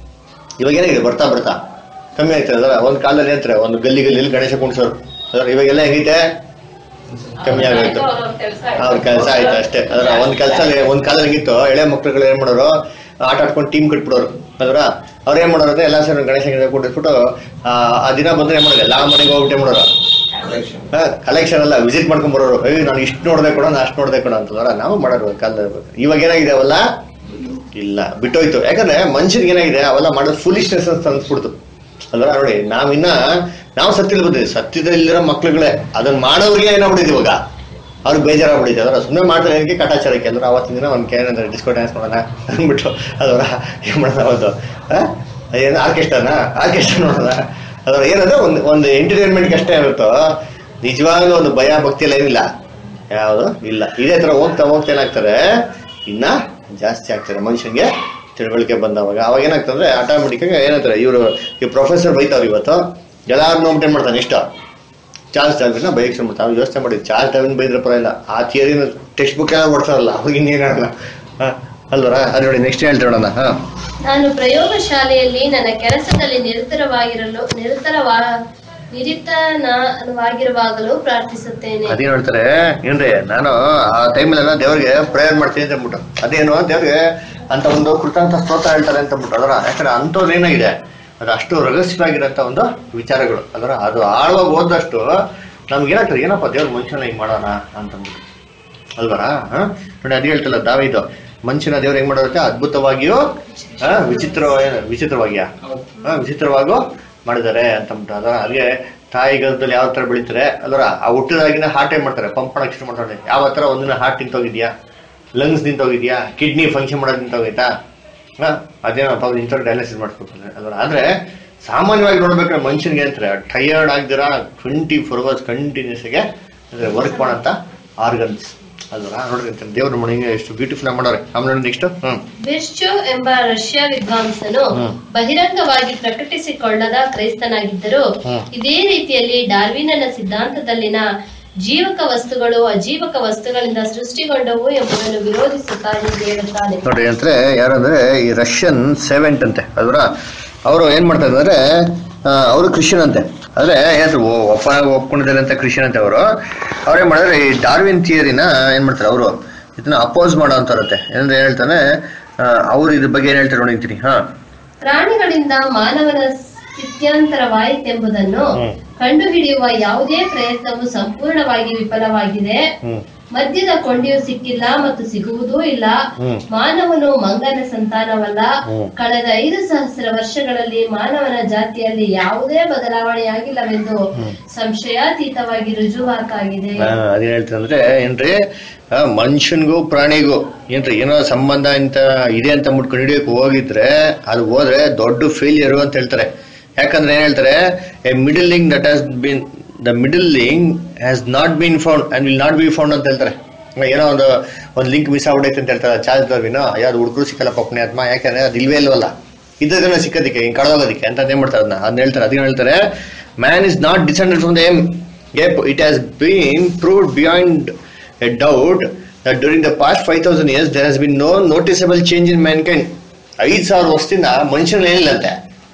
ಇವಾಗ ಏನಾಗಿದೆ ಬರ್ತಾ ಬರ್ತಾ ಕಮ್ಮಿ ಆಯ್ತದೆ ಅದರ ಒಂದು ಕಾಲದಲ್ಲಿ ಏನಂತಾರೆ ಒಂದು ಗಲ್ಲಿ ಗಲ್ಲಿಯಲ್ಲಿ ಗಣೇಶ ಕುಣಿಸೋರು ಅದರ ಇವಾಗೆಲ್ಲ ಹೆಂಗೈತೆ ಕಮ್ಮಿ ಆಗೋಯ್ತು ಅವ್ರ ಕೆಲಸ ಆಯ್ತು ಅಷ್ಟೇ ಅದರ ಒಂದ್ ಕೆಲಸ ಒಂದ್ ಕಾಲದಲ್ಲಿ ಹೆಂಗಿತ್ತು ಎಳೆ ಮಕ್ಳುಗಳು ಏನ್ ಮಾಡೋರು ಆಟ ಆಡ್ಕೊಂಡು ಟೀಮ್ ಕಟ್ಬಿಡೋರು ಅದರ ಅವ್ರ ಏನ್ ಮಾಡೋರು ಅಂದ್ರೆ ಎಲ್ಲಾ ಸೇರಿ ಗಣೇಶ ಕೊಟ್ಟಿಸ್ಬಿಟ್ಟು ಆ ಆ ದಿನ ಬಂದ್ರೆ ಏನ್ ಮಾಡೋದು ಎಲ್ಲಾ ಮನೆಗೆ ಹೋಗ್ಬಿಟ್ಟು ಏನ್ ಮಾಡೋರು ಕಲೆಕ್ಷನ್ ಎಲ್ಲ ವಿಸಿಟ್ ಮಾಡ್ಕೊಂಡ್ ಬರೋರು ಏಯ್ ನಾನು ಇಷ್ಟು ನೋಡ್ದೆ ಕೊಡ ನಾನು ಅಷ್ಟು ನೋಡ್ದೆ ಕೊಡ ಅಂತಂದ್ರ ನಾವು ಮಾಡೋರು ಕಾಲದಲ್ಲಿ ಇವಾಗ ಏನಾಗಿದೆ ಅವೆಲ್ಲ ಇಲ್ಲ ಬಿಟ್ಟೋಯ್ತು ಯಾಕಂದ್ರೆ ಮನುಷ್ಯನಿಗೆ ಏನಾಗಿದೆ ಅವೆಲ್ಲ ಮಾಡೋದು ಫುಲಿಶ್ನೆಸ್ ಅಂತ ಅನ್ಸ್ಬಿಡ್ತು ಅಲ್ವಾ ನೋಡಿ ನಾವಿನ್ನ ನಾವು ಸತ್ಯದಲ್ಲಿ ಬಂದಿದ್ದೀವಿ ಸತ್ಯದಲ್ಲಿರೋ ಮಕ್ಳುಗಳೇ ಅದನ್ನ ಮಾಡೋರಿಗೆ ಏನಾಗ್ಬಿಟ್ಟಿದೆ ಇವಾಗ ಅವ್ರಿಗೆ ಬೇಜಾರಾಗ್ಬಿಟ್ಟಿದೆ ಅದರ ಸುಮ್ಮನೆ ಮಾಡ್ತಾರೆ ಏನಕ್ಕೆ ಕಟಾಚಾರಕ್ಕೆ ಅಂದ್ರೆ ಅವತ್ತಿನ ದಿನ ಒಂದು ಏನಂದ್ರೆ ಡಿಸ್ಕೋ ಡ್ಯಾನ್ಸ್ ಮಾಡೋಣ ಅಂದ್ಬಿಟ್ಟು ಅದರ ಏನ್ ಮಾಡೋಣ ಅವತ್ತು ಆ? ಅದೇನು ಆರ್ಕೆಸ್ಟ್ರಾನ ಆರ್ಕೆಸ್ಟ್ರಾ ನೋಡೋಣ ಅದ್ರ ಏನಂದ್ರೆ ಒಂದು ಒಂದು ಎಂಟರ್ಟೈನ್ಮೆಂಟ್ಗೆ ಅಷ್ಟೇ ಇರುತ್ತೋ ನಿಜವಾಗ್ಲೂ ಒಂದು ಭಯ ಭಕ್ತಿ ಎಲ್ಲ ಏನಿಲ್ಲ ಯಾವುದು ಇಲ್ಲ ಇದೇ ತರ ಹೋಗ್ತಾ ಹೋಗ್ತಾ ಏನಾಗ್ತಾರೆ ಇನ್ನ ಜಾಸ್ತಿ ಆಗ್ತಾರೆ ಮನುಷ್ಯನಿಗೆ ತಿಳುವಳಿಕೆ ಬಂದವಾಗ ಅವಾಗ ಏನಾಗ್ತಂದ್ರೆ ಆಟೋಮೆಟಿಕ್ ಆಗಿ ಏನಂತಾರೆ ಇವರು ಈ ಪ್ರೊಫೆಸರ್ ಬೈತಾವ್ರು ಇವತ್ತು ಎಲ್ಲಾರು ನೋಡ್ಬಿಟ್ಟು ಏನ್ ಮಾಡ್ತಾನೆ ಇಷ್ಟ ಚಾರ್ಲ್ಸ್ ಡಾರ್ವಿನ್ ಬೈಕ್ ಶುರು ಮಾಡ್ತಾನೆ ಅವ್ನು ಯೋಚನೆ ಮಾಡಿ ಚಾರ್ಲ್ಸ್ ಡಾರ್ವಿನ್ ಬೈದ್ರೆ ಪರವಾಗಿಲ್ಲ ಆ ಥಿಯರಿನ ಟೆಕ್ಸ್ಟ್ ಬುಕ್ ಎಲ್ಲ ಓಡ್ತಾರಲ್ಲ ಅವಾಗ ಇನ್ನೇನಾಗಲ್ಲ ಹಾ ಅಲ್ವರ ಅದು ನೋಡಿ ನೆಕ್ಸ್ಟ್ ಹೇಳ್ತೀವಿ ನೋಡೋಣ ಹಾ ನಾನು ಪ್ರಯೋಗಶಾಲೆಯಲ್ಲಿ ನನ್ನ ಕೆಲಸದಲ್ಲಿ ನಿರತರವಾಗಿರಲು ನಿರತರವಾ ನಿರತನವಾಗಿರುವಾಗಲೂ ಪ್ರಾರ್ಥಿಸುತ್ತೇನೆ ಅದೇನ್ ಹೇಳ್ತಾರೆ ಏನ್ರಿ ನಾನು ಆ ಟೈಮಲ್ಲೆಲ್ಲ ದೇವ್ರಿಗೆ ಪ್ರೇಯರ್ ಮಾಡ್ತೀನಿ ಅಂತ ಅಂದ್ಬಿಟ್ಟು ಅದೇನು ದೇವ್ರಿಗೆ ಅಂತ ಒಂದು ಕೃತಾಂತ ಸ್ತೋತ್ರ ಹೇಳ್ತಾರೆ ಅಂತ ಅಂದ್ಬಿಟ್ಟು ಅದರ ಯಾಕಂದ್ರೆ ಅಂಥದ್ದು ಏನಾಗಿದೆ ಅದು ಅಷ್ಟು ರಹಸ್ಯವಾಗಿರೋಂಥ ಒಂದು ವಿಚಾರಗಳು ಅದರ ಅದು ಆಳವಾಗಿ ಓದಷ್ಟು ನಮ್ಗೆ ಏನಾಗ್ತದೆ ಏನಪ್ಪ ದೇವ್ರ ಮನುಷ್ಯನ ಹಿಂಗ್ ಮಾಡೋಣ ಅಂತಂದ್ಬಿಟ್ಟು ಅಲ್ವರ ಹಾ ನೋಡಿ ಅದು ಹೇಳ್ತಲ್ಲ ದಾವಿದು ಮನುಷ್ಯನ ದೇವ್ರು ಹೆಂಗ್ ಮಾಡೋದಕ್ಕೆ ಅದ್ಭುತವಾಗಿಯೂ ಹಾ ವಿಚಿತ್ರ ವಿಚಿತ್ರವಾಗಿಯಾ ಹಾ ವಿಚಿತ್ರವಾಗೂ ಮಾಡಿದ್ದಾರೆ ಅಂತ ಅಂದ್ಬಿಟ್ಟು ಅದರ ಹಾಗೆ ತಾಯಿ ಗರ್ಭದಲ್ಲಿ ಯಾವ ತರ ಬೆಳಿತಾರೆ ಅಲ್ವರ ಆ ಹುಟ್ಟಿದಾಗಿನ ಹಾರ್ಟ್ ಏನ್ ಮಾಡ್ತಾರೆ ಪಂಪ್ ಮಾಡಕ್ ಶುರು ಮಾಡ್ತಾರೆ ಯಾವ ತರ ಒಂದಿನ ಹಾರ್ಟ್ ನಿಂತೋಗಿದ್ಯಾ ಲಂಗ್ಸ್ ನಿಂತೋಗಿದ್ಯಾ ಕಿಡ್ನಿ ಫಂಕ್ಷನ್ ಮಾಡೋದು ನಿಂತೋಗೈತಾ ಹಾ ಅದೇನಪ್ಪ ಇಂಥವ್ರು ಡಯಾಲಿಸಿಸ್ ಮಾಡ್ಕೊತಾರೆ ಅಲ್ವರ ಆದ್ರೆ ಸಾಮಾನ್ಯವಾಗಿ ನೋಡ್ಬೇಕಾದ್ರೆ ಮನುಷ್ಯನಿಗೆ ಅಂತಾರೆ ಟಯರ್ಡ್ ಆಗ್ದಿರಾ ಟ್ವೆಂಟಿ ಫೋರ್ ಅವರ್ಸ್ ಕಂಟಿನ್ಯೂಸ್ ಗೆ ವರ್ಕ್ ಮಾಡಂತ ಆರ್ಗನ್ಸ್ ಅಲ್ವರ ನೋಡ್ರಿ ಅಂತ ದೇವ್ರ ಮನೆ ಎಷ್ಟು ಬ್ಯೂಟಿಫುಲ್ ಆಗಿ ಮಾಡೋರೆ ಆಮೇಲೆ ನೆಕ್ಸ್ಟ್ ಹ್ಮ್ ಬಿರ್ಚು ಎಂಬ ರಷ್ಯಾ ವಿದ್ವಾಂಸನು ಹ್ಮ್. ಬಹಿರಂಗವಾಗಿ ಪ್ರಕಟಿಸಿಕೊಳ್ಳದ ಕ್ರೈಸ್ತನಾಗಿದ್ದರು ಹ್ಮ್. ಇದೇ ರೀತಿಯಲ್ಲಿ ಡಾರ್ವಿನನ ಸಿದ್ಧಾಂತದಲ್ಲಿನ ಜೀವಕ ವಸ್ತುಗಳು ಅಜೀವಕ ವಸ್ತುಗಳಿಂದ ಸೃಷ್ಟಿಗೊಂಡವು ಎಂಬುದನ್ನು ವಿರೋಧಿಸುತ್ತಾ ಹೀಗೆ ಹೇಳುತ್ತಾನೆ ನೋಡ್ರಿ ಅಂದ್ರೆ ಯಾರಂದ್ರೆ ಈ ರಷ್ಯನ್ ಸೆವೆಂಟ್ ಅಂತೆ ಅದರ ಅವರು ಏನ್ ಮಾಡ್ತಾರೆ ಅಂದ್ರೆ ಅವರು ಕ್ರಿಶ್ಚಿಯನ್ ಅಂತೆ ಆದ್ರೆ ಏನಾದ್ರು ಒಪ್ಪ ಒಪ್ಕೊಂಡಿದ್ದಾರೆ ಅಂತ ಕ್ರಿಶ್ಚಿಯನ್ ಅಂತೆ ಅವರು ಅವ್ರೇನ್ ಮಾಡಿದ್ರೆ ಈ ಡಾರ್ವಿನ್ ಥಿಯರಿನ ಏನ್ ಮಾಡ್ತಾರೆ ಅವರು ಇದನ್ನ ಅಪೋಸ್ ಮಾಡೋ ಅಂತಾರತ್ತೆ ಏನಂದ್ರೆ ಏನ್ ಹೇಳ್ತಾನೆ ಅವ್ರು ಇದ್ರ ಬಗ್ಗೆ ಏನ್ ಹೇಳ್ತಾರೆ ನೋಡಿರ್ತೀನಿ ಹಾ ಪ್ರಾಣಿಗಳಿಂದ ಮಾನವನ ಸ್ಥಿತ್ಯಂತರವಾಯಿತೆಂಬುದನ್ನು ಹ್ಮ್. ಕಂಡುಹಿಡಿಯುವ ಯಾವುದೇ ಪ್ರಯತ್ನವು ಸಂಪೂರ್ಣವಾಗಿ ವಿಫಲವಾಗಿದೆ ಹ್ಮ್ ಮದ್ಯದ ಕೊಂಡಿಯು ಸಿಕ್ಕಿಲ್ಲ ಮತ್ತು ಸಿಗುವುದೂ ಇಲ್ಲ ಹ್ಮ್. ಮಾನವನು ಮಂಗನ ಸಂತಾನವಲ್ಲ ಹ್ಮ್. ಕಳೆದ ಐದು ಸಹಸ್ರ ವರ್ಷಗಳಲ್ಲಿ ಮಾನವನ ಜಾತಿಯಲ್ಲಿ ಯಾವುದೇ ಬದಲಾವಣೆಯಾಗಿಲ್ಲವೆಂದು ಸಂಶಯಾತೀತವಾಗಿ ರುಜುವಾತಾಗಿದೆ ಆ, ಅದೇನ್ ಹೇಳ್ತಾರೆ ಅಂದ್ರೆ ಏನ್ರಿ ಆ, ಮನುಷ್ಯನ್ಗೂ ಪ್ರಾಣಿಗೂ ಏನ್ರಿ ಏನೋ ಸಂಬಂಧ ಅಂತ ಇದೆ ಅಂತ ಮುಟ್ಕೊಂಡು ಹಿಡಿಯಕ್ಕೆ ಹೋಗಿದ್ರೆ ಅದು ಹೋದ್ರೆ ದೊಡ್ಡ ಫೇಲಿಯರ್ ಅಂತ ಹೇಳ್ತಾರೆ ಯಾಕಂದ್ರೆ ಏನ್ ಹೇಳ್ತಾರೆ a middle link that has been the middle link has not been found and will not be found ಅಂತ ಹೇಳ್ತಾರೆ ಏನೋ ಒಂದು ಒಂದು ಲಿಂಕ್ ಮಿಸ್ ಆಗ್ಬಿಡೈತೆ ಅಂತ ಹೇಳ್ತಾರೆ ಚಾರ್ಜ್ ದರ್ವಿನೋ ಯಾವ್ದು ಹುಡುಗರು ಸಿಕ್ಕಲ್ಲ ಪುಣ್ಯಾತ್ಮ ಯಾಕಂದ್ರೆ ಅದು ಇಲ್ವೇ ಇಲ್ವಲ್ಲ ಇದ್ದದನ್ನ ಸಿಕ್ಕೋದಕ್ಕೆ ಹಿಂಗೆ ಕಳೆದೋಗೋದಕ್ಕೆ ಅಂತ ಏನ್ ಮಾಡ್ತಾರೆ ಅದನ್ನ ಅದನ್ನ ಹೇಳ್ತಾರೆ ಅದನ್ನ ಹೇಳ್ತಾರೆ man is not descended from the um Yep, it has been proved beyond a doubt that during the past 5000 years there has been no noticeable change in mankind. ಐದು ಸಾವಿರ ವರ್ಷದಿಂದ ಮನುಷ್ಯನಲ್ಲಿ ಏನಿಲ್ಲಂತೆ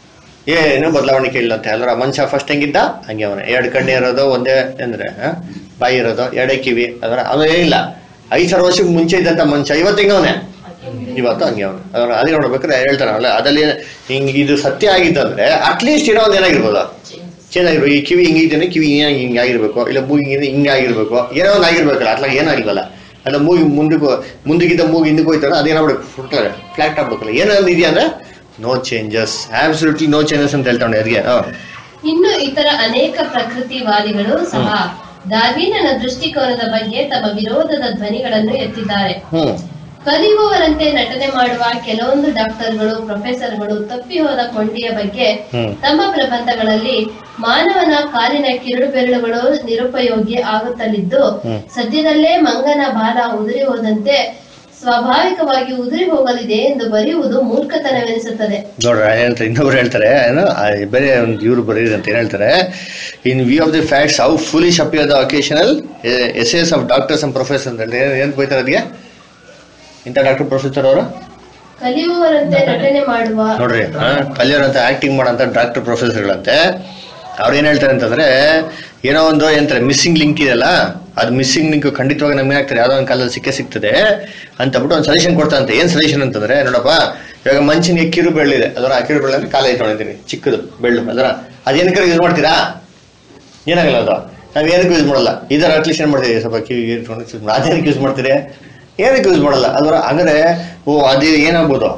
ಏನು ಬದಲಾವಣೆ ಕೇಳಿಲ್ಲಂತೆ ಅಲ್ರ ಮನುಷ್ಯ ಫಸ್ಟ್ ಹೆಂಗಿದ್ದ ಹಂಗೆ ಅವನೇ ಎರಡು ಕಣ್ಣು ಇರೋದು ಒಂದೇ ಅಂದ್ರೆ ಆ, ಬಾಯಿ ಇರೋದು ಎರಡೇ ಕಿವಿ ಅದರ ಅವನು ಏನಿಲ್ಲ ಐದು ಸಾವಿರ ವರ್ಷಕ್ಕೆ ಮುಂಚೆ ಇದ್ದಂತ ಮನುಷ್ಯ ಇವತ್ತು ಹೆಂಗ ಅವನೇ ಇವತ್ತು ಹಂಗೆ ಅವನು ಅದರ ಅದೇ ನೋಡ್ಬೇಕಾದ್ರೆ ಹೇಳ್ತಾನಲ್ಲ ಅದಲ್ಲಿ ಹಿಂಗ್ ಇದು ಸತ್ಯ ಆಗಿತ್ತಂದ್ರೆ ಅಟ್ಲೀಸ್ಟ್ ಏನೋ ಒಂದು ಏನಾಗಿರ್ಬೋದು ಚೇಂಜ್ ಆಗಿರ್ಬೇಕು ಈ ಕಿವಿ ಹಿಂಗಿದ್ದಾನೆ ಕಿವಿ ಹಿಂಗೆ ಹಿಂಗೆ ಆಗಿರ್ಬೇಕು ಇಲ್ಲ ಮೂಗಿ ಹಿಂಗೆ ಹಿಂಗೆ ಆಗಿರ್ಬೇಕು ಏನೋ ಒಂದು ಆಗಿರ್ಬೇಕಲ್ಲ ಅಟ್ಲಾಗ ಏನಾಗಿಲ್ವಲ್ಲ ಅಲ್ಲ ಮೂಗಿ ಮುಂದಕ್ಕೆ ಮುಂದಕ್ಕಿದ್ದ ಮೂಗಿ ಹಿಂದಕ್ಕೆ ಹೋಯ್ತಾನೆ ಅದೇನಾಗ್ಬೇಕು ಫುಟ್ಲಾಗ ಫ್ಲಾಟ್ ಆಗ್ಬೇಕಲ್ಲ ಏನೋ ಒಂದು ಇದೆಯಾ ಅಂದ್ರೆ no changes absolutely no changes ಅಂತ ಹೇಳ್ತಾನೆ ಅದಕ್ಕೆ ಇನ್ನು ಇತರ ಅನೇಕ ಪ್ರಕೃತಿವಾದಿಗಳು ಸಹ ಡಾರ್ವಿನನ ದೃಷ್ಟಿಕೋನದ ಬಗ್ಗೆ ತಮ್ಮ ವಿರೋಧದ ಧ್ವನಿಗಳನ್ನು ಎತ್ತಿದ್ದಾರೆ ಹ್ಮ್ ಕಲಿಯುವವರಂತೆ ನಟನೆ ಮಾಡುವ ಕೆಲವೊಂದು ಡಾಕ್ಟರ್ಗಳು ಪ್ರೊಫೆಸರ್ಗಳು ತಪ್ಪಿ ಹೋದ ಕೊಂಡಿಯ ಬಗ್ಗೆ ಹ್ಮ್. ತಮ್ಮ ಪ್ರಬಂಧಗಳಲ್ಲಿ ಮಾನವನ ಕಾಲಿನ ಕಿರುಡು ಬೆರಳುಗಳು ನಿರುಪಯೋಗಿ ಆಗುತ್ತಲಿದ್ದು ಹ್ಮ್. ಸದ್ಯದಲ್ಲೇ ಮಂಗನ ಬಾಲ ಉದುರಿ ಹೋದಂತೆ ಸ್ವಾಭಾವಿಕವಾಗಿ ಉದುರಿ ಹೋಗಲಿದೆ ಎಂದು ಬರೆಯುವುದು ಮೂರ್ಖತನವೆನಿಸುತ್ತದೆ ನೋಡ್ರ ಏನಂತ ಇನ್ನೊಬ್ರು ಹೇಳ್ತಾರೆ ಏನು ಆ ಬೇರೆ ಒಂದು ಇವ್ರು ಬರೀರಿ ಅಂತ ಏನ್ ಹೇಳ್ತಾರೆ in view of the facts how foolish appear the occasional s of doctors and professor ಅಂತ ಹೇಳಿ ಏನ್ ಬೈತಾರೆ ಅದಕ್ಕೆ ಇಂಥ ಡಾಕ್ಟರ್ ಪ್ರೊಫೆಸರ್ ಅವರು ಕಲಿಯುವವರಂತೆ ನಟನೆ ಮಾಡುವ ನೋಡ್ರಿ ಕಲಿಯೋರಂತ ಆಕ್ಟಿಂಗ್ ಮಾಡೋಂಥ ಡಾಕ್ಟರ್ ಪ್ರೊಫೆಸರ್ಗಳಂತೆ ಅವ್ರು ಏನ್ ಹೇಳ್ತಾರೆ ಅಂತಂದ್ರೆ ಏನೋ ಒಂದು ಏನಂತಾರೆ ಮಿಸ್ಸಿಂಗ್ ಲಿಂಕ್ ಇದೆಯಲ್ಲ ಅದು ಮಿಸ್ಸಿಂಗ್ ಲಿಂಕ್ ಖಂಡಿತವಾಗಿ ನಮ್ಗೆ ಏನಾಗ್ತಾರೆ ಯಾವ್ದೋ ಒಂದು ಕಾಲದಲ್ಲಿ ಸಿಕ್ಕೇ ಸಿಗ್ತದೆ ಅಂತ ಬಿಟ್ಟು ಒಂದು ಸಜೆಷನ್ ಕೊಡ್ತಾರಂತೆ ಏನ್ ಸಜೆಷನ್ ಅಂತಂದ್ರೆ ನೋಡಪ್ಪ ಇವಾಗ ಮನುಷ್ಯನಿಗೆ ಕಿರು ಬೆಳ್ಳಿದೆ ಅದರ ಆ ಕಿರು ಬೆಳ್ಳಿ ಅಂದ್ರೆ ಕಾಲ ಇಟ್ಕೊಂಡಿದ್ದೀನಿ ಚಿಕ್ಕದು ಬೆಳ್ಳು ಅದರ ಅದೇನಕ್ಕೆ ಯೂಸ್ ಮಾಡ್ತೀರಾ ಏನಾಗಲ್ಲ ಅದು ನಾವ್ ಏನಕ್ಕೆ ಯೂಸ್ ಮಾಡಲ್ಲ ಇದರ ಅಟ್ಲೀಸ್ಟ್ ಏನ್ ಮಾಡ್ತೀವಿ ಸ್ವಲ್ಪ ಕಿವಿ ಇಟ್ಕೊಂಡು use ಮಾಡಿ- ಅದೇನಕ್ಕೆ ಯೂಸ್ ಮಾಡ್ತೀರಿ ಏನಕ್ಕೆ ಯೂಸ್ ಮಾಡಲ್ಲ ಅದರ ಅಂದ್ರೆ ಓ ಅದೇ ಏನಾಗ್ಬೋದು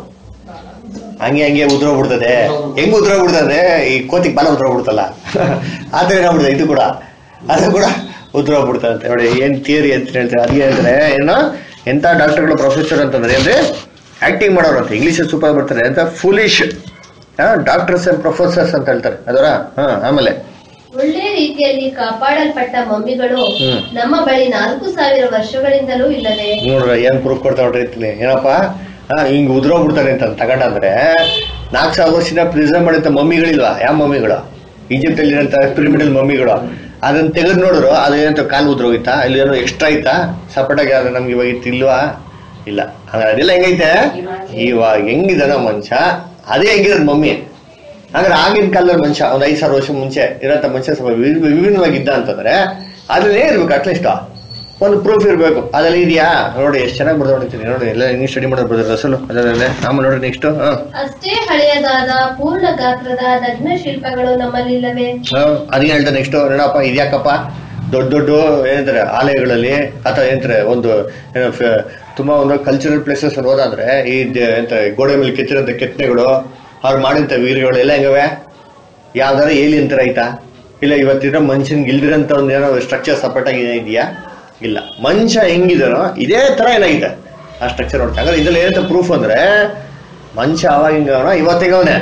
ಹಂಗೆ ಹಂಗೆ ಉದ್ರೋಗ್ಬಿಡ್ತದೆ ಹೆಂಗ್ ಉದ್ರೋಗ್ಬಿಡ್ತದೆ ಈ ಕೋತಿಗೆ ಬಾಲ ಉದ್ರೋಗ್ಬಿಡ್ತಲ್ಲ ಆದ್ರೆ ಏನಾಗ್ಬಿಡ್ತದೆ ಇದು ಕೂಡ ಅದು ಕೂಡ ಉದ್ರೋಗ್ಬಿಡ್ತದೆ ನೋಡಿ ಏನ್ ಥಿಯರಿ ಅಂತ ಹೇಳ್ತಾರೆ ಅದೇ ಹೇಳ್ತಾರೆ ಏನೋ ಎಂತ ಡಾಕ್ಟರ್ಗಳು ಪ್ರೊಫೆಸರ್ ಅಂತಂದ್ರೆ ಏನ್ರಿ ಆಕ್ಟಿಂಗ್ ಮಾಡೋರು ಅಂತ ಇಂಗ್ಲಿಷ್ ಸೂಪರ್ ಬರ್ತಾರೆ ಅಂತ ಫುಲಿಶ್ ಡಾಕ್ಟರ್ಸ್ ಅಂಡ್ ಪ್ರೊಫೆಸರ್ಸ್ ಅಂತ ಹೇಳ್ತಾರೆ ಅದರ ಹಾ ಆಮೇಲೆ ಒಳ್ಳೆ ರೀತಿಯಲ್ಲಿ ಕಾಪಾಡಲ್ಪಟ್ಟ ಮಮ್ಮಿಗಳು ಹ್ಮ್. ನಮ್ಮ ಬಳಿ ನಾಲ್ಕು ಸಾವಿರ ವರ್ಷಗಳಿಂದಲೂ ಇಲ್ಲವೇ ನೋಡ್ರ ಏನ್ ಪ್ರೂಫ್ ಕೊಡ್ತಾ ನೋಡ್ರಿ ಇರ್ತೀನಿ ಏನಪ್ಪ ಹಾ ಹಿಂಗ್ ಉದ್ರೋಗ್ಬಿಡ್ತಾರೆ ಅಂತ ತಗೊಂಡಂದ್ರೆ ನಾಲ್ಕು ಸಾವಿರ ವರ್ಷದ ಪ್ರಿಸರ್ವ್ ಮಾಡಿದಂತ ಮಮ್ಮಿಗಳಿಲ್ವಾ ಯಾವ ಮಮ್ಮಿಗಳು ಈಜಿಪ್ಟ್ ಅಲ್ಲಿ ಇರೋಂಥ ಪಿರಮಿಡಲ್ ಮಮ್ಮಿಗಳು ಅದನ್ನ ತೆಗೆದು ನೋಡಿದ್ರು ಅದೇನಂತ ಕಾಲು ಉದ್ರೋಗಿತ್ತಾ ಇಲ್ಲಿ ಏನೋ ಎಕ್ಸ್ಟ್ರಾ ಐತಾ ಸಪೋರ್ಟಾಗಿ ಅದು ನಮ್ಗೆ ಇವಾಗ ಇತ್ತು ಇಲ್ವಾ ಇಲ್ಲ ಹಂಗಾರೆ ಅದೆಲ್ಲ ಹೆಂಗೈತೆ ಇವಾಗ ಹೆಂಗಿದಾನ ಮನುಷ್ಯ ಅದೇ ಹೆಂಗಿರೋದು ಮಮ್ಮಿ ಅಂದ್ರೆ ಆಗಿನ ಕಾಲದಲ್ಲಿ ಮನುಷ್ಯ ಒಂದ್ ಐದ್ ಸಾವಿರ ವರ್ಷ ಮುಂಚೆ ಇರೋಂಥ ಮನುಷ್ಯ ಸ್ವಲ್ಪ ವಿ- ವಿಭಿನ್ನವಾಗಿದ್ದ ಅಂತಂದ್ರೆ ಅದ್ರಲ್ಲೇ ಇರ್ಬೇಕು ಅಟ್ಲೀಸ್ಟ್ ಒಂದು ಪ್ರೂಫ್ ಇರಬೇಕು ಅದ್ರಲ್ಲಿ ಇದೆಯಾ ನೋಡಿ ಎಷ್ಟು ಚೆನ್ನಾಗಿ ಬರ್ದು ನೋಡ್ತೀನಿ ನೋಡಿ ಎಲ್ಲ ಹಿಂಗೆ ಸ್ಟಡಿ ಮಾಡೋದು ಬರ್ತಾರೆ ರಸಲು ಅದರಲ್ಲೇ ಆಮೇಲೆ ನೋಡ್ರಿ ನೆಕ್ಸ್ಟ್ ಹಾಂ ಅಷ್ಟೇ ಹಳೆಯದಾದ ಪೂರ್ಣ ಗಾತ್ರದ ನಗ್ನ ಶಿಲ್ಪಗಳು ನಮ್ಮಲ್ಲಿಲ್ಲವೇ ಅದೇ ಹೇಳ್ತಾರೆ ನೆಕ್ಸ್ಟ್ ನೋಡಪ್ಪ ಇದ್ಯಾಕಪ್ಪ ದೊಡ್ಡ ದೊಡ್ಡ ಏನಂತಾರೆ ಆಲಯಗಳಲ್ಲಿ ಅಥವಾ ಏನಂತಾರೆ ಒಂದು ಏನೋ ಫ- ತುಂಬಾ ಒಂದು ಕಲ್ಚರಲ್ ಪ್ಲೇಸಸ್ ಹೋದಾದ್ರೆ ಈ ದ- ಎಂತ ಗೋಡೆ ಮೇಲೆ ಕೆತ್ತಿರೋಂಥ ಕೆತ್ತನೆಗಳು ಅವ್ರು ಮಾಡಿದಂಥ ವೀರ್ಯಗಳು ಎಲ್ಲ ಹೆಂಗವೆ ಯಾವ್ದಾರ ಏಲಿಯನ್ ತರ ಐತಾ ಇಲ್ಲ ಇವತ್ತಿರೋ ಮನುಷ್ಯನ್ಗೆ ಇಲ್ದಿರಂತ ಒಂದು ಏನೋ ಸ್ಟ್ರಕ್ಚರ್ ಸಪೋರ್ಟ್ ಆಗಿ ಇದೆಯಾ ಇಲ್ಲ ಮನುಷ್ಯ ಹೆಂಗಿದಾನೋ ಇದೇ ತರ ಏನಾಗಿದೆ ಆ ಸ್ಟ್ರಕ್ಚರ್ ನೋಡ್ತಾ ಹಾಗಾದ್ರೆ ಇದ್ರಲ್ಲಿ ಏನಂತ ಪ್ರೂಫ್ ಅಂದ್ರೆ ಮನುಷ್ಯ ಅವಾಗ ಹಿಂಗವನ ಇವತ್ತಿಗವನೇ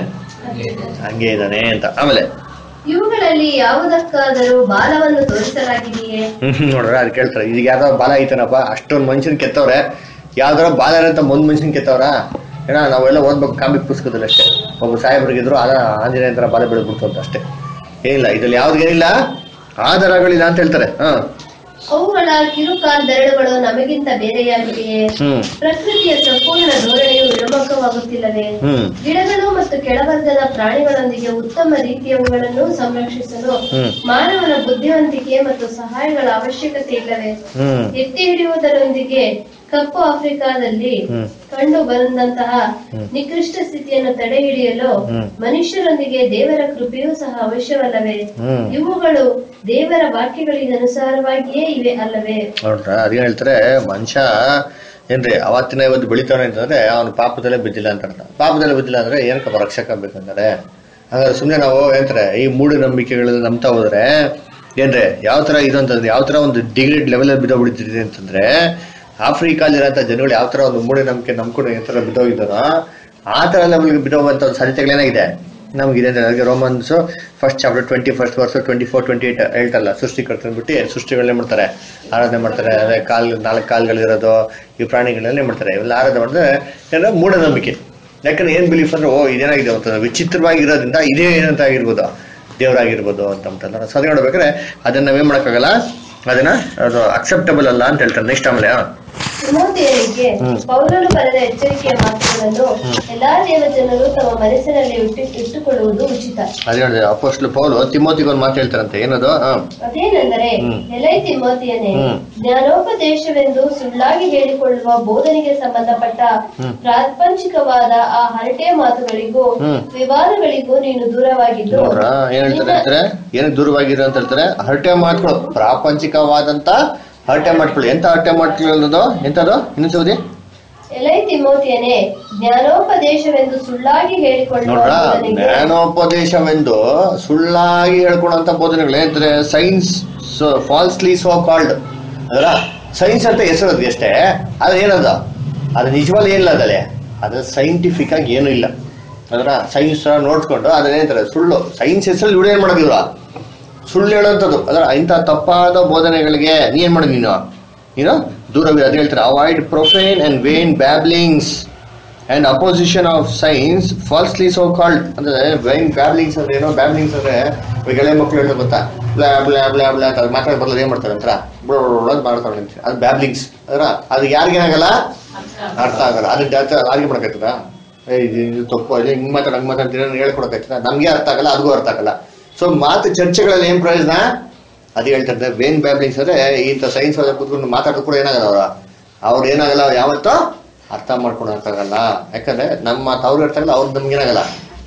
ಹಂಗೆ ಇದ್ದಾನೆ ಅಂತ ಆಮೇಲೆ ಇವುಗಳಲ್ಲಿ ಯಾವುದಕ್ಕಾದರೂ ಬಾಲವನ್ನು ತೋರಿಸಲಾಗಿದೆಯೇ ಹ್ಮ್ ನೋಡ್ರ ಅದು ಕೇಳ್ತಾರೆ ಈಗ ಯಾವ್ದಾರ ಬಾಲ ಐತನಪ್ಪ ಅಷ್ಟೊಂದು ಮನುಷ್ಯನ್ ಕೆತ್ತವ್ರೆ ಯಾವ್ದಾರ ಬಾಲ ಇರೋಂಥ ಒಂದ್ ಮನುಷ್ಯನ್ ಕೆತ್ತವ್ರ ಏನ ನಾವೆಲ್ಲ ಓದ್ಬೇಕು ಕಾಮಿಕ್ ಪುಸ್ತಕದಲ್ಲಿ ಅಷ್ಟೇ ಒಬ್ಬ ಸಾಹೇಬ್ರಿಗಿದ್ರು ಅದ ಆಂಜನೇಯ ತರ ಬಾಲ ಬೆಳೆದ್ಬಿಡ್ತು ಅಂತ ಅಷ್ಟೇ ಏನಿಲ್ಲ ಇದ್ರಲ್ಲಿ ಯಾವ್ದೇನಿಲ್ಲ ಆಧಾರಗಳಿಲ್ಲ ಅಂತ ಹೇಳ್ತಾರೆ ಹಾ ಅವುಗಳ ಕಿರುಕಾಲ್ ಬೆರಳುಗಳು ನಮಗಿಂತ ಬೇರೆಯಾಗಿವೆಯೇ ಹ್ಮ್ ಪ್ರಕೃತಿಯ ಸಂಪೂರ್ಣ ಧೋರಣೆಯು ವಿಳಂಬಕವಾಗುತ್ತಿಲ್ಲವೇ ಹ್ಮ್ ಗಿಡಗಳು ಮತ್ತು ಕೆಳವರ್ಗದ ಪ್ರಾಣಿಗಳೊಂದಿಗೆ ಉತ್ತಮ ರೀತಿಯವುಗಳನ್ನು ಸಂರಕ್ಷಿಸಲು ಹ್ಮ್. ಮಾನವನ ಬುದ್ಧಿವಂತಿಕೆ ಮತ್ತು ಸಹಾಯಗಳ ಅವಶ್ಯಕತೆ ಇಲ್ಲವೇ ಹ್ಮ್ ಎತ್ತಿ ಹಿಡಿಯುವುದರೊಂದಿಗೆ ಕಪ್ಪು ಆಫ್ರಿಕಾದಲ್ಲಿ ಹ್ಮ್. ಕಂಡು ಬಂದಂತಹ ನಿಕೃಷ್ಟ ಸ್ಥಿತಿಯನ್ನು ತಡೆ ಹಿಡಿಯಲು ಹ್ಮ್. ಮನುಷ್ಯರೊಂದಿಗೆ ದೇವರ ಕೃಪೆಯೂ ಸಹ ಅವಶ್ಯವಲ್ಲವೇ ಹ್ಮ್. ಇವುಗಳು ದೇವರ ವಾಕ್ಯಗಳಿಗೆ ಅನುಸಾರವಾಗಿಯೇ ಇವೆ ಅಲ್ಲವೇ ನೋಡ್ರ ಅದೇನ್ ಹೇಳ್ತಾರೆ ಮನುಷ್ಯ ಏನ್ರಿ ಅವತ್ತಿನ ಇವತ್ತು ಬೆಳಿತಾನೆ ಅಂತಂದ್ರೆ ಅವನು ಪಾಪದಲ್ಲೇ ಬಿದ್ದಿಲ್ಲ ಅಂತ ಅರ್ಥ ಪಾಪದಲ್ಲೇ ಬಿದ್ದಿಲ್ಲ ಅಂದ್ರೆ ಏನಕ್ಕಪ್ಪ ರಕ್ಷಕ ಬೇಕಂತಾರೆ ಹಾಗಾದ್ರೆ ಸುಮ್ಮನೆ ನಾವು ಏನಂತಾರೆ ಈ ಮೂಢನಂಬಿಕೆಗಳಲ್ಲಿ ನಂಬ್ತಾ ಹೋದ್ರೆ ಏನ್ರಿ ಯಾವ ತರ ಇದು ಅಂತಂದ್ರೆ ಯಾವ ತರ ಒಂದು ಡಿಗ್ರೇಡ್ ಲೆವೆಲ್ ಅಲ್ಲಿ ಬಿದ್ದೋಗ್ಬಿಡ್ತಿದೆ ಅಂತಂದ್ರೆ ಆಫ್ರಿಕಾಲಿರೋಂಥ ಜನಗಳು ಯಾವ ತರ ಒಂದು ಮೂಢನಂಬಿಕೆ ನಂಬ್ಕೊಂಡು ಯಾವ ತರ ಬಿದ್ದೋಗಿದ್ದಾರೋ ಆ ತರ ಲೆವೆಲ್ಗೆ ಬಿದ್ದೋಗುವಂತ ಒಂದು ಸಾಧ್ಯತೆಗಳೇನಾಗಿದೆ ನಮ್ಗಿದೆ ಅಂದ್ರೆ ಅದಕ್ಕೆ Romans first chapter twenty first ವರ್ಷ ಟ್ವೆಂಟಿ ಫೋರ್ ಟ್ವೆಂಟಿ ಏಟ್ ಹೇಳ್ತಲ್ಲ ಸೃಷ್ಟಿಕರ್ತನ ಬಿಟ್ಟು ಸೃಷ್ಟಿಗಳನ್ನೇ ಮಾಡ್ತಾರೆ ಆರಾಧನೆ ಮಾಡ್ತಾರೆ ಅದೇ ಕಾಲ್ ನಾಲ್ಕು ಕಾಲ್ಗಳಿರೋದು ಈ ಪ್ರಾಣಿಗಳನ್ನೇ ಮಾಡ್ತಾರೆ ಇವೆಲ್ಲ ಆರಾಧನೆ ಮಾಡಿದ್ರೆ ಏನೋ ಮೂಢನಂಬಿಕೆ ಯಾಕಂದ್ರೆ ಏನ್ ಬಿಲೀಫ್ ಅಂದ್ರೆ ಓ ಇದೇನಾಗಿದೆ ಅಂತ ವಿಚಿತ್ರವಾಗಿರೋದ್ರಿಂದ ಇದೇ ಏನಂತ ಆಗಿರ್ಬೋದು ದೇವರಾಗಿರ್ಬೋದು ಅಂತ ಅಂತೆಲ್ಲ ಸೊ ಅದೇ ನೋಡ್ಬೇಕಾದ್ರೆ ಅದನ್ನ ನಾವೇನ್ ಮಾಡಕ್ಕಾಗಲ್ಲ ಅದನ್ನ ಅದು ಅಕ್ಸೆಪ್ಟಬಲ್ ಅಲ್ಲ ಅಂತ ಹೇಳ್ತಾರೆ ನೆಕ್ಸ್ಟ್ ಆಮೇಲೆ ಆ. ತಿಮೋಥೆಯನಿಗೆ ಹ್ಮ್. ಪೌಲನು ಬರೆದ ಎಚ್ಚರಿಕೆಯ ಮಾತುಗಳನ್ನು ಎಲ್ಲಾ ದೇವಜನರು ತಮ್ಮ ಮನಸ್ಸಿನಲ್ಲಿ ಇಟ್ಟು ಇಟ್ಟುಕೊಳ್ಳುವುದು ಉಚಿತ ಅದೇ ಹೇಳಿದೆ ಅಪೋಸ್ಟ್ಲು ಪೌಲು ತಿಮೋತಿಗೆ ಒಂದು ಮಾತು ಹೇಳ್ತಾರಂತೆ ಏನದು ಹಾ ಅದೇನೆಂದರೆ ಹ್ಮ್. ಎಲೈ ತಿಮೋತಿಯನೇ ಹ್ಮ್. ಜ್ಞಾನೋಪದೇಶವೆಂದು ಸುಳ್ಳಾಗಿ ಹೇಳಿಕೊಳ್ಳುವ ಬೋಧನೆಗೆ ಸಂಬಂಧಪಟ್ಟ ಹ್ಮ್. ಪ್ರಾಪಂಚಿಕವಾದ ಆ ಹರಟೆ ಮಾತುಗಳಿಗೂ ಹ್ಮ್. ವಿವಾದಗಳಿಗೂ ನೀನು ದೂರವಾಗಿದ್ದು ನೋಡ್ರ ಏನ್ ಹೇಳ್ತಾರೆ ಹೇಳ್ತಾರೆ ಏನಕ್ಕೆ ದೂರವಾಗಿರೋ ಅಂತ ಹೇಳ್ತಾರೆ ಹರಟೆ ಮಾತುಗಳು ಪ್ರಾಪಂಚಿಕವಾದಂತ ಹರಟೆ ಮಾತುಗಳು ಎಂತ ಹರಟೆ ಮಾತುಗಳು ಅನ್ನೋದು ಎಂತದು ಇನ್ನು ಸೌದಿ ಎಲೈ ತಿಮೋತಿಯನೇ ಜ್ಞಾನೋಪದೇಶವೆಂದು ಸುಳ್ಳಾಗಿ ಹೇಳಿಕೊಳ್ಳುವ ನೋಡ್ರ ಬೋಧನೆಗೆ ಜ್ಞಾನೋಪದೇಶವೆಂದು ಸುಳ್ಳಾಗಿ ಹೇಳ್ಕೊಳಂತ ಬೋಧನೆಗಳು ಏನಂತಾರೆ ಸೈನ್ಸ್ ಫಾಲ್ಸ್ಲಿ ಸೋ ಕಾಲ್ಡ್ ಅದರ ಸೈನ್ಸ್ ಅಂತ ಹೆಸರು ಅದು ಅಷ್ಟೇ ಅದು ಏನದ ಅದು ನಿಜವಾಗ್ಲೂ ಏನಿಲ್ಲ ಅದಲ್ಲೇ ಅದು ಸೈಂಟಿಫಿಕ್ ಆಗಿ ಏನೂ ಇಲ್ಲ ಅದರ ಸೈನ್ಸ್ ನೋಡ್ಕೊಂಡು ಅದನ್ನೇಂತಾರೆ ಸುಳ್ಳು ಸೈನ್ಸ್ ಹೆಸರಲ್ಲಿ ಇವ್ರು ಏನ್ ಮಾಡೋದು ಇವ್ರು ಸುಳ್ಳು ಹೇಳೋಂಥದ್ದು ಅದರ ಇಂಥ ತಪ್ಪಾದ ಬೋಧನೆಗಳಿಗೆ ನೀ ಏನ್ ಮಾಡೋದು ನೀನು ನೀನು ದೂರವಿ ಅದು ಹೇಳ್ತಾರೆ avoid profane and vain babblings and opposition of science falsely so called ಅಂದ್ರೆ ವೈನ್ ಬ್ಯಾಬ್ಲಿಂಗ್ಸ್ ಅಂದ್ರೆ ಏನೋ ಬ್ಯಾಬ್ಲಿಂಗ್ಸ್ ಅಂದ್ರೆ ಇವಾಗ ಎಳೆ ಮಕ್ಳು ಹೇಳೋದು ಗೊತ್ತಾ ಬ್ಲಾ ಬ್ಲಾ ಬ್ಲಾ ಬ್ಲಾ ಅಂತ ಅದು ಮಾತಾಡ್ ಬರಲ್ಲ ಏನ್ ಮಾಡ್ತಾರೆ ಅಂತ ಅಂತ ಮಾಡ್ತಾರೆ ಅಂತ ಅದು ಬ್ಯಾಬ್ಲಿಂಗ್ಸ್ ಅದರ ಅದು ಯಾರಿಗೇನಾಗಲ್ಲ ಅರ್ಥ ಆಗಲ್ಲ ಅದು ಯಾರಿಗೆ ಮಾಡಕತ್ತದ ಏ ಇದು ಇದು ತಪ್ಪು ಅದೇ ಹಿಂಗ್ ಮಾತಾಡ ಹಂಗ್ ಮಾತಾಡ್ತೀರ ಹೇಳ್ಕೊಡಕತ್ತದ ನಮ್ಗೆ ಅರ್ಥ ಆಗಲ್ಲ ಅದಗೂ ಅರ್ಥ ಆಗಲ್ಲ ಸೊ ಮಾತು ಚರ್ಚೆಗಳಲ್ಲಿ ಏನ್ ಪ್ರಯೋಜನ ಅದು ಹೇಳ್ತಾರೆ ವೇನ್ ಬ್ಯಾಬ್ಲಿಂಗ್ಸ್ ಅಂದ್ರೆ ಇಂಥ ಸೈನ್ಸ್ ಒಳಗೆ ಕೂತ್ಕೊಂಡು ಮಾತಾಡೋದು ಕೂಡ ಏನಾಗಲ್ಲ ಅವ್ರ ಅವ್ರು ಏನಾಗಲ್ಲ ಯಾವತ್ತೂ ಅರ್ಥ ಮಾಡ್ಕೊಳಕ್ಕಾಗಲ್ಲ ಯಾಕಂದ್ರೆ ನಮ್ಮ ಮಾತು ಅವ್ರಿಗೆ ಅರ್ಥ ಆಗಲ್ಲ ಅವ್ರು ನಮ್ಗೆ ಏನಾಗಲ್ಲ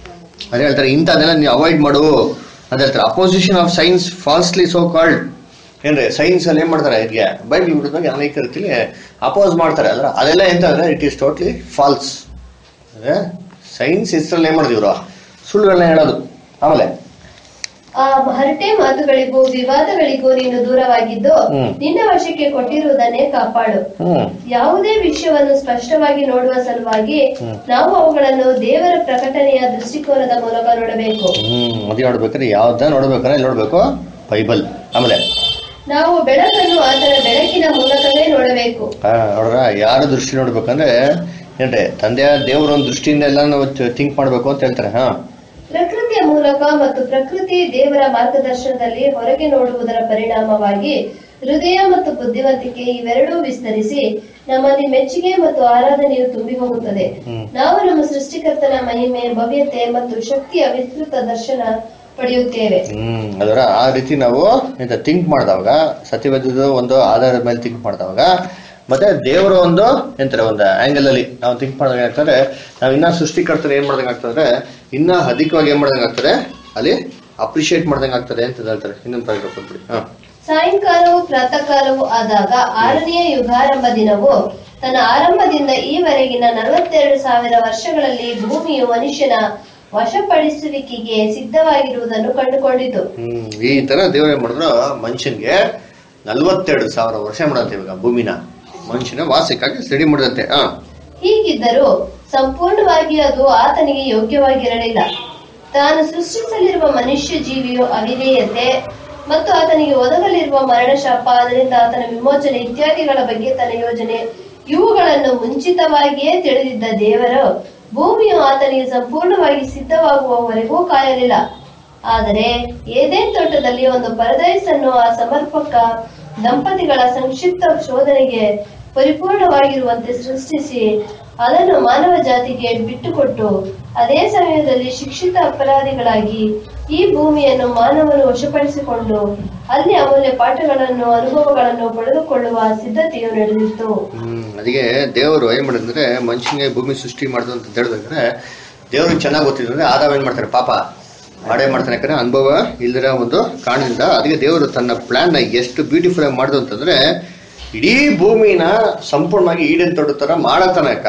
ಅದೇ ಹೇಳ್ತಾರೆ ಇಂಥದ್ದೆಲ್ಲ ನೀವು ಅವಾಯ್ಡ್ ಮಾಡು ಅಂತ ಹೇಳ್ತಾರೆ opposition of science falsely so called ಏನ್ರಿ ಸೈನ್ಸ್ ಅಲ್ಲಿ ಏನ್ ಮಾಡ್ತಾರೆ ಇದಕ್ಕೆ ಬೈಬಲ್ ಬಿಡಿದಾಗ ಅನೇಕ ರೀತಿಲಿ ಅಪೋಸ್ ಮಾಡ್ತಾರೆ ಅದ್ರ ಅದೆಲ್ಲ ಎಂತ ಅಂದ್ರೆ it is totally false science ಹೆಸರಲ್ಲಿ ಏನ್ ಮಾಡಿದ್ರು ಸುಳ್ಳುಗಳನ್ನ ಹೇಳೋದು ಆಮೇಲೆ ಆ ಹರಟೆ ಮಾತುಗಳಿಗೂ ವಿವಾದಗಳಿಗೂ ನೀನು ದೂರವಾಗಿದ್ದು ಹ್ಮ್. ನಿನ್ನ ವಶಕ್ಕೆ ಕೊಟ್ಟಿರುವುದನ್ನೇ ಕಾಪಾಡು ಹ್ಮ್ ಯಾವುದೇ ವಿಷಯವನ್ನು ಸ್ಪಷ್ಟವಾಗಿ ನೋಡುವ ಸಲುವಾಗಿ ನಾವು ಅವುಗಳನ್ನು ದೇವರ ಪ್ರಕಟಣೆಯ ದೃಷ್ಟಿಕೋನದ ಮೂಲಕ ನೋಡಬೇಕು ಹ್ಮ್ ಅದೇ ನೋಡ್ಬೇಕಾದ್ರೆ ಯಾವ್ದ ನೋಡ್ಬೇಕಾದ್ರೆ ಎಲ್ಲಿ ನೋಡ್ಬೇಕು ಬೈಬಲ್ ಆಮೇಲೆ ನಾವು ಬೆಳಕನ್ನು ಆತನ ಬೆಳಕಿನ ಮೂಲಕವೇ ನೋಡಬೇಕು ಹಾ ನೋಡ್ರ ಯಾರ ದೃಷ್ಟಿ ನೋಡ್ಬೇಕಂದ್ರೆ ಏನ್ರಿ ತಂದೆಯ ದೇವ್ರ ಒಂದು ದೃಷ್ಟಿಯಿಂದ ಎಲ್ಲ ನಾವು ಥಿಂಕ್ ಮಾಡ್ಬೇಕು ಅಂತ ಹೇಳ್ತಾರೆ ಹಾ ಪ್ರಕೃತಿಯ ಮೂಲಕ ಮತ್ತು ಪ್ರಕೃತಿ ದೇವರ ಮಾರ್ಗದರ್ಶನದಲ್ಲಿ ಹೊರಗೆ ನೋಡುವುದರ ಪರಿಣಾಮವಾಗಿ ಹೃದಯ ಮತ್ತು ಬುದ್ಧಿವಂತಿಕೆ ಇವೆರಡೂ ವಿಸ್ತರಿಸಿ ನಮ್ಮಲ್ಲಿ ಮೆಚ್ಚುಗೆ ಮತ್ತು ಆರಾಧನೆಯು ತುಂಬಿ ಹೋಗುತ್ತದೆ ಹ್ಮ್. ನಾವು ನಮ್ಮ ಸೃಷ್ಟಿಕರ್ತನ ಮಹಿಮೆ ಭವ್ಯತೆ ಮತ್ತು ಶಕ್ತಿಯ ವಿಸ್ತೃತ ದರ್ಶನ ಪಡೆಯುತ್ತೇವೆ ಹ್ಮ್ ಅದರ ಆ ರೀತಿ ನಾವು ಎಂತ ಥಿಂಕ್ ಮಾಡಿದವಾಗ ಸತ್ಯವೇದದ ಒಂದು ಆಧಾರದ ಮೇಲೆ ಥಿಂಕ್ ಮಾಡಿದವಾಗ ಮತ್ತೆ ದೇವರ ಒಂದು ಎಂತಾರೆ ಒಂದು ಆಂಗಲ್ ಅಲ್ಲಿ ನಾವು ಥಿಂಕ್ ಮಾಡಿದಾಗ ಆಗ್ತದೆ ನಾವು ಇನ್ನ ಸೃಷ್ಟಿಕರ್ತನ ಏನ್ ಮಾಡ್ದಂಗೆ ಆಗ್ತದೆ ಇನ್ನ ಅಧಿಕವಾಗಿ ಏನ್ ಮಾಡ್ದಂಗೆ ಆಗ್ತದೆ ಅಲ್ಲಿ ಅಪ್ರಿಶಿಯೇಟ್ ಮಾಡ್ದಂಗೆ ಆಗ್ತದೆ ಅಂತ ಹೇಳ್ತಾರೆ ಇನ್ನೊಂದು ಪ್ಯಾರಾಗ್ರಾಫ್ ಅಂದ್ಬಿಡಿ ಹಾ ಸಾಯಂಕಾಲವು ಪ್ರಾತಃ ಕಾಲವು ಆದಾಗ ಆರನೆಯ ಯುಗಾರಂಭ ದಿನವು ತನ್ನ ಆರಂಭದಿಂದ ಈವರೆಗಿನ ನಲವತ್ತೆರಡು ಸಾವಿರ ವರ್ಷಗಳಲ್ಲಿ ಭೂಮಿಯು ಮನುಷ್ಯನ ವಶಪಡಿಸುವಿಕೆಗೆ ಸಿದ್ಧವಾಗಿರುವುದನ್ನು ಕಂಡುಕೊಂಡಿತು ಹ್ಮ್ ಈ ತರ ದೇವ್ರ ಏನ್ ಮಾಡಿದ್ರು ಮನುಷ್ಯನ್ಗೆ ನಲ್ವತ್ತೆರಡು ಸಾವಿರ ವರ್ಷ ಮಾಡಂತೆ ಇವಾಗ ಭೂಮಿನ ಮನುಷ್ಯನ ವಾಸಕ್ಕಾಗಿ ಸ್ಟಡಿ ಮಾಡಿದಂತೆ ಹಾ ಹೀಗಿದ್ದರೂ ಸಂಪೂರ್ಣವಾಗಿ ಅದು ಆತನಿಗೆ ಯೋಗ್ಯವಾಗಿರಲಿಲ್ಲ ತಾನು ಸೃಷ್ಟಿಸಲಿರುವ ಮನುಷ್ಯ ಜೀವಿಯು ಅವಿಧೇಯತೆ ಮತ್ತು ಆತನಿಗೆ ಒದಗಲಿರುವ ಮರಣಶಾಪ ಅದರಿಂದ ಆತನ ವಿಮೋಚನೆ ಇತ್ಯಾದಿಗಳ ಬಗ್ಗೆ ತನ್ನ ಯೋಜನೆ ಇವುಗಳನ್ನು ಮುಂಚಿತವಾಗಿಯೇ ತಿಳಿದಿದ್ದ ದೇವರು ಭೂಮಿಯು ಆತನಿಗೆ ಸಂಪೂರ್ಣವಾಗಿ ಸಿದ್ಧವಾಗುವವರೆಗೂ ಕಾಯಲಿಲ್ಲ ಆದರೆ ಏದೇನ್ ತೋಟದಲ್ಲಿ ಒಂದು ಪರದೈಸನ್ನು ಆ ಸಮರ್ಪಕ ದಂಪತಿಗಳ ಸಂಕ್ಷಿಪ್ತ ಶೋಧನೆಗೆ ಪರಿಪೂರ್ಣವಾಗಿರುವಂತೆ ಸೃಷ್ಟಿಸಿ ಅದನ್ನು ಮಾನವ ಜಾತಿಗೆ ಬಿಟ್ಟುಕೊಟ್ಟು ಅದೇ ಸಮಯದಲ್ಲಿ ಶಿಕ್ಷಿತ ಅಪರಾಧಿಗಳಾಗಿ ಈ ಭೂಮಿಯನ್ನು ಮಾನವನು ವಶಪಡಿಸಿಕೊಂಡು ಅಲ್ಲಿ ಅಮೂಲ್ಯ ಪಾಠಗಳನ್ನು ಅನುಭವಗಳನ್ನು ಪಡೆದುಕೊಳ್ಳುವ ಸಿದ್ಧತೆಯು ನಡೆದಿತ್ತು ಹ್ಮ್ ಅದಕ್ಕೆ ದೇವರು ಏನ್ ಮಾಡಿದ್ರೆ ಮನುಷ್ಯನಿಗೆ ಭೂಮಿ ಸೃಷ್ಟಿ ಮಾಡಿದ್ರು ಅಂತ ಹೇಳಿದ್ರೆ ದೇವ್ರಿಗೆ ಚೆನ್ನಾಗಿ ಗೊತ್ತಿದ್ರೆ ಆದಾವ ಏನ್ ಮಾಡ್ತಾರೆ ಪಾಪ ಮಾಡೇ ಮಾಡ್ತಾನೆ ಯಾಕಂದ್ರೆ ಅನುಭವ ಇಲ್ದಿರ ಒಂದು ಕಾರಣದಿಂದ ಅದಕ್ಕೆ ದೇವರು ತನ್ನ ಪ್ಲಾನ್ ನ ಎಷ್ಟು ಬ್ಯೂಟಿಫುಲ್ ಆಗಿ ಮಾಡಿದ್ರು ಅಂತಂದ್ರೆ ಇಡೀ ಭೂಮಿನ ಸಂಪೂರ್ಣವಾಗಿ ಈಡೇನ್ ತೊಡೋ ತರ ಮಾಡೋ ತನಕ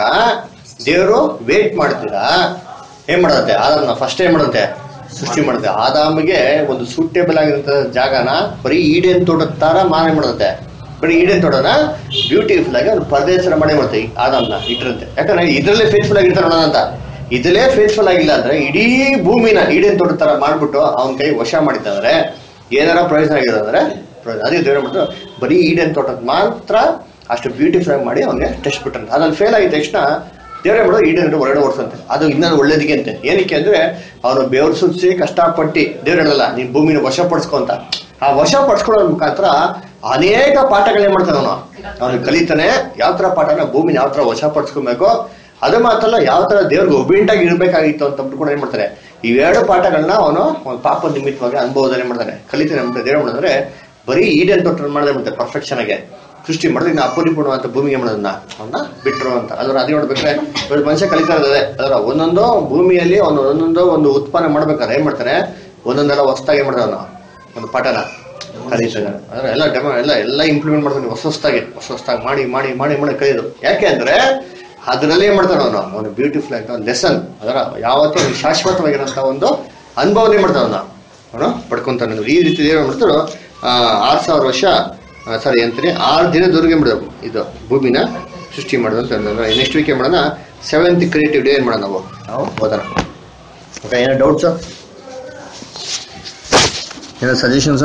ದೇವರು ವೇಟ್ ಮಾಡ್ತೀರಾ ಏನ್ ಮಾಡತ್ತೆ ಆದಾಮನ ಫಸ್ಟ್ ಏನ್ ಮಾಡತ್ತೆ ಸೃಷ್ಟಿ ಮಾಡುತ್ತೆ ಆದಾಮಿಗೆ ಒಂದು ಸೂಟೇಬಲ್ ಆಗಿರುವಂತ ಜಾಗನ ಬರೀ ಈಡೇನ್ ತೋಟದ ತರ ಮಾನೆ ಮಾಡುತ್ತೆ ಬರೀ ಈಡೇನ್ ತೋಟನ ಬ್ಯೂಟಿಫುಲ್ ಆಗಿ ಒಂದು ಪರದೇಶನ ಮಾಡೇ ಮಾಡುತ್ತೆ ಈ ಆದಾಮ್ನ ಇಟ್ಟಿರುತ್ತೆ ಯಾಕಂದ್ರೆ ಇದ್ರಲ್ಲೇ ಫೇಸ್ಫುಲ್ ಆಗಿರ್ತಾರೆ ನೋಡೋಣ ಅಂತ ಇದ್ರಲ್ಲೇ ಫೇಸ್ಫುಲ್ ಆಗಿಲ್ಲ ಅಂದ್ರೆ ಇಡೀ ಭೂಮಿನ ಈಡೇನ್ ತೋಟದ ತರ ಮಾಡ್ಬಿಟ್ಟು ಅವನ ಕೈ ವಶ ಮಾಡಿತ್ತಂದ್ರೆ ಏನಾರ ಪ್ರಯೋಜನ ಆಗಿದೆ ಅಂದ್ರೆ ಪ್ರಯೋಜನ ಅದೇ ದೇವ್ರ ಮಾಡ್ತಾರೆ ಬರೀ ಈಡೇನ್ ತೋಟದ ಮಾತ್ರ ಅಷ್ಟು ಬ್ಯೂಟಿಫುಲ್ ಆಗಿ ಮಾಡಿ ಅವನಿಗೆ ಟೆಸ್ಟ್ ಬಿಟ್ಟಂತೆ ಅದ್ರಲ್ಲಿ ಫೇಲ್ ಆಗಿದ ತಕ್ಷಣ ದೇವರೇ ಮಾಡೋದು ಈಡೇನ್ ಹೊರಗಡೆ ಓಡಿಸಂತೆ ಅದು ಇನ್ನೊಂದು ಒಳ್ಳೇದಿಗೆ ಅಂತೆ ಏನಕ್ಕೆ ಅಂದ್ರೆ ಅವನು ಬೆವರು ಸುರಿಸಿ ಕಷ್ಟಪಟ್ಟು ದೇವ್ರು ಹೇಳಲ್ಲ ನೀನ್ ಭೂಮಿನ ವಶಪಡಿಸ್ಕೊ ಅಂತ ಆ ವಶಪಡಿಸ್ಕೊಳ್ಳೋ ಮುಖಾಂತರ ಅನೇಕ ಪಾಠಗಳೇನ್ ಮಾಡ್ತಾನೆ ಅವನು ಅವನು ಕಲಿತಾನೆ ಯಾವ ತರ ಪಾಠನ ಭೂಮಿನ ಯಾವ ತರ ವಶಪಡಿಸ್ಕೊಬೇಕು ಅದು ಮಾತ್ರ ಅಲ್ಲ ಯಾವ ತರ ದೇವ್ರಿಗೆ ಒಬಿಂಟ್ ಆಗಿ ಇರ್ಬೇಕಾಗಿತ್ತು ಅಂತ ಕೂಡ ಏನ್ ಮಾಡ್ತಾರೆ ಇವೆರಡು ಪಾಠಗಳನ್ನ ಅವನು ಒಂದು ಪಾಪ ನಿಮಿತ್ತವಾಗಿ ಅನುಭವದಲ್ಲಿ ಮಾಡ್ತಾನೆ ಕಲಿತಾನೆ ಅಂತ ದೇವ್ರು ಮಾಡಿದ್ರೆ ಬರೀ ಈಡೇನ್ ತೊಟ್ಟು ಮಾಡಿದ್ರೆ ಮತ್ತೆ ಪರ್ಫೆಕ್ಷನ್ ಆಗಿ ಸೃಷ್ಟಿ ಮಾಡಿದ್ರೆ ಇನ್ನು ಅಪರಿಪೂರ್ಣವಂತ ಭೂಮಿಗೆ ಮಾಡೋದನ್ನ ಅವನ್ನ ಬಿಟ್ರು ಅಂತ ಅದರ ಅದೇ ನೋಡ್ಬೇಕಾದ್ರೆ ಇವತ್ತು ಮನುಷ್ಯ ಕಲಿತಾ ಇರ್ತದೆ ಅದರ ಒಂದೊಂದು ಭೂಮಿಯಲ್ಲಿ ಒಂದು ಒಂದೊಂದು ಒಂದು ಉತ್ಪನ್ನ ಮಾಡ್ಬೇಕಾದ್ರೆ ಏನ್ ಮಾಡ್ತಾನೆ ಒಂದೊಂದೆಲ್ಲ ಹೊಸದಾಗಿ ಮಾಡ್ತಾನೆ ಅವನು ಒಂದು ಪಾಠನ ಕಲಿತಾನೆ ಅಂದ್ರೆ ಎಲ್ಲ ಡೆಮೋ ಎಲ್ಲ ಎಲ್ಲ ಇಂಪ್ಲಿಮೆಂಟ್ ಮಾಡ್ತಾನೆ ಹೊಸ ಹೊಸದಾಗಿ ಹೊಸ ಹೊಸದಾಗಿ ಮಾಡಿ ಮಾಡಿ ಮಾಡಿ ಮಾಡಿ ಕಲಿಯೋದು ಯಾಕೆ ಅಂದ್ರೆ ಅದರಲ್ಲಿ ಏನ್ ಮಾಡ್ತಾನೆ ಅವನು ಅವನು ಬ್ಯೂಟಿಫುಲ್ ಆಗಿ ಒಂದು ಲೆಸನ್ ಅದರ ಯಾವತ್ತೂ ಒಂದು ಶಾಶ್ವತವಾಗಿರೋಂಥ ಒಂದು ಅನುಭವನೇ ಮಾಡ್ತಾನೆ ಅವನು ಅವನು ಪಡ್ಕೊಂತಾನೆ ಈ ರೀತಿ ಏನ್ ಮಾಡ್ತಾರೋ ಆರು ಸಾವಿರ ವರ್ಷ ಸಾರಿ ಅಂತೀನಿ ಆರು ದಿನದವರೆಗೆ ಬಿಡೋದು ಇದು ಭೂಮಿನ ಸೃಷ್ಟಿ ಮಾಡೋದು ಅಂತ ಅಂದ್ರೆ ನೆಕ್ಸ್ಟ್ ವೀಕ್ ಮಾಡೋಣ ಸೆವೆಂತ್ ಕ್ರಿಯೇಟಿವ್ ಡೇ ಏನು ಮಾಡೋಣ ನಾವು ನಾವು ಓದೋಣ ಓಕೆ ಏನೋ ಡೌಟ್ಸು ಏನೋ ಸಜೆಷನ್ಸು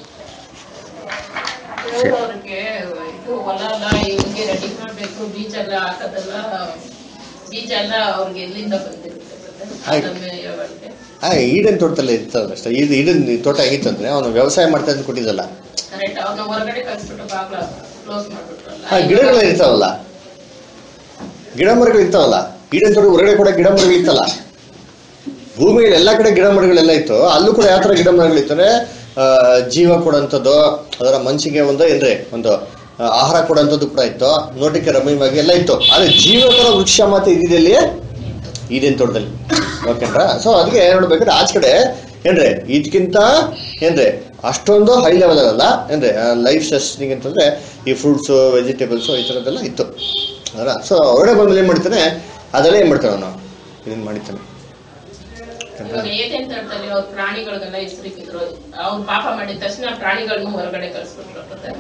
ಸರಿ. ಅವ್ರಿಗೆ ಇದು ಹೊಲನ ಇವ್ರಿಗೆ ರೆಡಿ ಮಾಡ್ಬೇಕು ಬೀಜ ಎಲ್ಲ ಹಾಕೋದೆಲ್ಲ ಬೀಜ ಎಲ್ಲ ಅವ್ರಿಗೆ ಎಲ್ಲಿಂದ ಬಂದಿರುತ್ತೆ ಆಯ್ತು. ಅದನ್ನ ಯಾವಾಗ್ಲೇ ಆ ಈಡನ್ ತೋಟದಲ್ಲಿ ಇರ್ತದಲ್ಲ ಅಷ್ಟೇ ಇದು ಈಡನ್ ತೋಟ ಹೆಂಗಿತ್ತಂದ್ರೆ ಅವನು ವ್ಯವಸಾಯ ಮಾಡ್ತಾ ಅಂತ ಕೊಟ್ಟಿದ್ದಲ್ಲ ಕರೆಕ್ಟ್ ಅವ್ನ ಹೊರಗಡೆ ಕಳ್ಸ್ಬಿಟ್ಟು ಬಾಗ್ಲ ಕ್ಲೋಸ್ ಮಾಡ್ಬಿಟ್ರಲ್ಲ ಆ ಗಿಡಗಳು ಇರ್ತಾವಲ್ಲ ಗಿಡ ಮರಗಳು ಇರ್ತಾವಲ್ಲ ಈಡನ್ ತೋಟ ಹೊರಗಡೆ ಕೂಡ ಗಿಡ ಮರಗಳು ಇತ್ತಲ್ಲ ಭೂಮಿಯಲ್ಲಿ ಎಲ್ಲ ಕಡೆ ಗಿಡ ಮರಗಳೆಲ್ಲ ಇತ್ತು ಅಲ್ಲೂ ಕೂಡ ಯಾವ ಥರ ಗಿಡ ಮರಗಳಿತ್ತು ಅಂದ್ರೆ ಆ, ಜೀವ ಕೊಡೋಂಥದ್ದು ಅದರ ಮನಸ್ಸಿಗೆ ಒಂದು ಏನ್ರಿ ಒಂದು ಆ, ಆಹಾರ ಕೊಡೋಂಥದ್ದು ಕೂಡ ಇತ್ತು ನೋಟಕ್ಕೆ ರಮ್ಯವಾಗಿ ಎಲ್ಲ ಇತ್ತು ಆದ್ರೆ ಜೀವಕರ ವೃಕ್ಷ ಮಾತ್ರ ಇದ್ದಿದ್ದಲ್ಲಿ ಈಡೇನ್ ತೋಟದಲ್ಲಿ ಓಕೆನ್ರಾ ಸೊ ಅದಕ್ಕೆ ನೋಡ್ಬೇಕಾದ್ರೆ ಆಚೆ ಕಡೆ ಏನ್ರಿ ಇದಕ್ಕಿಂತ ಏನ್ರಿ ಅಷ್ಟೊಂದು ಹೈ ಲೆವೆಲ್ ಅಲ್ಲ ಏನ್ರಿ ಲೈಫ್ ಸಸ್ಟಿಂಗ್ ಅಂತಂದ್ರೆ ಈ ಫ್ರೂಟ್ಸು ವೆಜಿಟೇಬಲ್ಸು ಈ ಥರದ್ದೆಲ್ಲ ಇತ್ತು ಅದರ ಸೊ ಹೊರಗಡೆ ಬಂದ್ಮೇಲೆ ಏನು ಮಾಡ್ತಾನೆ ಅದೆಲ್ಲ ಏನು ಮಾಡ್ತಾನೆ ಅವನು ಇದನ್ನು ಮಾಡಿದ್ದಾನೆ ಇವಾಗ ಏನೇನ್ ತರದಲ್ಲಿ ಅವ್ರ ಪ್ರಾಣಿಗಳಿಗೆಲ್ಲ ಹೆಸರಿಟ್ಟಿದ್ರು ಅವ್ರು ಪಾಪ ಮಾಡಿದ ತಕ್ಷಣ ಪ್ರಾಣಿಗಳನ್ನು ಹೊರಗಡೆ ಕಳ್ಸ್ಬಿಟ್ರು ಮತ್ತೆ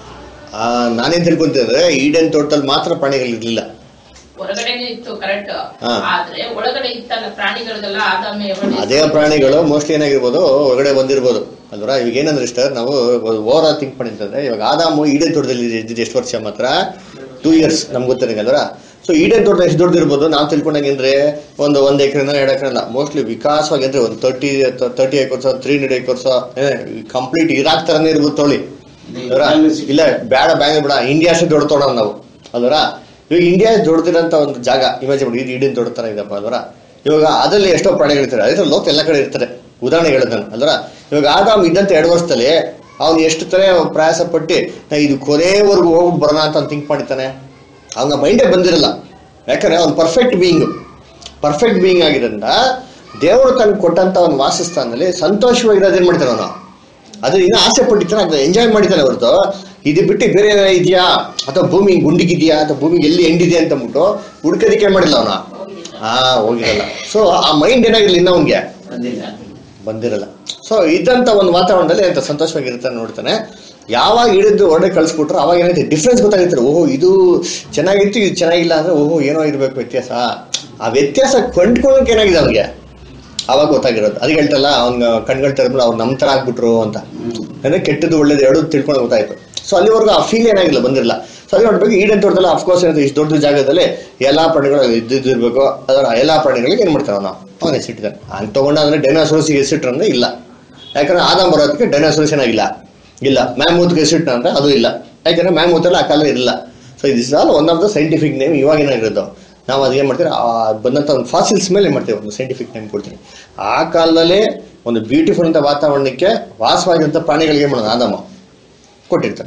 ಆ, ನಾನೇನ್ ತಿಳ್ಕೊಂತಿದ್ರೆ ಈಡನ್ ತೋಟದಲ್ಲಿ ಮಾತ್ರ ಪ್ರಾಣಿಗಳಿರ್ಲಿಲ್ಲ ಹೊರಗಡೆನೆ ಇತ್ತು ಕರೆಕ್ಟ್ ಹಾ. ಆದ್ರೆ ಒಳಗಡೆ ಇತ್ತಲ್ಲ ಪ್ರಾಣಿಗಳಿಗೆಲ್ಲ ಆದಾಮೆ ಎವಳು ಅದೇ ಪ್ರಾಣಿಗಳು ಮೋಸ್ಟ್ಲಿ ಏನಾಗಿರ್ಬೋದು ಹೊರಗಡೆ ಬಂದಿರ್ಬೋದು ಅಲ್ವರ ಇವಾಗ ಏನಂದ್ರೆ ಇಷ್ಟ ನಾವು ಓವರ್ ಆಲ್ ಥಿಂಕ್ ಮಾಡಿರ್ತಂದ್ರೆ ಇವಾಗ ಆದಾಮು ಈಡನ್ ತೋಟದಲ್ಲಿ ಇದ್ದಿದ್ದು ಎಷ್ಟು ವರ್ಷ ಮಾತ್ರ ಟೂ ಇಯರ್ಸ್ ನಮ್ಗೆ ಗೊತ್ತಿರಂಗೆ ಅಲ್ವರ ಸೊ ಈಡನ್ ತೋಟ ಎಷ್ಟು ದೊಡ್ಡದಿರ್ಬೋದು ನಾವು ತಿಳ್ಕೊಂಡಂಗೆ ಒಂದು ಒಂದು ಎಕರೆನ ಎರಡು ಎಕರೆ ಅಲ್ಲ ಮೋಸ್ಟ್ಲಿ ವಿಕಾಸವಾಗಿ ಅಂದ್ರೆ ಒಂದು thirty thirty acres three hundred acres complete Iraq ತರನೇ ಇರ್ಬೋದು ತೊಳಿ ಅಲ್ವರ? ಇಲ್ಲ ಬೇಡ ಬ್ಯಾಂಗ್ ಬೇಡ ಇಂಡಿಯಾ ಅಷ್ಟು ದೊಡ್ಡ ತೋಟ ನಾವು ಅಲ್ವರ ಇವಾಗ ಇಂಡಿಯಾ ದೊಡ್ಡದಿರೋಂಥ ಒಂದು ಜಾಗ ಇಮ್ಯಾಜಿನ್ ಮಾಡಿ ಇದು ಈಡನ್ ದೊಡ್ಡ ತರ ಇದಪ್ಪ ಅಲ್ವರ ಇವಾಗ ಅದರಲ್ಲಿ ಎಷ್ಟೋ ಪ್ರಾಣಿಗಳಿರ್ತಾರೆ ಅದೇ ಲೋಕ ಎಲ್ಲ ಕಡೆ ಇರ್ತಾರೆ ಉದಾಹರಣೆ ಹೇಳಿದ್ದಾನೆ ಅಲ್ವರ ಇವಾಗ ಆದಾಮ್ ಇದ್ದಂತ ಎರಡು ವರ್ಷದಲ್ಲಿ ಅವ್ನು ಎಷ್ಟು ತರ ಪ್ರಯಾಸ ಪಟ್ಟು ನಾ ಇದು ಕೊನೆವರೆಗೂ ಹೋಗಿ ಬರೋಣ ಅಂತ ಥಿಂಕ್ ಮಾಡಿದ್ದಾನೆ ಅವನ ಮೈಂಡೇ ಬಂದಿರಲ್ಲ ಯಾಕಂದ್ರೆ ಅವ್ನು ಪರ್ಫೆಕ್ಟ್ ಬೀಯಿಂಗ್ ಪರ್ಫೆಕ್ಟ್ ಬೀಯಿಂಗ್ ಆಗಿರೋದ್ರಿಂದ ದೇವರು ತನಗೆ ಕೊಟ್ಟಂತ ಒಂದು ವಾಸಸ್ಥಾನದಲ್ಲಿ ಸಂತೋಷವಾಗಿರೋದು ಏನ್ ಮಾಡ್ತಾನೆ ಅವನು ಅದು ಇನ್ನೂ ಆಸೆ ಪಟ್ಟಿರ್ತಾನೆ ಅದನ್ನ ಎಂಜಾಯ್ ಮಾಡಿದ್ದಾನೆ ಹೊರತು ಇದು ಬಿಟ್ಟು ಬೇರೆ ಏನಾರ ಇದೆಯಾ ಅಥವಾ ಭೂಮಿ ಗುಂಡಿಗಿದೆಯಾ ಅಥವಾ ಭೂಮಿಗೆ ಎಲ್ಲಿ ಎಂಡಿದೆ ಅಂತ ಅಂದ್ಬಿಟ್ಟು ಹುಡ್ಕೋದಿಕ್ಕೆ ಮಾಡಿಲ್ಲ ಅವನ ಹಾ ಹೋಗಿರಲ್ಲ ಸೊ ಆ ಮೈಂಡ್ ಏನಾಗಿರ್ಲಿ ಇನ್ನ ಅವನಿಗೆ ಬಂದಿಲ್ಲ ಬಂದಿರಲ್ಲ ಸೊ ಇದ್ದಂತ ಒಂದು ವಾತಾವರಣದಲ್ಲಿ ಅಂತ ಸಂತೋಷವಾಗಿರ್ತಾನೆ ನೋಡ್ತಾನೆ ಯಾವಾಗ ಹಿಡಿದು ಹೊರಡೆ ಕಳ್ಸ್ಬಿಟ್ರು ಅವಾಗ ಏನೈತೆ ಡಿಫ್ರೆನ್ಸ್ ಗೊತ್ತಾಗಿರ್ತಾರೆ ಓಹೋ ಇದು ಚೆನ್ನಾಗಿತ್ತು ಇದು ಚೆನ್ನಾಗಿಲ್ಲ ಅಂದ್ರೆ ಓಹೋ ಏನೋ ಇರಬೇಕು ವ್ಯತ್ಯಾಸ ಆ ವ್ಯತ್ಯಾಸ ಕೊಂಡ್ಕೊಳಕ್ ಏನಾಗಿದೆ ಅವ್ನಿಗೆ ಅವಾಗ ಗೊತ್ತಾಗಿರೋದು ಅದಕ್ಕೆ ಹೇಳ್ತಲ್ಲ ಅವ್ನ ಕಣ್ಗಳು ತೆರೆದ್ಮೇಲೆ ಅವ್ರು ನಮ್ಮ ಥರ ಆಗ್ಬಿಟ್ರು ಅಂತ ಅಂದ್ರೆ ಕೆಟ್ಟದ್ದು ಒಳ್ಳೇದು ಎರಡು ತಿಳ್ಕೊಂಡು ಗೊತ್ತಾಯ್ತು ಸೊ ಅಲ್ಲಿವರೆಗೂ ಆ ಫೀಲ್ ಏನಾಗಿಲ್ಲ ಬಂದಿರಲ್ಲ ಸೊ ಅದೇ ನೋಡ್ಬೇಕು ಈಡನ್ ತೋಟದಲ್ಲಿ ಅಫ್ಕೋರ್ಸ್ ಏನಾದ್ರು ಇಷ್ಟು ದೊಡ್ಡ ಜಾಗದಲ್ಲಿ ಎಲ್ಲಾ ಪ್ರಾಣಿಗಳು ಇದ್ದಿರ್ಬೇಕು ಅದರ ಎಲ್ಲಾ ಪ್ರಾಣಿಗಳಿಗೆ ಏನ್ ಮಾಡ್ತಾವ ನಾವು ಅವನ ಹೆಸರಿಟ್ಟಿದ್ದಾನೆ ಹಂಗೆ ತಗೊಂಡ ಅಂದ್ರೆ ಡೈನಾಸೋರ್ಸ್ಗೆ ಹೆಸರಿಟ್ರು ಅಂದ್ರೆ ಇಲ್ಲ ಯಾಕಂದ್ರೆ ಆದಾಮ್ ಬರೋದಕ್ಕೆ ಡೈನಾಸೋರ್ಸ್ ಏನಾಗಿಲ್ಲ ಇಲ್ಲ ಮ್ಯಾಮೂತ್ಗೆ ಹೆಸರಿಟ್ಟ ಅಂದ್ರೆ ಅದು ಇಲ್ಲ ಯಾಕಂದ್ರೆ ಮ್ಯಾಮೂತ್ ಎಲ್ಲ ಆ ಕಾಲ ಇರಲಿಲ್ಲ so is all one of the scientific name ಇವಾಗ ಏನಾಗಿರೋದು ನಾವು ಅದೇನು ಮಾಡ್ತೀವಿ ಆ ಬಂದಂಥ ಒಂದು ಫಾಸಿಲ್ಸ್ ಮೇಲೆ ಏನ್ ಮಾಡ್ತೀವಿ ಒಂದು ಸೈಂಟಿಫಿಕ್ ನೇಮ್ ಕೊಡ್ತೀವಿ ಆ ಕಾಲದಲ್ಲಿ ಒಂದು ಬ್ಯೂಟಿಫುಲ್ ಅಂತ ವಾತಾವರಣಕ್ಕೆ ವಾಸವಾಗಿರುವಂಥ ಪ್ರಾಣಿಗಳಿಗೆ ಏನು ಮಾಡೋದು ಆದಾಮ ಕೊಟ್ಟಿರ್ತಾನೆ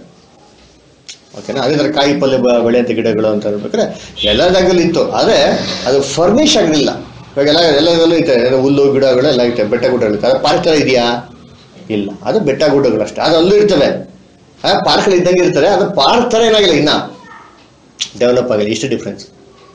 ಓಕೆನಾ ಅದೇ ಥರ ಕಾಯಿ ಪಲ್ಯ ಬ- ಬೆಳೆಯಂಥ ಗಿಡಗಳು ಅಂತ ಹೇಳ್ಬೇಕಾದ್ರೆ ಎಲ್ಲ ಜಾಗದಲ್ಲಿ ಇತ್ತು ಆದರೆ ಅದು ಫರ್ನಿಶ್ ಆಗಿರಲಿಲ್ಲ ಇವಾಗ ಎಲ್ಲ ಎಲ್ಲದಲ್ಲೂ ಐತೆ ಏನೋ ಹುಲ್ಲು ಗಿಡಗಳು ಎಲ್ಲ ಐತೆ ಬೆಟ್ಟ ಗುಡ್ಡಗಳು ಅದು ಪಾರ್ಕ್ ಥರ ಇದೆಯಾ ಇಲ್ಲ ಅದು ಬೆಟ್ಟ ಗುಡ್ಡಗಳು ಅಷ್ಟೇ ಅದು ಅಲ್ಲೂ ಇರ್ತವೆ ಆ ಪಾರ್ಕ್ಗಳು ಇದ್ದಂಗೆ ಇರ್ತಾರೆ ಅದು ಪಾರ್ಕ್ ಥರ ಏನಾಗಿಲ್ಲ ಇನ್ನ ಡೆವಲಪ್ ಆಗಿಲ್ಲ ಇಷ್ಟು ಡಿಫ್ರೆನ್ಸ್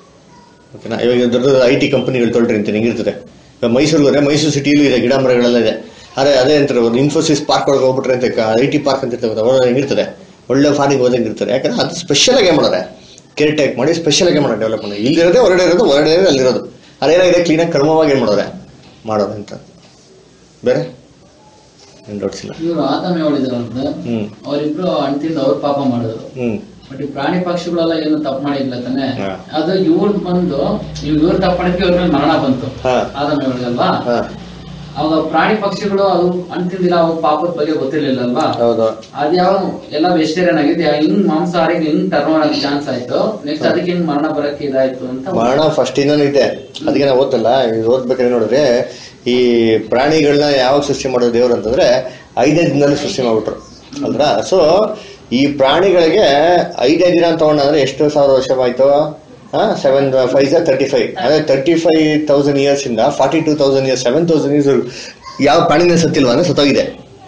ಓಕೆನಾ ಇವಾಗ ದೊಡ್ಡ ದೊಡ್ಡ ಐ ಟಿ ಕಂಪನಿಗಳು ತೊಳ್ರಿ ಅಂತ ಹೆಂಗಿರ್ತದೆ ಇವಾಗ ಮೈಸೂರಿಗೆ ಹೋದ್ರೆ ಮೈಸೂರು ಸಿಟಿಯಲ್ಲೂ ಇದೆ ಗಿಡ ಮರಗಳೆಲ್ಲ ಇದೆ ಅದೇ ಅದೇ ಅಂತಾರೆ ಒಂದು ಇನ್ಫೋಸಿಸ್ ಪಾರ್ಕ್ ಒಳಗೆ ಹೋಗ್ಬಿಟ್ರೆ ಅಂತ ಐ ಟಿ ಪಾರ್ಕ್ ಅಂತ ಇರ್ತದೆ ಒಳಗೆ ಹೆಂಗಿರ್ತದೆ ಒಳ್ಳೆ ಫಾರಿನ್ ಹೋದಂಗೆ ಇರ್ತಾರೆ ಯಾಕಂದ್ರೆ ಅದು ಸ್ಪೆಷಲ್ ಆಗಿ ಮಾಡೋರೆ ಕೇರ್ ಟೇಕ್ ಮಾಡಿ ಸ್ಪೆಷಲ್ ಆಗಿ ಮಾಡೋದು ಡೆವಲಪ್ ಮಾಡಿ ಇಲ್ಲಿರೋದೇ ಹೊರಗಡೆ ಇರೋದು ಹೊರಗಡೆ ಇರೋದು ಅಲ್ಲಿರೋದು ಅದೇನಾಗಿದೆ ಕ್ಲೀನಾಗಿ ಕ್ರಮವಾಗಿ ಏನು ಮಾಡೋರೆ ಮಾಡೋದು ಅಂತ ಬೇರೆ ಏನು ಡೌಟ್ಸ್ ಇವರು ಆತಮ ಹೇಳಿದ್ರಂತ ಹ್ಮ್ ಅವರಿಬ್ರು ಅಂಟಿಂದ ಅವ್ರ ಪಾಪ ಮಾಡಿದ್ರು ಹ್ಮ್ ಬಟ್ ಈ ಪ್ರಾಣಿ ಪಕ್ಷಿಗಳೆಲ್ಲ ಏನು ತಪ್ಪು ಮಾಡಿಲ್ಲ ತಾನೆ ಹಾ. ಅದು ಇವ್ರದ್ ಬಂದು ಇವ್ರ ತಪ್ಪು ಮಾಡಿದ್ಕೆ ಇವ್ರ ಮೇಲೆ ಮರಣ ಬಂತು ಹಾ. ಆದಮ ಹೇಳಿದಲ್ವಾ ಹಾ ಅವಾಗ ಪ್ರಾಣಿ ಪಕ್ಷಿಗಳು ಅದು ಅಂತಿಂದಿಲ್ಲ ಅವಾಗ ಪಾಪದ ಬಗ್ಗೆ ಗೊತ್ತಿರ್ಲಿಲ್ಲಲ್ವಾ ಹೌದು ಅದ್ಯಾವ ಎಲ್ಲ ವೆಜಿಟೇರಿಯನ್ ಆಗಿದೆ ಹಿಂಗ್ ಮಾಂಸಾಹಾರಿಗೆ ಹಿಂಗ್ ಟರ್ನ್ ಆಗಕ್ಕೆ ಚಾನ್ಸ್ ಆಯ್ತು ನೆಕ್ಸ್ಟ್ ಅದಕ್ಕೆ ಹಿಂಗ್ ಮರಣ ಬರಕ್ಕೆ ಇದಾಯ್ತು ಅಂತ ಮರಣ ಫಸ್ಟ್ ಇಂದನೂ ಇದೆ ಅದಕ್ಕೆ ನಾವು ಓದ್ತಲ್ಲ ಇದು ಓದ್ಬೇಕಾದ್ರೆ ನೋಡಿದ್ರೆ ಈ ಪ್ರಾಣಿಗಳನ್ನ ಯಾವಾಗ ಸೃಷ್ಟಿ ಮಾಡೋದು ದೇವ್ರು ಅಂತಂದ್ರೆ ಐದೇ ದಿನದಲ್ಲಿ ಸೃಷ್ಟಿ ಮಾಡ್ಬಿಟ್ರು ಅಲ್ರ ಸೊ ಈ ಪ್ರಾಣಿಗಳಿಗೆ ಐದೇ ದಿನ ತಗೊಂಡಂದ್ರೆ ಎಷ್ಟು ಸಾವಿರ ವರ್ಷ ಆಯ್ತು ಸೆವೆನ್ ಫೈವ್ ತರ್ಟಿ ಫೈವ್ ಅದೇ ತರ್ಟಿ ಫೈವ್ ತೌಸಂಡ್ ಇಯರ್ಸ್ ಇಂದ forty two thousand years seven thousand years ಯಾವ ಪ್ರಾಣಿನ ಸತ್ತಿಲ್ವಾ ಅಂದ್ರೆ ಸತ್ತೋಗಿದೆ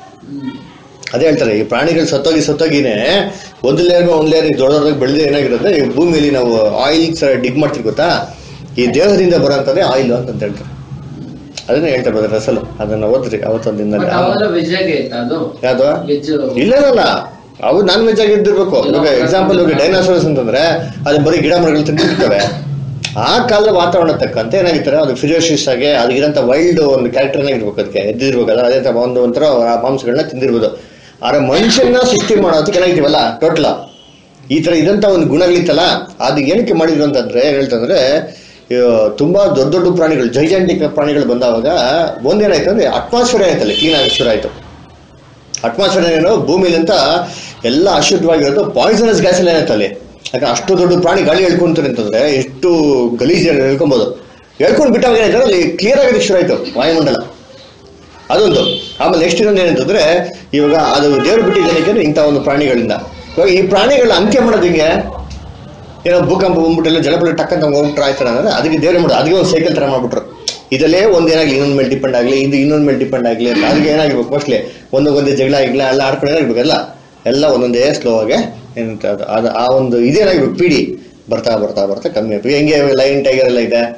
ಅದೇ ಹೇಳ್ತಾರೆ ಈ ಪ್ರಾಣಿಗಳು ಸತ್ತೋಗಿ ಸತ್ತೋಗಿನೇ ಒಂದು ಲೇಯರ್ ಒಂದು ಲೇಯರ್ ದೊಡ್ಡ ದೊಡ್ಡದಾಗಿ ಬೆಳೆದು ಏನಾಗಿರುತ್ತೆ ಈ ಭೂಮಿಯಲ್ಲಿ ನಾವು ಆಯಿಲ್ ಡಿಗ್ ಮಾಡ್ತೀವಿ ಗೊತ್ತಾ ಈ ದೇಹದಿಂದ ಬರೋಂಥದ್ದೇ ಆಯಿಲ್ ಅಂತ ಹೇಳ್ತಾರೆ ಅದನ್ನ ಹೇಳ್ತಾರೆ ಬ್ರದರ್ ಅಸಲು ಅದನ್ನ ಓದ್ರಿ ಅವತ್ತೊಂದು ಬಟ್ ದಿನದಲ್ಲಿ ಅವೆಲ್ಲ ವೆಜ್ ಆಗೇ ಇತ್ತ ಅದು ಯಾವ್ದು ವೆಜ್ ಇಲ್ಲ ಇಲ್ಲ ಅವು ನಾನ್ ವೆಜ್ ಆಗಿದ್ದಿರ್ಬೇಕು ಇವಾಗ ಎಕ್ಸಾಂಪಲ್ ಇವಾಗ ಡೈನಾಸೋರ್ಸ್ ಅಂತಂದ್ರೆ ಅದು ಬರೀ ಗಿಡ ಮರಗಳು ತಿಂದಿರ್ತವೆ ಆ ಕಾಲದ ವಾತಾವರಣ ತಕ್ಕಂತೆ ಏನಾಗಿರ್ತಾರೆ ಅದು ಫಿರಿಯೋಸಿಸ್ ಆಗಿ ಅದಕ್ಕಿರಂತ ವೈಲ್ಡ್ ಒಂದು ಕ್ಯಾರೆಕ್ಟರ್ ಇರ್ಬೇಕು ಅದಕ್ಕೆ ಎದ್ದಿರ್ಬೇಕಲ್ಲ ಅದೇ ತರ ಒಂದು ಒಂಥರ ಆ ಮಾಂಸಗಳನ್ನ ತಿಂದಿರ್ಬೋದು ಆದ್ರೆ ಮನುಷ್ಯನ ಸೃಷ್ಟಿ ಮಾಡೋದಕ್ಕೆ ಏನಾಗಿರ್ತೀವಲ್ಲ ಟೋಟಲ್ ಈ ತರ ಇದಂತ ಒಂದು ಗುಣಗಳಿತ್ತಲ್ಲ ಅದು ಏನಕ್ಕೆ ಮಾಡಿದ್ರು ಅಂತಂದ್ರೆ ಏನ್ ಹೇಳ್ತಂದ್ರೆ ಆ, ತುಂಬಾ ದೊಡ್ಡ ದೊಡ್ಡ ಪ್ರಾಣಿಗಳು ಜೈಜಾಂಟಿಕ್ ಪ್ರಾಣಿಗಳು ಬಂದಾವಾಗ ಒಂದೇನಾಯ್ತು ಅಂದ್ರೆ ಅಟ್ಮಾಸ್ಫಿಯರ್ ಆಯ್ತಲ್ಲ ಕ್ಲೀನ್ ಆಗಿ ಶುರು ಆಯ್ತು ಅಟ್ಮಾಸ್ಫಿಯರ್ ಏನು ಭೂಮಿಲಿಂತ ಎಲ್ಲ ಅಶುದ್ಧವಾಗಿರೋದು ಪಾಯ್ಸನಸ್ ಗ್ಯಾಸ್ ಎಲ್ಲ ಏನಾಯ್ತು ಅಲ್ಲಿ ಯಾಕಂದ್ರೆ ಅಷ್ಟು ದೊಡ್ಡ ಪ್ರಾಣಿ ಗಾಳಿ ಹೇಳ್ಕೊಂತಾರೆ ಅಂತಂದ್ರೆ ಎಷ್ಟು ಗಲೀಜ್ ಹೇಳ್ಕೊಬೋದು ಹೇಳ್ಕೊಂಡು ಬಿಟ್ಟಾಗ ಏನಾಯ್ತು ಅಲ್ಲಿ ಕ್ಲಿಯರ್ ಆಗೋದಕ್ಕೆ ಶುರು ಆಯ್ತು ವಾಯುಮಂಡಲ ಅದೊಂದು ಆಮೇಲೆ ನೆಕ್ಸ್ಟ್ ಇನ್ನೊಂದು ಏನಂತಂದ್ರೆ ಇವಾಗ ಅದು ದೇವ್ರು ಬಿಟ್ಟಿದ್ದೇನೆ ಇಂಥ ಒಂದು ಪ್ರಾಣಿಗಳಿಂದ ಇವಾಗ ಈ ಪ್ರಾಣಿಗಳ ಅಂತ್ಯ ಮಾಡೋದು ಹಿಂಗೆ ಏನೋ ಭೂಕಂಪ ಬಂದ್ಬಿಟ್ಟೆಲ್ಲ ಜಲಪಳ ಟಕ್ ಅಂತ ಹೋಗ್ಬಿಟ್ರೆ ಆಯ್ತಾರ ಅಂದ್ರೆ ಅದಕ್ಕೆ ದೇವ್ರೆ ಮಾಡೋದು ಅದಕ್ಕೆ ಒಂದು ಸೈಕಲ್ ತರ ಮಾಡ್ಬಿಟ್ರು ಇದಲ್ಲೇ ಒಂದ್ ಏನಾಗ್ಲಿ ಇನ್ನೊಂದ್ ಮೇಲೆ ಡಿಪೆಂಡ್ ಆಗ್ಲಿ ಇದು ಇನ್ನೊಂದ್ ಮೇಲೆ ಡಿಪೆಂಡ್ ಆಗ್ಲಿ ಅಂತ ಅದಕ್ಕೆ ಏನಾಗಿರ್ಬೇಕು ಮೋಸ್ಟ್ಲಿ ಒಂದೊಂದೇ ಜಗಳ ಆಗಿಲ್ಲ ಎಲ್ಲ ಆಡ್ಕೊಂಡು ಏನಾಗಿರ್ಬೇಕು ಎಲ್ಲ ಎಲ್ಲ ಒಂದೊಂದೇ ಸ್ಲೋ ಆಗಿ ಏನಂತ ಅದು ಅದು ಆ ಒಂದು ಇದೇನಾಗಿರ್ಬೇಕು ಪೀಡಿ ಬರ್ತಾ ಬರ್ತಾ ಬರ್ತಾ ಕಮ್ಮಿ ಆಗ್ಬೇಕು ಹೆಂಗೆ ಲೈನ್ ಟೈಗರ್ ಎಲ್ಲ ಇದೆ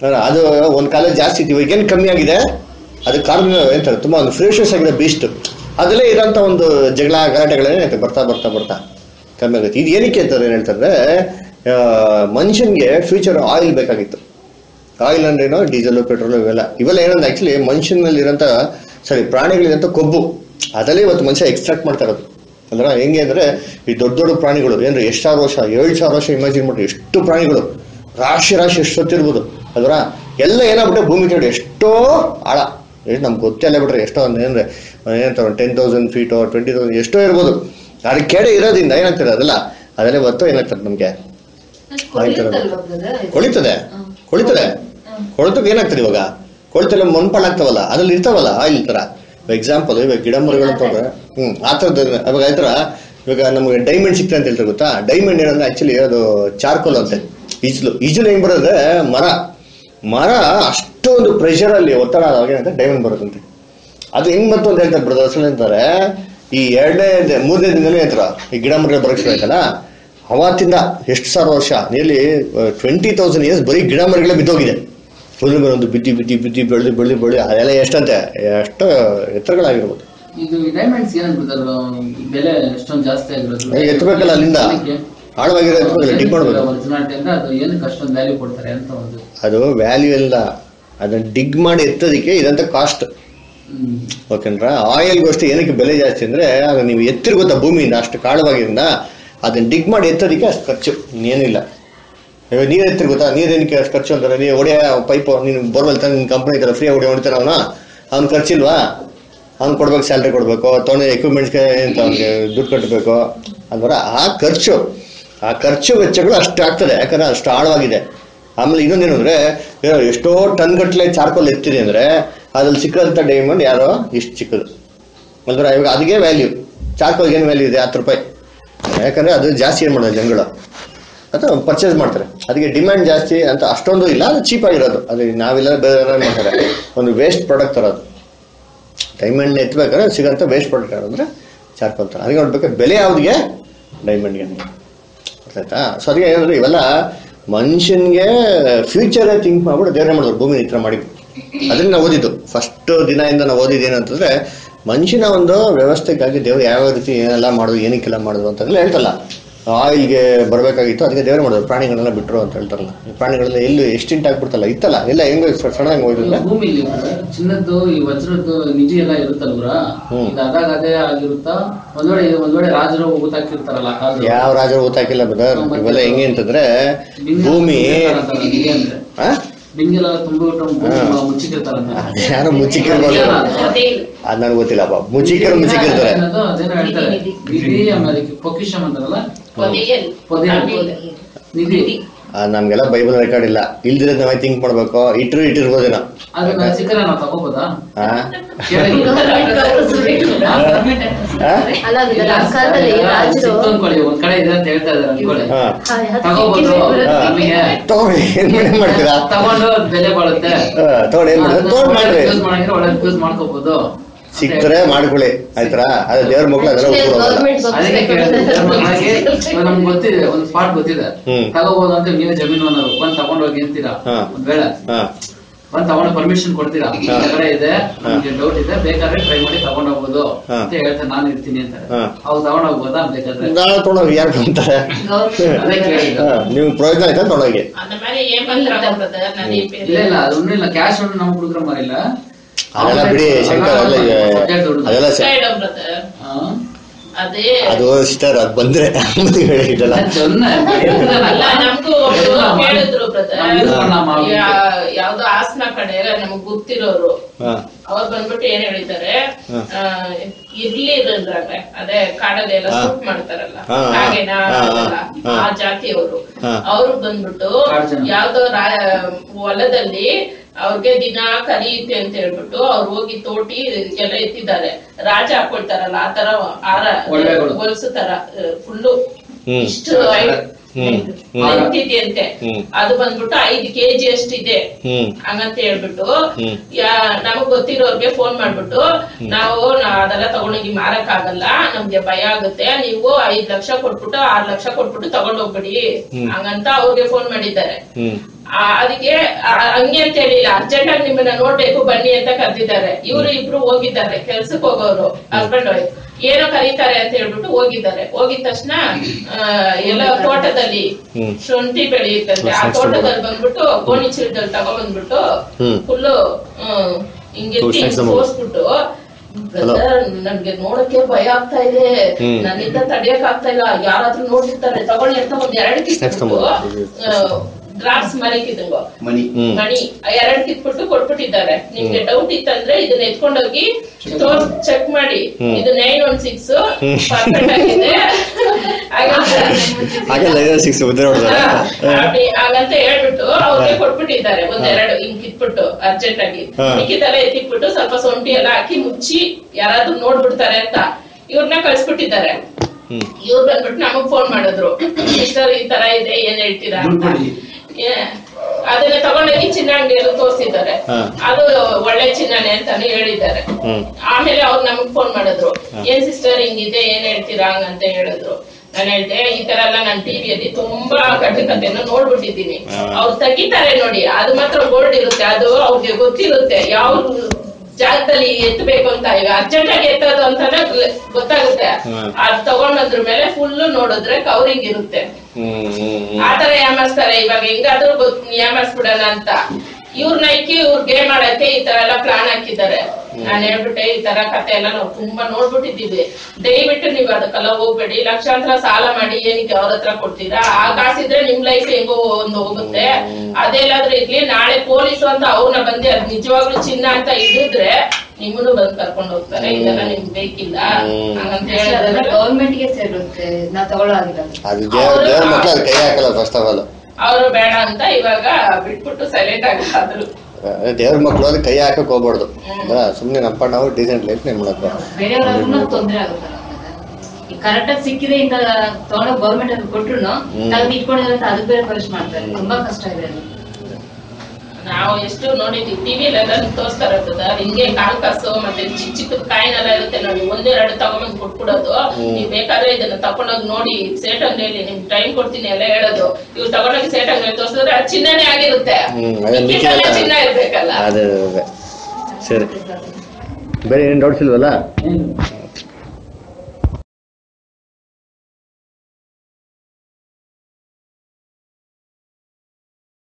ಅಲ್ಲ, ಅದು ಒಂದ್ ಕಾಲ ಜಾಸ್ತಿ ಇತ್ತು ಇವಾಗ ಏನ್ ಕಮ್ಮಿ ಆಗಿದೆ ಅದು ಕಾರಣ ಎಂತಾರೆ ತುಂಬಾ ಒಂದು ಫ್ರೇಷಸ್ ಆಗಿದೆ ಬೀಸ್ಟ್ ಅದರಲ್ಲೇ ಇರೋಂಥ ಒಂದು ಜಗಳ ಗಲಾಟೆಗಳೇನಾಯ್ತು ಬರ್ತಾ ಬರ್ತಾ ಬರ್ತಾ ಕಮ್ಮಿ ಆಗುತ್ತೆ ಇದು ಏನಕ್ಕೆ ಅಂತಾರೆ ಏನ್ ಹೇಳ್ತಾರೆ ಆ, ಮನುಷ್ಯನ್ಗೆ ಫ್ಯೂಚರ್ ಆಯಿಲ್ ಬೇಕಾಗಿತ್ತು ಆಯಿಲ್ ಅಂದ್ರೇನು ಡೀಸೆಲ್ ಪೆಟ್ರೋಲ್ ಇವೆಲ್ಲ ಇವೆಲ್ಲ ಏನಂದ್ರೆ ಆಕ್ಚುಲಿ ಮನುಷ್ಯನಲ್ಲಿ ಇರೋಂಥ ಸಾರಿ ಪ್ರಾಣಿಗಳಿರಂತ ಕೊಬ್ಬು ಅದಲ್ಲೇ ಇವತ್ತು ಮನುಷ್ಯ ಎಕ್ಸ್ಟ್ರಾಕ್ಟ್ ಮಾಡ್ತಾ ಇರೋದು ಅಂದ್ರೆ ಹೆಂಗೆ ಅಂದ್ರೆ ಈ ದೊಡ್ಡ ದೊಡ್ಡ ಪ್ರಾಣಿಗಳು ಏನ್ರಿ ಎಷ್ಟು ಸಾವಿರ ವರ್ಷ ಏಳು ಸಾವಿರ ವರ್ಷ ಇಮ್ಯಾಜಿನ್ ಮಾಡ್ರಿ ಎಷ್ಟು ಪ್ರಾಣಿಗಳು ರಾಶಿ ರಾಶಿ ಎಷ್ಟು ಹೊತ್ತಿರ್ಬೋದು ಅದರ ಎಲ್ಲ ಏನಾಗ್ಬಿಟ್ಟೆ ಭೂಮಿ ಕೆಳಗಡೆ ಎಷ್ಟೋ ಆಳ ಎಷ್ಟು ನಮ್ಗೆ ಗೊತ್ತೇ ಇಲ್ಲ ಬಿಟ್ರೆ ಎಷ್ಟೋ ಒಂದು ಏನಂದ್ರೆ ಏನಂತಾರೆ ten thousand feet twenty thousand ಎಷ್ಟೋ ಇರ್ಬೋದು ಅದ್ರ ಕೆಡೆ ಇರೋದ್ರಿಂದ ಏನಾಗ್ತದೆ ಅದೆಲ್ಲ ಅದೆಲ್ಲ ಇವತ್ತು ಏನಾಗ್ತದೆ ನಮಗೆ ಕೊಳಿತದೆ ಕೊಳಿತದೆ ಕೊಳತಕ್ಕೆ ಏನಾಗ್ತದೆ ಇವಾಗ ಕೊಳತೆಲ್ಲ ಮಣ್ಪಾಳಾಗ್ತಾವಲ್ಲ ಅದ್ರಲ್ಲಿ ಇರ್ತಾವಲ್ಲ ಆಯಿಲ್ ತರ ಎಕ್ಸಾಂಪಲ್ ಇವಾಗ ಗಿಡ ಮರಗಳು ಅಂತಂದ್ರೆ ಹ್ಮ್ ಆ ಥರದ್ದು ಅವಾಗ ಆಯ್ತರ ಇವಾಗ ನಮಗೆ ಡೈಮಂಡ್ ಸಿಗ್ತದೆ ಅಂತ ಹೇಳ್ತಾರೆ ಗೊತ್ತಾ ಡೈಮಂಡ್ ಏನಂದ್ರೆ ಆಕ್ಚುಲಿ ಅದು ಚಾರ್ಕೋಲ್ ಅಂತೆ ಈಜಲು ಈಜಲು ಹೆಂಗ್ ಬರೋದ್ರೆ ಮರ ಮರ ಅಷ್ಟೊಂದು ಪ್ರೆಷರ್ ಅಲ್ಲಿ ಒತ್ತಡ ಆದಾಗ ಏನಂತ ಡೈಮಂಡ್ ಬರುತ್ತಂತೆ ಅದು ಹೆಂಗ್ ಬಂತು ಅಂತ ಹೇಳ್ತಾರೆ ಬ್ರದರ್ಸ್ ಅಂತಾರೆ ಈ ಎರಡನೇ ದ- ಮೂರನೇ ದಿನದಲ್ಲಿ ಹೇಳ್ತಾರ ಈ ಗಿಡ ಮರ ಬರಕ್ ಆಯ್ತಲ್ಲ ಅವತ್ತಿಂದ ಎಷ್ಟು ಸಾವಿರ ವರ್ಷ ನಿಯರ್ಲಿ ಟ್ವೆಂಟಿ ತೌಸಂಡ್ ಇಯರ್ಸ್ ಬರೀ ಗಿಡ ಮರಗಳೇ ಬಿದ್ದೋಗಿದೆ ಫುಲ್ ಒಂದು ಬಿದ್ದಿ ಬಿದ್ದಿ ಬಿದ್ದಿ ಬೆಳೆದು ಬೆಳೆದು ಬೆಳೆದು ಅದೆಲ್ಲ ಎಷ್ಟಂತೆ ಎಷ್ಟು ಎತ್ತರಗಳಾಗಿರ್ಬೋದು ಇದು ಡೈಮಂಡ್ಸ್ ಏನಂತ ಬೆಲೆ ಎಷ್ಟೊಂದು ಜಾಸ್ತಿ ಆಗಿರೋದು ಏ, ಎತ್ತಬೇಕಲ್ಲ ಅಲ್ಲಿಂದ ಆಳವಾಗಿರೋ ಎತ್ತಬೇಕಲ್ಲ ಡಿಗ್ ಮಾಡ್ಬೇಕು ಒರಿಜಿನಾಲಿಟಿ ಅಂದ್ರೆ ಅದು ಏನಕ್ಕೆ ಅಷ್ಟೊಂದು ವ್ಯಾಲ್ಯೂ ಕೊಡ್ತಾರೆ ಅಂತ ಒಂದು ಅದು ವ್ಯಾಲ್ಯೂ ಎಲ್ಲ ಅದನ್ನ ಡಿಗ್ ಮಾಡಿ ಎತ್ತೋದಕ್ಕೆ ಇದಂತ ಕಾಸ್ಟ್ ಹ್ಮ್. ಓಕೆನ್ರಾ ಆಯಿಲ್ಗೂ ಅಷ್ಟು ಏನಕ್ಕೆ ಬೆಲೆ ಜಾಸ್ತಿ ಅಂದ್ರೆ ಅದು ನೀವು ಎತ್ತಿರ್ ಗೊತ್ತಾ ಭೂಮಿಯಿಂದ ಅಷ್ಟು ಕಾಳವಾಗಿರಿಂದ ಅದನ್ನ ಡಿಗ್ ಮಾಡಿ ಎತ್ತೋದಕ್ಕೆ ಅಷ್ಟು ಖರ್ಚು ಇನ್ನೇನಿಲ್ಲ ಇವಾಗ ನೀರು ಎತ್ತಿರ್ ಗೊತ್ತಾ ನೀರು ಏನಕ್ಕೆ ಅಷ್ಟು ಖರ್ಚು ಅಂತಾರೆ ನೀವು ಹೊಡೆಯ ಪೈಪು ನೀನು ಬೋರ್ವೆಲ್ ತಾನೆ ನಿನ್ನ ಕಂಪ್ನಿ ತರ ಫ್ರೀ ಹೊಡೆ ಹೊಡಿತಾರ ಅವನ ಅವ್ನು ಖರ್ಚಿಲ್ವಾ ಅವ್ನು ಕೊಡ್ಬೇಕು ಸ್ಯಾಲ್ರಿ ಕೊಡ್ಬೇಕು ತೊಗೊಂಡು ಎಕ್ವಿಪ್ಮೆಂಟ್ಸ್ಗೆ ಅಂತ ಅವ್ನಿಗೆ ದುಡ್ಡು ಕಟ್ಟಬೇಕು ಅಲ್ವರ ಆ ಖರ್ಚು ಆ ಖರ್ಚು ವೆಚ್ಚಗಳು ಅಷ್ಟು ಆಗ್ತದೆ ಯಾಕಂದ್ರೆ ಅಷ್ಟು ಆಳವಾಗಿದೆ ಆಮೇಲೆ ಇನ್ನೊಂದೇನು ಅಂದ್ರೆ ಏನೋ ಎಷ್ಟೋ ಟನ್ ಗಟ್ಟಲೆ ಚಾರ್ಕೋಲ್ ಎತ್ತಿದೆ ಅಂದ್ರೆ ಅದ್ರಲ್ಲಿ ಸಿಕ್ಕಂತ ಡೈಮಂಡ್ ಯಾರೋ ಇಷ್ಟು ಚಿಕ್ಕದು ಅಲ್ವರ ಇವಾಗ ಅದಕ್ಕೆ ವ್ಯಾಲ್ಯೂ ಚಾರ್ಕೋಲ್ಗೆ ಏನು ವ್ಯಾಲ್ಯೂ ಇದೆ ಹತ್ತು ರೂಪಾಯಿ ಯಾಕಂದ್ರೆ ಅದು ಜಾಸ್ತಿ ಏನು ಮಾಡೋದು ಜನಗಳು ಅಥವಾ ಪರ್ಚೇಸ್ ಮಾಡ್ತಾರೆ ಅದಕ್ಕೆ ಡಿಮ್ಯಾಂಡ್ ಜಾಸ್ತಿ ಅಂತ ಅಷ್ಟೊಂದು ಇಲ್ಲ ಅದು ಚೀಪ್ ಆಗಿರೋದು ಅದು ನಾವೆಲ್ಲ ಬೇರೆ ಏನಾದ್ರು ಮಾಡ್ತಾರೆ ಒಂದು ವೇಸ್ಟ್ ಪ್ರಾಡಕ್ಟ್ ತರೋದು ಡೈಮಂಡ್ ಎತ್ತಬೇಕಾದ್ರೆ ಸಿಗೋಂಥ ವೇಸ್ಟ್ ಪ್ರಾಡಕ್ಟ್ ಯಾರಂದ್ರೆ ಚಾರ್ಕೋಲ್ ತರ ಅದಕ್ಕೆ ನೋಡ್ಬೇಕಾದ್ರೆ ಬೆಲೆ ಯಾವುದಿಗೆ ಡೈಮಂಡ್ಗೆ ಗೊತ್ತಾಯ್ತಾ ಸೊ ಅದಕ್ಕೆ ಏನಂದ್ರೆ ಇವೆಲ್ಲ ಮನುಷ್ಯನ್ಗೆ ಫ್ಯೂಚರ್ ಥಿಂಕ್ ಮಾಡ್ಬಿಟ್ಟು ದೇವರೇ ಮಾಡಿದ್ರು ಭೂಮಿ ಈ ಥರ ಮಾಡಿ ಅದನ್ನ ನಾವು ಓದಿದ್ದು ಫಸ್ಟ್ ದಿನದಿಂದ ನಾವು ಓದಿದ್ದು ಏನಂತಂದ್ರೆ ಮನುಷ್ಯನ ಒಂದು ವ್ಯವಸ್ಥೆಗಾಗಿ ದೇವರು ಯಾವ ರೀತಿ ಏನೆಲ್ಲ ಮಾಡೋದು ಏನಕ್ಕೆಲ್ಲ ಮಾಡೋದು ಅಂತಂದ್ರೆ ಹೇಳ್ತಲ್ಲ ಆಯಿಲ್ಗೆ ಬರಬೇಕಾಗಿತ್ತು ಅದಕ್ಕೆ ದೇವರು ಮಾಡೋದು ಪ್ರಾಣಿಗಳನ್ನೆಲ್ಲ ಬಿಟ್ಟರು ಅಂತ ಹೇಳ್ತಾರಲ್ಲ ಈ ಪ್ರಾಣಿಗಳೆಲ್ಲ ಎಲ್ಲಿ ಎಕ್ಸ್ಟಿಂಟ್ ಆಗ್ಬಿಡ್ತಲ್ಲ ಇತ್ತಲ್ಲ ಎಲ್ಲ ಹೆಂಗ ಸಡನ್ ಹೋಗಿದ್ರಲ್ಲ ಭೂಮಿಲಿ ಚಿನ್ನದ್ದು ಈ ವಜ್ರದ್ದು ನಿಜ ಎಲ್ಲ ಇರುತ್ತಲ್ವ್ರ ಹ್ಮ್. ಇದು ಅದಾಗ ಅದೇ ಆಗಿರುತ್ತಾ ಒಂದ್ ವೇಳೆ ಒಂದ್ ವೇಳೆ ರಾಜರು ಊತಾಕಿರ್ತಾರಲ್ಲ ಆ ಕಾಲದಲ್ಲಿ ಯಾವ ರಾಜರು ಊತಾಕಿಲ್ಲ ಬ್ರದರ್ ಇವೆಲ್ಲ ಹೆಂಗೆ ಅಂತಂದ್ರೆ ಭೂಮಿ ನಿಗೆ ಅಂದ್ರೆ ಆ? ಬಿಂಗೆಲ್ಲ ತುಂಬಿಟ್ಟು ಮುಚ್ಚಿಕಿರ್ತಾರಂತ ಯಾರೋ ಮುಚ್ಚಿಕ್ಕಿರ್ಬೋದು ಅದ್ ನನಗೆ ಗೊತ್ತಿಲ್ಲಪ್ಪ ಮುಚ್ಚಿಕ್ಕರು ಮುಚ್ಚಿಕ್ಕಿರ್ತಾರೆ ಏನದು ಅದೇನೋ ಹೇಳ್ತಾರೆ ನಿಧಿ ಆಮೇಲೆ ಪೊಕಿಶಮ್ ಅಂತಾರಲ್ಲ ಕೊನೆಯಲ್ಲಿ ಪೊದೆ ನಿಧಿ ಆ, ನಮ್ಗೆಲ್ಲ ಬೈಬಲ್ ರೆಕಾರ್ಡ್ ಇಲ್ಲ ಇಲ್ದಿರ ನಾವೇ ಥಿಂಕ್ ಮಾಡ್ಬೇಕು ಇಟ್ರು ಇಟ್ಟಿರ್ಬೋದೇನೋ ಅದನ್ನ ಸಿಕ್ಕರೆ ನಾವು ತಗೋಬೋದಾ ಆ? ಕೇಳಿ. ಆ? ಅಲ್ಲ ವಿಧಾನ, ಆ ಕಾಲದಲ್ಲಿ ರಾಜರು ಸಿಕ್ತು ಅನ್ಕೊಳ್ಳಿ ಒಂದ್ ಕಡೆ ಇದೆ ಅಂತ ಹೇಳ್ತಾ ಇದಾರೆ ಅನ್ಕೊಳ್ಳಿ ಹಾ. ತಗೋಬೋದು ಹಾ. ನಮಗೆ ತಗೊಳ್ಳಿ ಏನ್ ಏನ್ ಮಾಡ್ತೀರಾ ತಗೊಂಡು ಅದ್ ಬೆಲೆ ಬಾಳುತ್ತೆ ಆ, ತಗೊಂಡು ಏನ್ ಮಾಡ್ತೀರಾ ತಗೊಂಡ್ ಮಾಡ್ರಿ ಯೂಸ್ ಮಾಡಿದ್ರೆ ಒಳ್ಳೆ ಯೂಸ್ ಮಾಡ್ಕೋಬಹುದು ಸಿಕ್ತರೆ ಮಾಡ್ಕೊಳ್ಳಿ ಆಯ್ತಾ ಅದೇ ದೇವ್ರ ಮಕ್ಳು ಅದೆಲ್ಲ ಉಳ್ಕೊಳ್ಳೋಲ್ಲ ಗೌರ್ಮೆಂಟ್ ಅದಕ್ಕೆ ಕೇಳಿದೆ ಧರ್ಮಗಳಿಗೆ ಇವಾಗ ನಮ್ಗೆ ಗೊತ್ತಿದೆ ಒಂದು ಸ್ಪಾಟ್ ಗೊತ್ತಿದೆ ಹ್ಮ್. ತಗೋಬಹುದು ಅಂತ ನೀವೇ ಜಮೀನು ಅನ್ನೋರು ಒಂದ್ ತಗೊಂಡೋಗಿ ಅಂತೀರಾ ಹಾ. ಒಂದ್ ವೇಳೆ ಹಾ ಒಂದ್ ತಗೊಂಡು ಪರ್ಮಿಷನ್ ಕೊಡ್ತೀರಾ ಈ ಹಾ. ಕಡೆ ಇದೆ ನಮ್ಗೆ ಡೌಟ್ ಇದೆ ಬೇಕಾದ್ರೆ ಟ್ರೈ ಮಾಡಿ ತಗೊಂಡೋಗ್ಬೋದು ಹಾ. ಅಂತ ಹೇಳ್ತಾರೆ ನಾನು ಇರ್ತೀನಿ ಅಂತ ಹಾ. ಅವ್ರು ತಗೊಂಡೋಗ್ಬೋದಾ ಬೇಕಾದ್ರೆ ನಾಳೆ ತೊಗೊಂಡೋಗಿ ಯಾರು ಅಂತಾರೆ ಅದೇ ಕೇಳಿದ್ದು ಹಾ, ನೀವು ಪ್ರಯೋಜನ ಆಯ್ತಾ ತೊಗೊಂಡೋಗಿ அந்த மாதிரி ஏமாத்துறாங்க brother நிறைய பேர் ಇಲ್ಲ ಇಲ್ಲ ಅದು ಇಲ್ಲ ಕ್ಯಾಶ್ ಒಂದು ನಮ್ಗೆ ಹುಡುಗ್ರ ಮಾರಿಲ್ಲ ಅದೆಲ್ಲ ಬಿಡಿ ಶಂಕರ್ ಅದೆಲ್ಲ ಅದೆಲ್ಲ ಸ- ஆயிடும் brother ಅದು ಅದು ಸಿಸ್ಟರ್ ಅದು ಬಂದ್ರೆ ಮತ್ತೆ ಹೇಳಿದ್ದಲ್ಲ ಅಲ್ಲ ನಮ್ಗೂ ಒಬ್ರು ಹೇಳಿದ್ರು ಬ್ರದರ್ ನಾವು use ಮಾಡೋ ಮಾಡ್ಬಿಟ್ಟು. ಯಾವ್ದೋ ಹಾಸನ ಕಡೆ ನಮಗ್ ಗೊತ್ತಿರೋರು ಹಾ ಅವ್ರು ಬಂದ್ಬಿಟ್ಟು ಏನ್ ಹೇಳಿದ್ದಾರೆ ಹಾ. ಆ, ಇರ್ಲಿ ಇರಂದ್ರೆ ಅದೇ ಕಾಡಲ್ಲಿ ಎಲ್ಲ ಹಾ. ಸೂಟ್ ಮಾಡ್ತಾರಲ್ಲ ಹಾ, ಹಾ. ಹಾಗೇನ ಹಾ, ಹಾ. ಅದೆಲ್ಲ, ಹಾ. ಆ ಜಾತಿಯವರು ಹಾ. ಅವ್ರು ಬಂದ್ಬಿಟ್ಟು ಕಾಡ್ ಜನ. ಯಾವ್ದೋ ರಾ- ಹೊಲದಲ್ಲಿ ಅವ್ರಿಗೆ ದಿನ ಕಲಿಯುತ್ತೆ ಅಂತ ಹೇಳ್ಬಿಟ್ಟು ಅವ್ರು ಹೋಗಿ ತೋಟಿ ಎಲ್ಲ ಎತ್ತಿದ್ದಾರೆ ರಾಜ ಹಾಕೊಳ್ತಾರಲ್ಲ ಆ ತರ ಆರ ಒಡವೆಗಳು. ಹೊಲ್ಸು ತರ ಫುಲ್ಲು ಹ್ಮ್. ಇಷ್ಟು ಹ್ಮ್. ನಿಂತಿದೆಯಂತೆ ಹ್ಮ್. ಅದು ಬಂದ್ಬಿಟ್ಟು ಐದು ಕೆಜಿ ಅಷ್ಟಿದೆ ಹ್ಮ್ ಹಂಗಂತ ಹೇಳ್ಬಿಟ್ಟು ಹ್ಮ್. ಯಾ- ನಮಗ್ ಗೊತ್ತಿರೋರ್ಗೆ ಫೋನ್ ಮಾಡ್ಬಿಟ್ಟು ನಾವು ನಾ- ಅದೆಲ್ಲ ತಗೊಂಡೋಗಿ ಮಾರಕ್ ಆಗಲ್ಲ ನಮ್ಗೆ ಭಯ ಆಗುತ್ತೆ ನೀವು ಐದ್ ಲಕ್ಷ ಕೊಟ್ಬಿಟ್ಟು ಆರ್ ಲಕ್ಷ ಕೊಟ್ಬಿಟ್ಟು ತಗೊಂಡೋಗ್ಬಿಡಿ ಹ್ಮ್. ಹಂಗಂತ ಅವ್ರಿಗೆ ಫೋನ್ ಮಾಡಿದ್ದಾರೆ ಹ್ಮ್ ಆ, ಅದಕ್ಕೆ ಆ, ಹಂಗೆ ಅಂತ ಹೇಳಿಲ್ಲ ಅರ್ಜೆಂಟ್ ಆಗಿ ನಿಮ್ಮನ್ನ ನೋಡ್ಬೇಕು ಬನ್ನಿ ಅಂತ ಕರೆದಿದ್ದಾರೆ ಇವರು ಇಬ್ರು ಹೋಗಿದ್ದಾರೆ ಕೆಲ್ಸಕ್ಕೆ ಹೋಗೋರು ಹಸ್ಬೆಂಡ್ ವೈಫ್ ಏನೋ ಕರೀತಾರೆ ಅಂತ ಹೇಳ್ಬಿಟ್ಟು ಹೋಗಿದ್ದಾರೆ ಹೋಗಿದ ತಕ್ಷಣ ಆ, ಎಲ್ಲ ತೋಟದಲ್ಲಿ ಹ್ಮ್. ಶುಂಠಿ ಬೆಳೆಯುತ್ತಂತೆ ಆ ತೋಟದಲ್ಲಿ ಬಂದ್ಬಿಟ್ಟು ಗೋಣಿ ಚೀಲದಲ್ಲಿ ತಗೊಂಡ್ಬಂದ್ಬಿಟ್ಟು ಹ್ಮ್. ಫುಲ್ಲು ಹಿಂಗೆ ಓ, snacks ತಗೊಂಡು. ತೋರ್ಸ್ಬಿಟ್ಟು ಬ್ರದರ್ ನನ್ಗೆ ನೋಡಕ್ಕೆ ಭಯ ಆಗ್ತಾ ಇದೆ ಹ್ಮ್. ನನ್ನಿಂದ ತಡಿಯಕ್ ಆಗ್ತಾ ಇಲ್ಲ ಯಾರಾದ್ರೂ ನೋಡಿರ್ತಾರೆ ತಗೊಳ್ಳಿ ಅಂತ ಒಂದ್ ಎರಡು Snacks ತಗೊಂಡು. ಡ್ರಾಪ್ಸ್ ಮರಿಕಿದಂಗು ಮನಿ ಹ್ಮ್ ಮಣಿ ಎರಡ್ ಕಿತ್ಬಿಟ್ಟು ಕೊಟ್ಬಿಟ್ಟಿದ್ದಾರೆ ನಿಮ್ಗೆ ಡೌಟ್ ಇತ್ತಂದ್ರೆ ಇದನ್ನ ಎತ್ಕೊಂಡೋಗಿ ತೋರ್ಸ್ ಚೆಕ್ ಮಾಡಿ ಹ್ಮ್. ಇದು ನೈನ್ ಒನ್ ಸಿಕ್ಸ್ ಹ್ಮ್. ಪರ್ಫೆಕ್ಟ್ ಆಗಿದೆ ಹಾಗಂತ ಹಾಗೆ ಲೈನ್ ಸಿಕ್ಸ್ ಉದ್ರೆ ಹೊಡ್ದಾರೆ ಹಾಗೆ- ಹಾಗಂತ ಹೇಳ್ಬಿಟ್ಟು ಅವ್ರಿಗೆ ಕೊಟ್ಬಿಟ್ಟಿದ್ದಾರೆ ಒಂದೆರಡು ಹಿಂಗ್ ಕಿತ್ಬಿಟ್ಟು ಅರ್ಜೆಂಟ್ ಆಗಿ ಹಾ. ಮಿಕ್ಕಿದೆಲ್ಲ ಎತ್ತಿಕ್ಬಿಟ್ಟು ಸ್ವಲ್ಪ ಶುಂಠಿ ಎಲ್ಲ ಹಾಕಿ ಮುಚ್ಚಿ ಯಾರಾದ್ರೂ ನೋಡ್ಬಿಡ್ತಾರೆ ಅಂತ ಇವ್ರನ್ನ ಕಳ್ಸ್ಬಿಟ್ಟಿದ್ದಾರೆ ಹ್ಮ್ ಇವ್ರು ಬಂದ್ಬಿಟ್ಟು ನಮಗ್ ಫೋನ್ ಮಾಡಿದ್ರು ಸಿಸ್ಟರ್ ಈ ತರ ಇದೆ ಏನ್ ಹೇಳ್ತೀರಾ ಅಂತ ದುಡ್ಡು ಕೊಡಿ. ಏ, ಅದನ್ನ ತಗೊಂಡೋಗಿ ಚಿನ್ನ ಅಂಗಡಿಯಲ್ಲಿ ತೋರಿಸಿದ್ದಾರೆ ಹಾ. ಅದು ಒಳ್ಳೆ ಚಿನ್ನನೆ ಅಂತಾನು ಹೇಳಿದ್ದಾರೆ ಹ್ಮ್ ಆಮೇಲೆ ಅವ್ರು ನಮಗ್ ಫೋನ್ ಮಾಡಿದ್ರು ಏನ್ ಸಿಸ್ಟರ್ ಹಿಂಗಿದೆ ಏನ್ ಹೇಳ್ತೀರಾ ಹಂಗಂತ ಹೇಳಿದ್ರು ನಾನು ಹೇಳ್ದೆ ಈ ತರ ಎಲ್ಲ ನಾನ್ ಟಿವಿಯಲ್ಲಿ ತುಂಬಾ ಕಟ್ಟುಕತೆನ ನೋಡ್ಬಿಟ್ಟಿದ್ದೀನಿ ಹಾ. ಅವ್ರು ತೆಗಿತಾರೆ ನೋಡಿ ಅದು ಮಾತ್ರ ಗೋಲ್ಡ್ ಇರುತ್ತೆ ಅದು ಅವ್ರಿಗೆ ಗೊತ್ತಿರುತ್ತೆ ಯಾವ ಜಾಗದಲ್ಲಿ ಎತ್ತಬೇಕು ಅಂತ ಈಗ ಅರ್ಜೆಂಟ್ ಆಗಿ ಎತ್ತೋದು ಅಂತಾನೆ ಗೊತ್ತಾಗುತ್ತೆ ಹ್ಮ್. ಅದ್ ತಗೊಂಡದ್ರ ಮೇಲೆ ಫುಲ್ ನೋಡಿದ್ರೆ ಕವರಿಂಗ್ ಇರುತ್ತೆ ಹ್ಮ್ ಹ್ಮ್ ಆತರ ಯಾಮರ್ಸ್ತಾರೆ ಇವಾಗ ಹೆಂಗಾದ್ರೂ ಗೊತ್ ಯಾಮರ್ಸ್ಬಿಡೋಣ ಅಂತ ಇವ್ರನ್ನ ಇಕ್ಕಿ ಇವ್ರ ಗೇಮ್ ಮಾಡಕ್ಕೆ ಈ ತರ ಎಲ್ಲ ಪ್ಲಾನ್ ಹಾಕಿದ್ದಾರೆ ನಾನ್ ಹೇಳ್ಬಿಟ್ಟೆ ಈ ತರ ಕತೆ ಎಲ್ಲ ನಾವು ತುಂಬಾ ನೋಡ್ಬಿಟ್ಟಿದೀವಿ ದಯವಿಟ್ಟು ನೀವು ಅದಕ್ಕೆಲ್ಲ ಹೋಗ್ಬೇಡಿ ಲಕ್ಷಾಂತರ ಸಾಲ ಮಾಡಿ ಏನಕ್ಕೆ ಅವ್ರ ಹತ್ರ ಕೊಡ್ತೀರಾ ಆ ಕಾಸಿದ್ರೆ ನಿಮ್ ಲೈಫ್ ಹೆಂಗೋ ಒಂದು ಹೋಗುತ್ತೆ ಅದೆಲ್ಲಾದ್ರೂ ಇರ್ಲಿ ನಾಳೆ ಪೊಲೀಸು ಅಂತ ಅವ್ರನ್ನ ಬಂದು ಅದ್ ನಿಜವಾಗ್ಲೂ ಚಿನ್ನ ಅಂತ ಹಿಡಿದ್ರೆ ನಿಮ್ಮನ್ನು ಬಂದ್ ಕರ್ಕೊಂಡು ಹೋಗ್ತಾರೆ ಇದೆಲ್ಲ ನಿಮ್ಗೆ ಬೇಕಿಲ್ಲ ಹ್ಮ್. ಹಂಗಂತ ಅದೆಲ್ಲ ಹೇಳಿದ್ರೆ ಗೌರ್ಮೆಂಟ್ ಗೆ ಸೇರುತ್ತೆ ನಾವ್ ತಗೊಳ್ಳೋ ಆಗಿಲ್ಲ ಅದು. ಅದು ದೇವ್ರ ದೇವ್ರ ಮಕ್ಳು ಅದು ಕೈ ಹಾಕಲ್ಲ ಫಸ್ಟ್ ಆಫ್ ಆಲ್ ಅವರು ಬೇಡ ಅಂತ ಇವಾಗ ಬಿಟ್ಬಿಟ್ಟು ಸೈಲೆಂಟ್ ಆಗಿದ್ರು ದೇವ್ರ ಮಕ್ಳು ಅದು ಕೈ ಹಾಕಕ್ ಹೋಗ್ಬಾರ್ದು ಸುಮ್ನೆ ನಮ್ಮ ನಾವು ಡೀಸೆಂಟ್ ಲೈಫ್ ನಿರ್ಮಾಣ ಬೇರೆಯವ್ರಿಗೂ ತೊಂದ್ರೆ ಆಗುತ್ತೆ ಈಗ ಕರೆಕ್ಟ್ ಆಗಿ ಸಿಕ್ಕಿದೆ ಇಂತ ತಗೊಂಡೋಗ್ ಗೌರ್ಮೆಂಟ್ ಅಲ್ಲಿ ಕೊಟ್ರು ಹ್ಮ್. ತೆಗ್ದು ಇಟ್ಕೊಂಡಿದ್ರೆ ಅಂತ ಅದಕ್ಕೆ ಬೇರೆ ಖರ್ಚು ಮಾಡ್ತಾರೆ ತುಂಬಾ ಕಷ್ಟ ಇದೆ ಅದು ನಾವು ಎಷ್ಟು ನೋಡಿದ್ವಿ ಟಿವಿಯಲ್ಲಿ ಎಲ್ಲ ತೋರಿಸ್ತಾ ಇರ್ತದ ಹಿಂಗೆ ಕಾಲ್ ಕಾಸು ಮತ್ತೆ ಚಿಕ್ಕ ಚಿಕ್ಕ ಕಾಯಿನೆಲ್ಲ ಇರುತ್ತೆ ನೋಡಿ ಒಂದೆರಡು ತಗೊಂಬಂದ್ ಕೊಟ್ಬಿಡೋದು ನೀವ್ ಬೇಕಾದ್ರೆ ಇದನ್ನ ತಕೊಂಡೋಗಿ ನೋಡಿ ಸೇಟ್ ಅಂಗಡಿಯಲ್ಲಿ ನಿಮ್ ಟೈಮ್ ಕೊಡ್ತೀನಿ ಎಲ್ಲ ಹೇಳೋದು ಇವ್ರು ತಗೊಂಡೋಗಿ ಸೇಟ್ ಅಂಗಡಿ ತೋರಿಸಿದ್ರೆ ಅದು ಚಿನ್ನನೇ ಆಗಿರುತ್ತೆ ಹ್ಮ್ ಅದೇ ಮಿಕ್ಕಿದ್ದೆಲ್ಲ ಮಿಕ್ಕಿದೆಲ್ಲ- ಚಿನ್ನ ಇರ್ಬೇಕಲ್ಲ ಅದೇ ಅದೇ ಅದೇ ಸರಿ ಬೇರೆ ಏನು ಡೌಟ್ಸ್ ಇಲ್ವಲ್ಲ ಏನು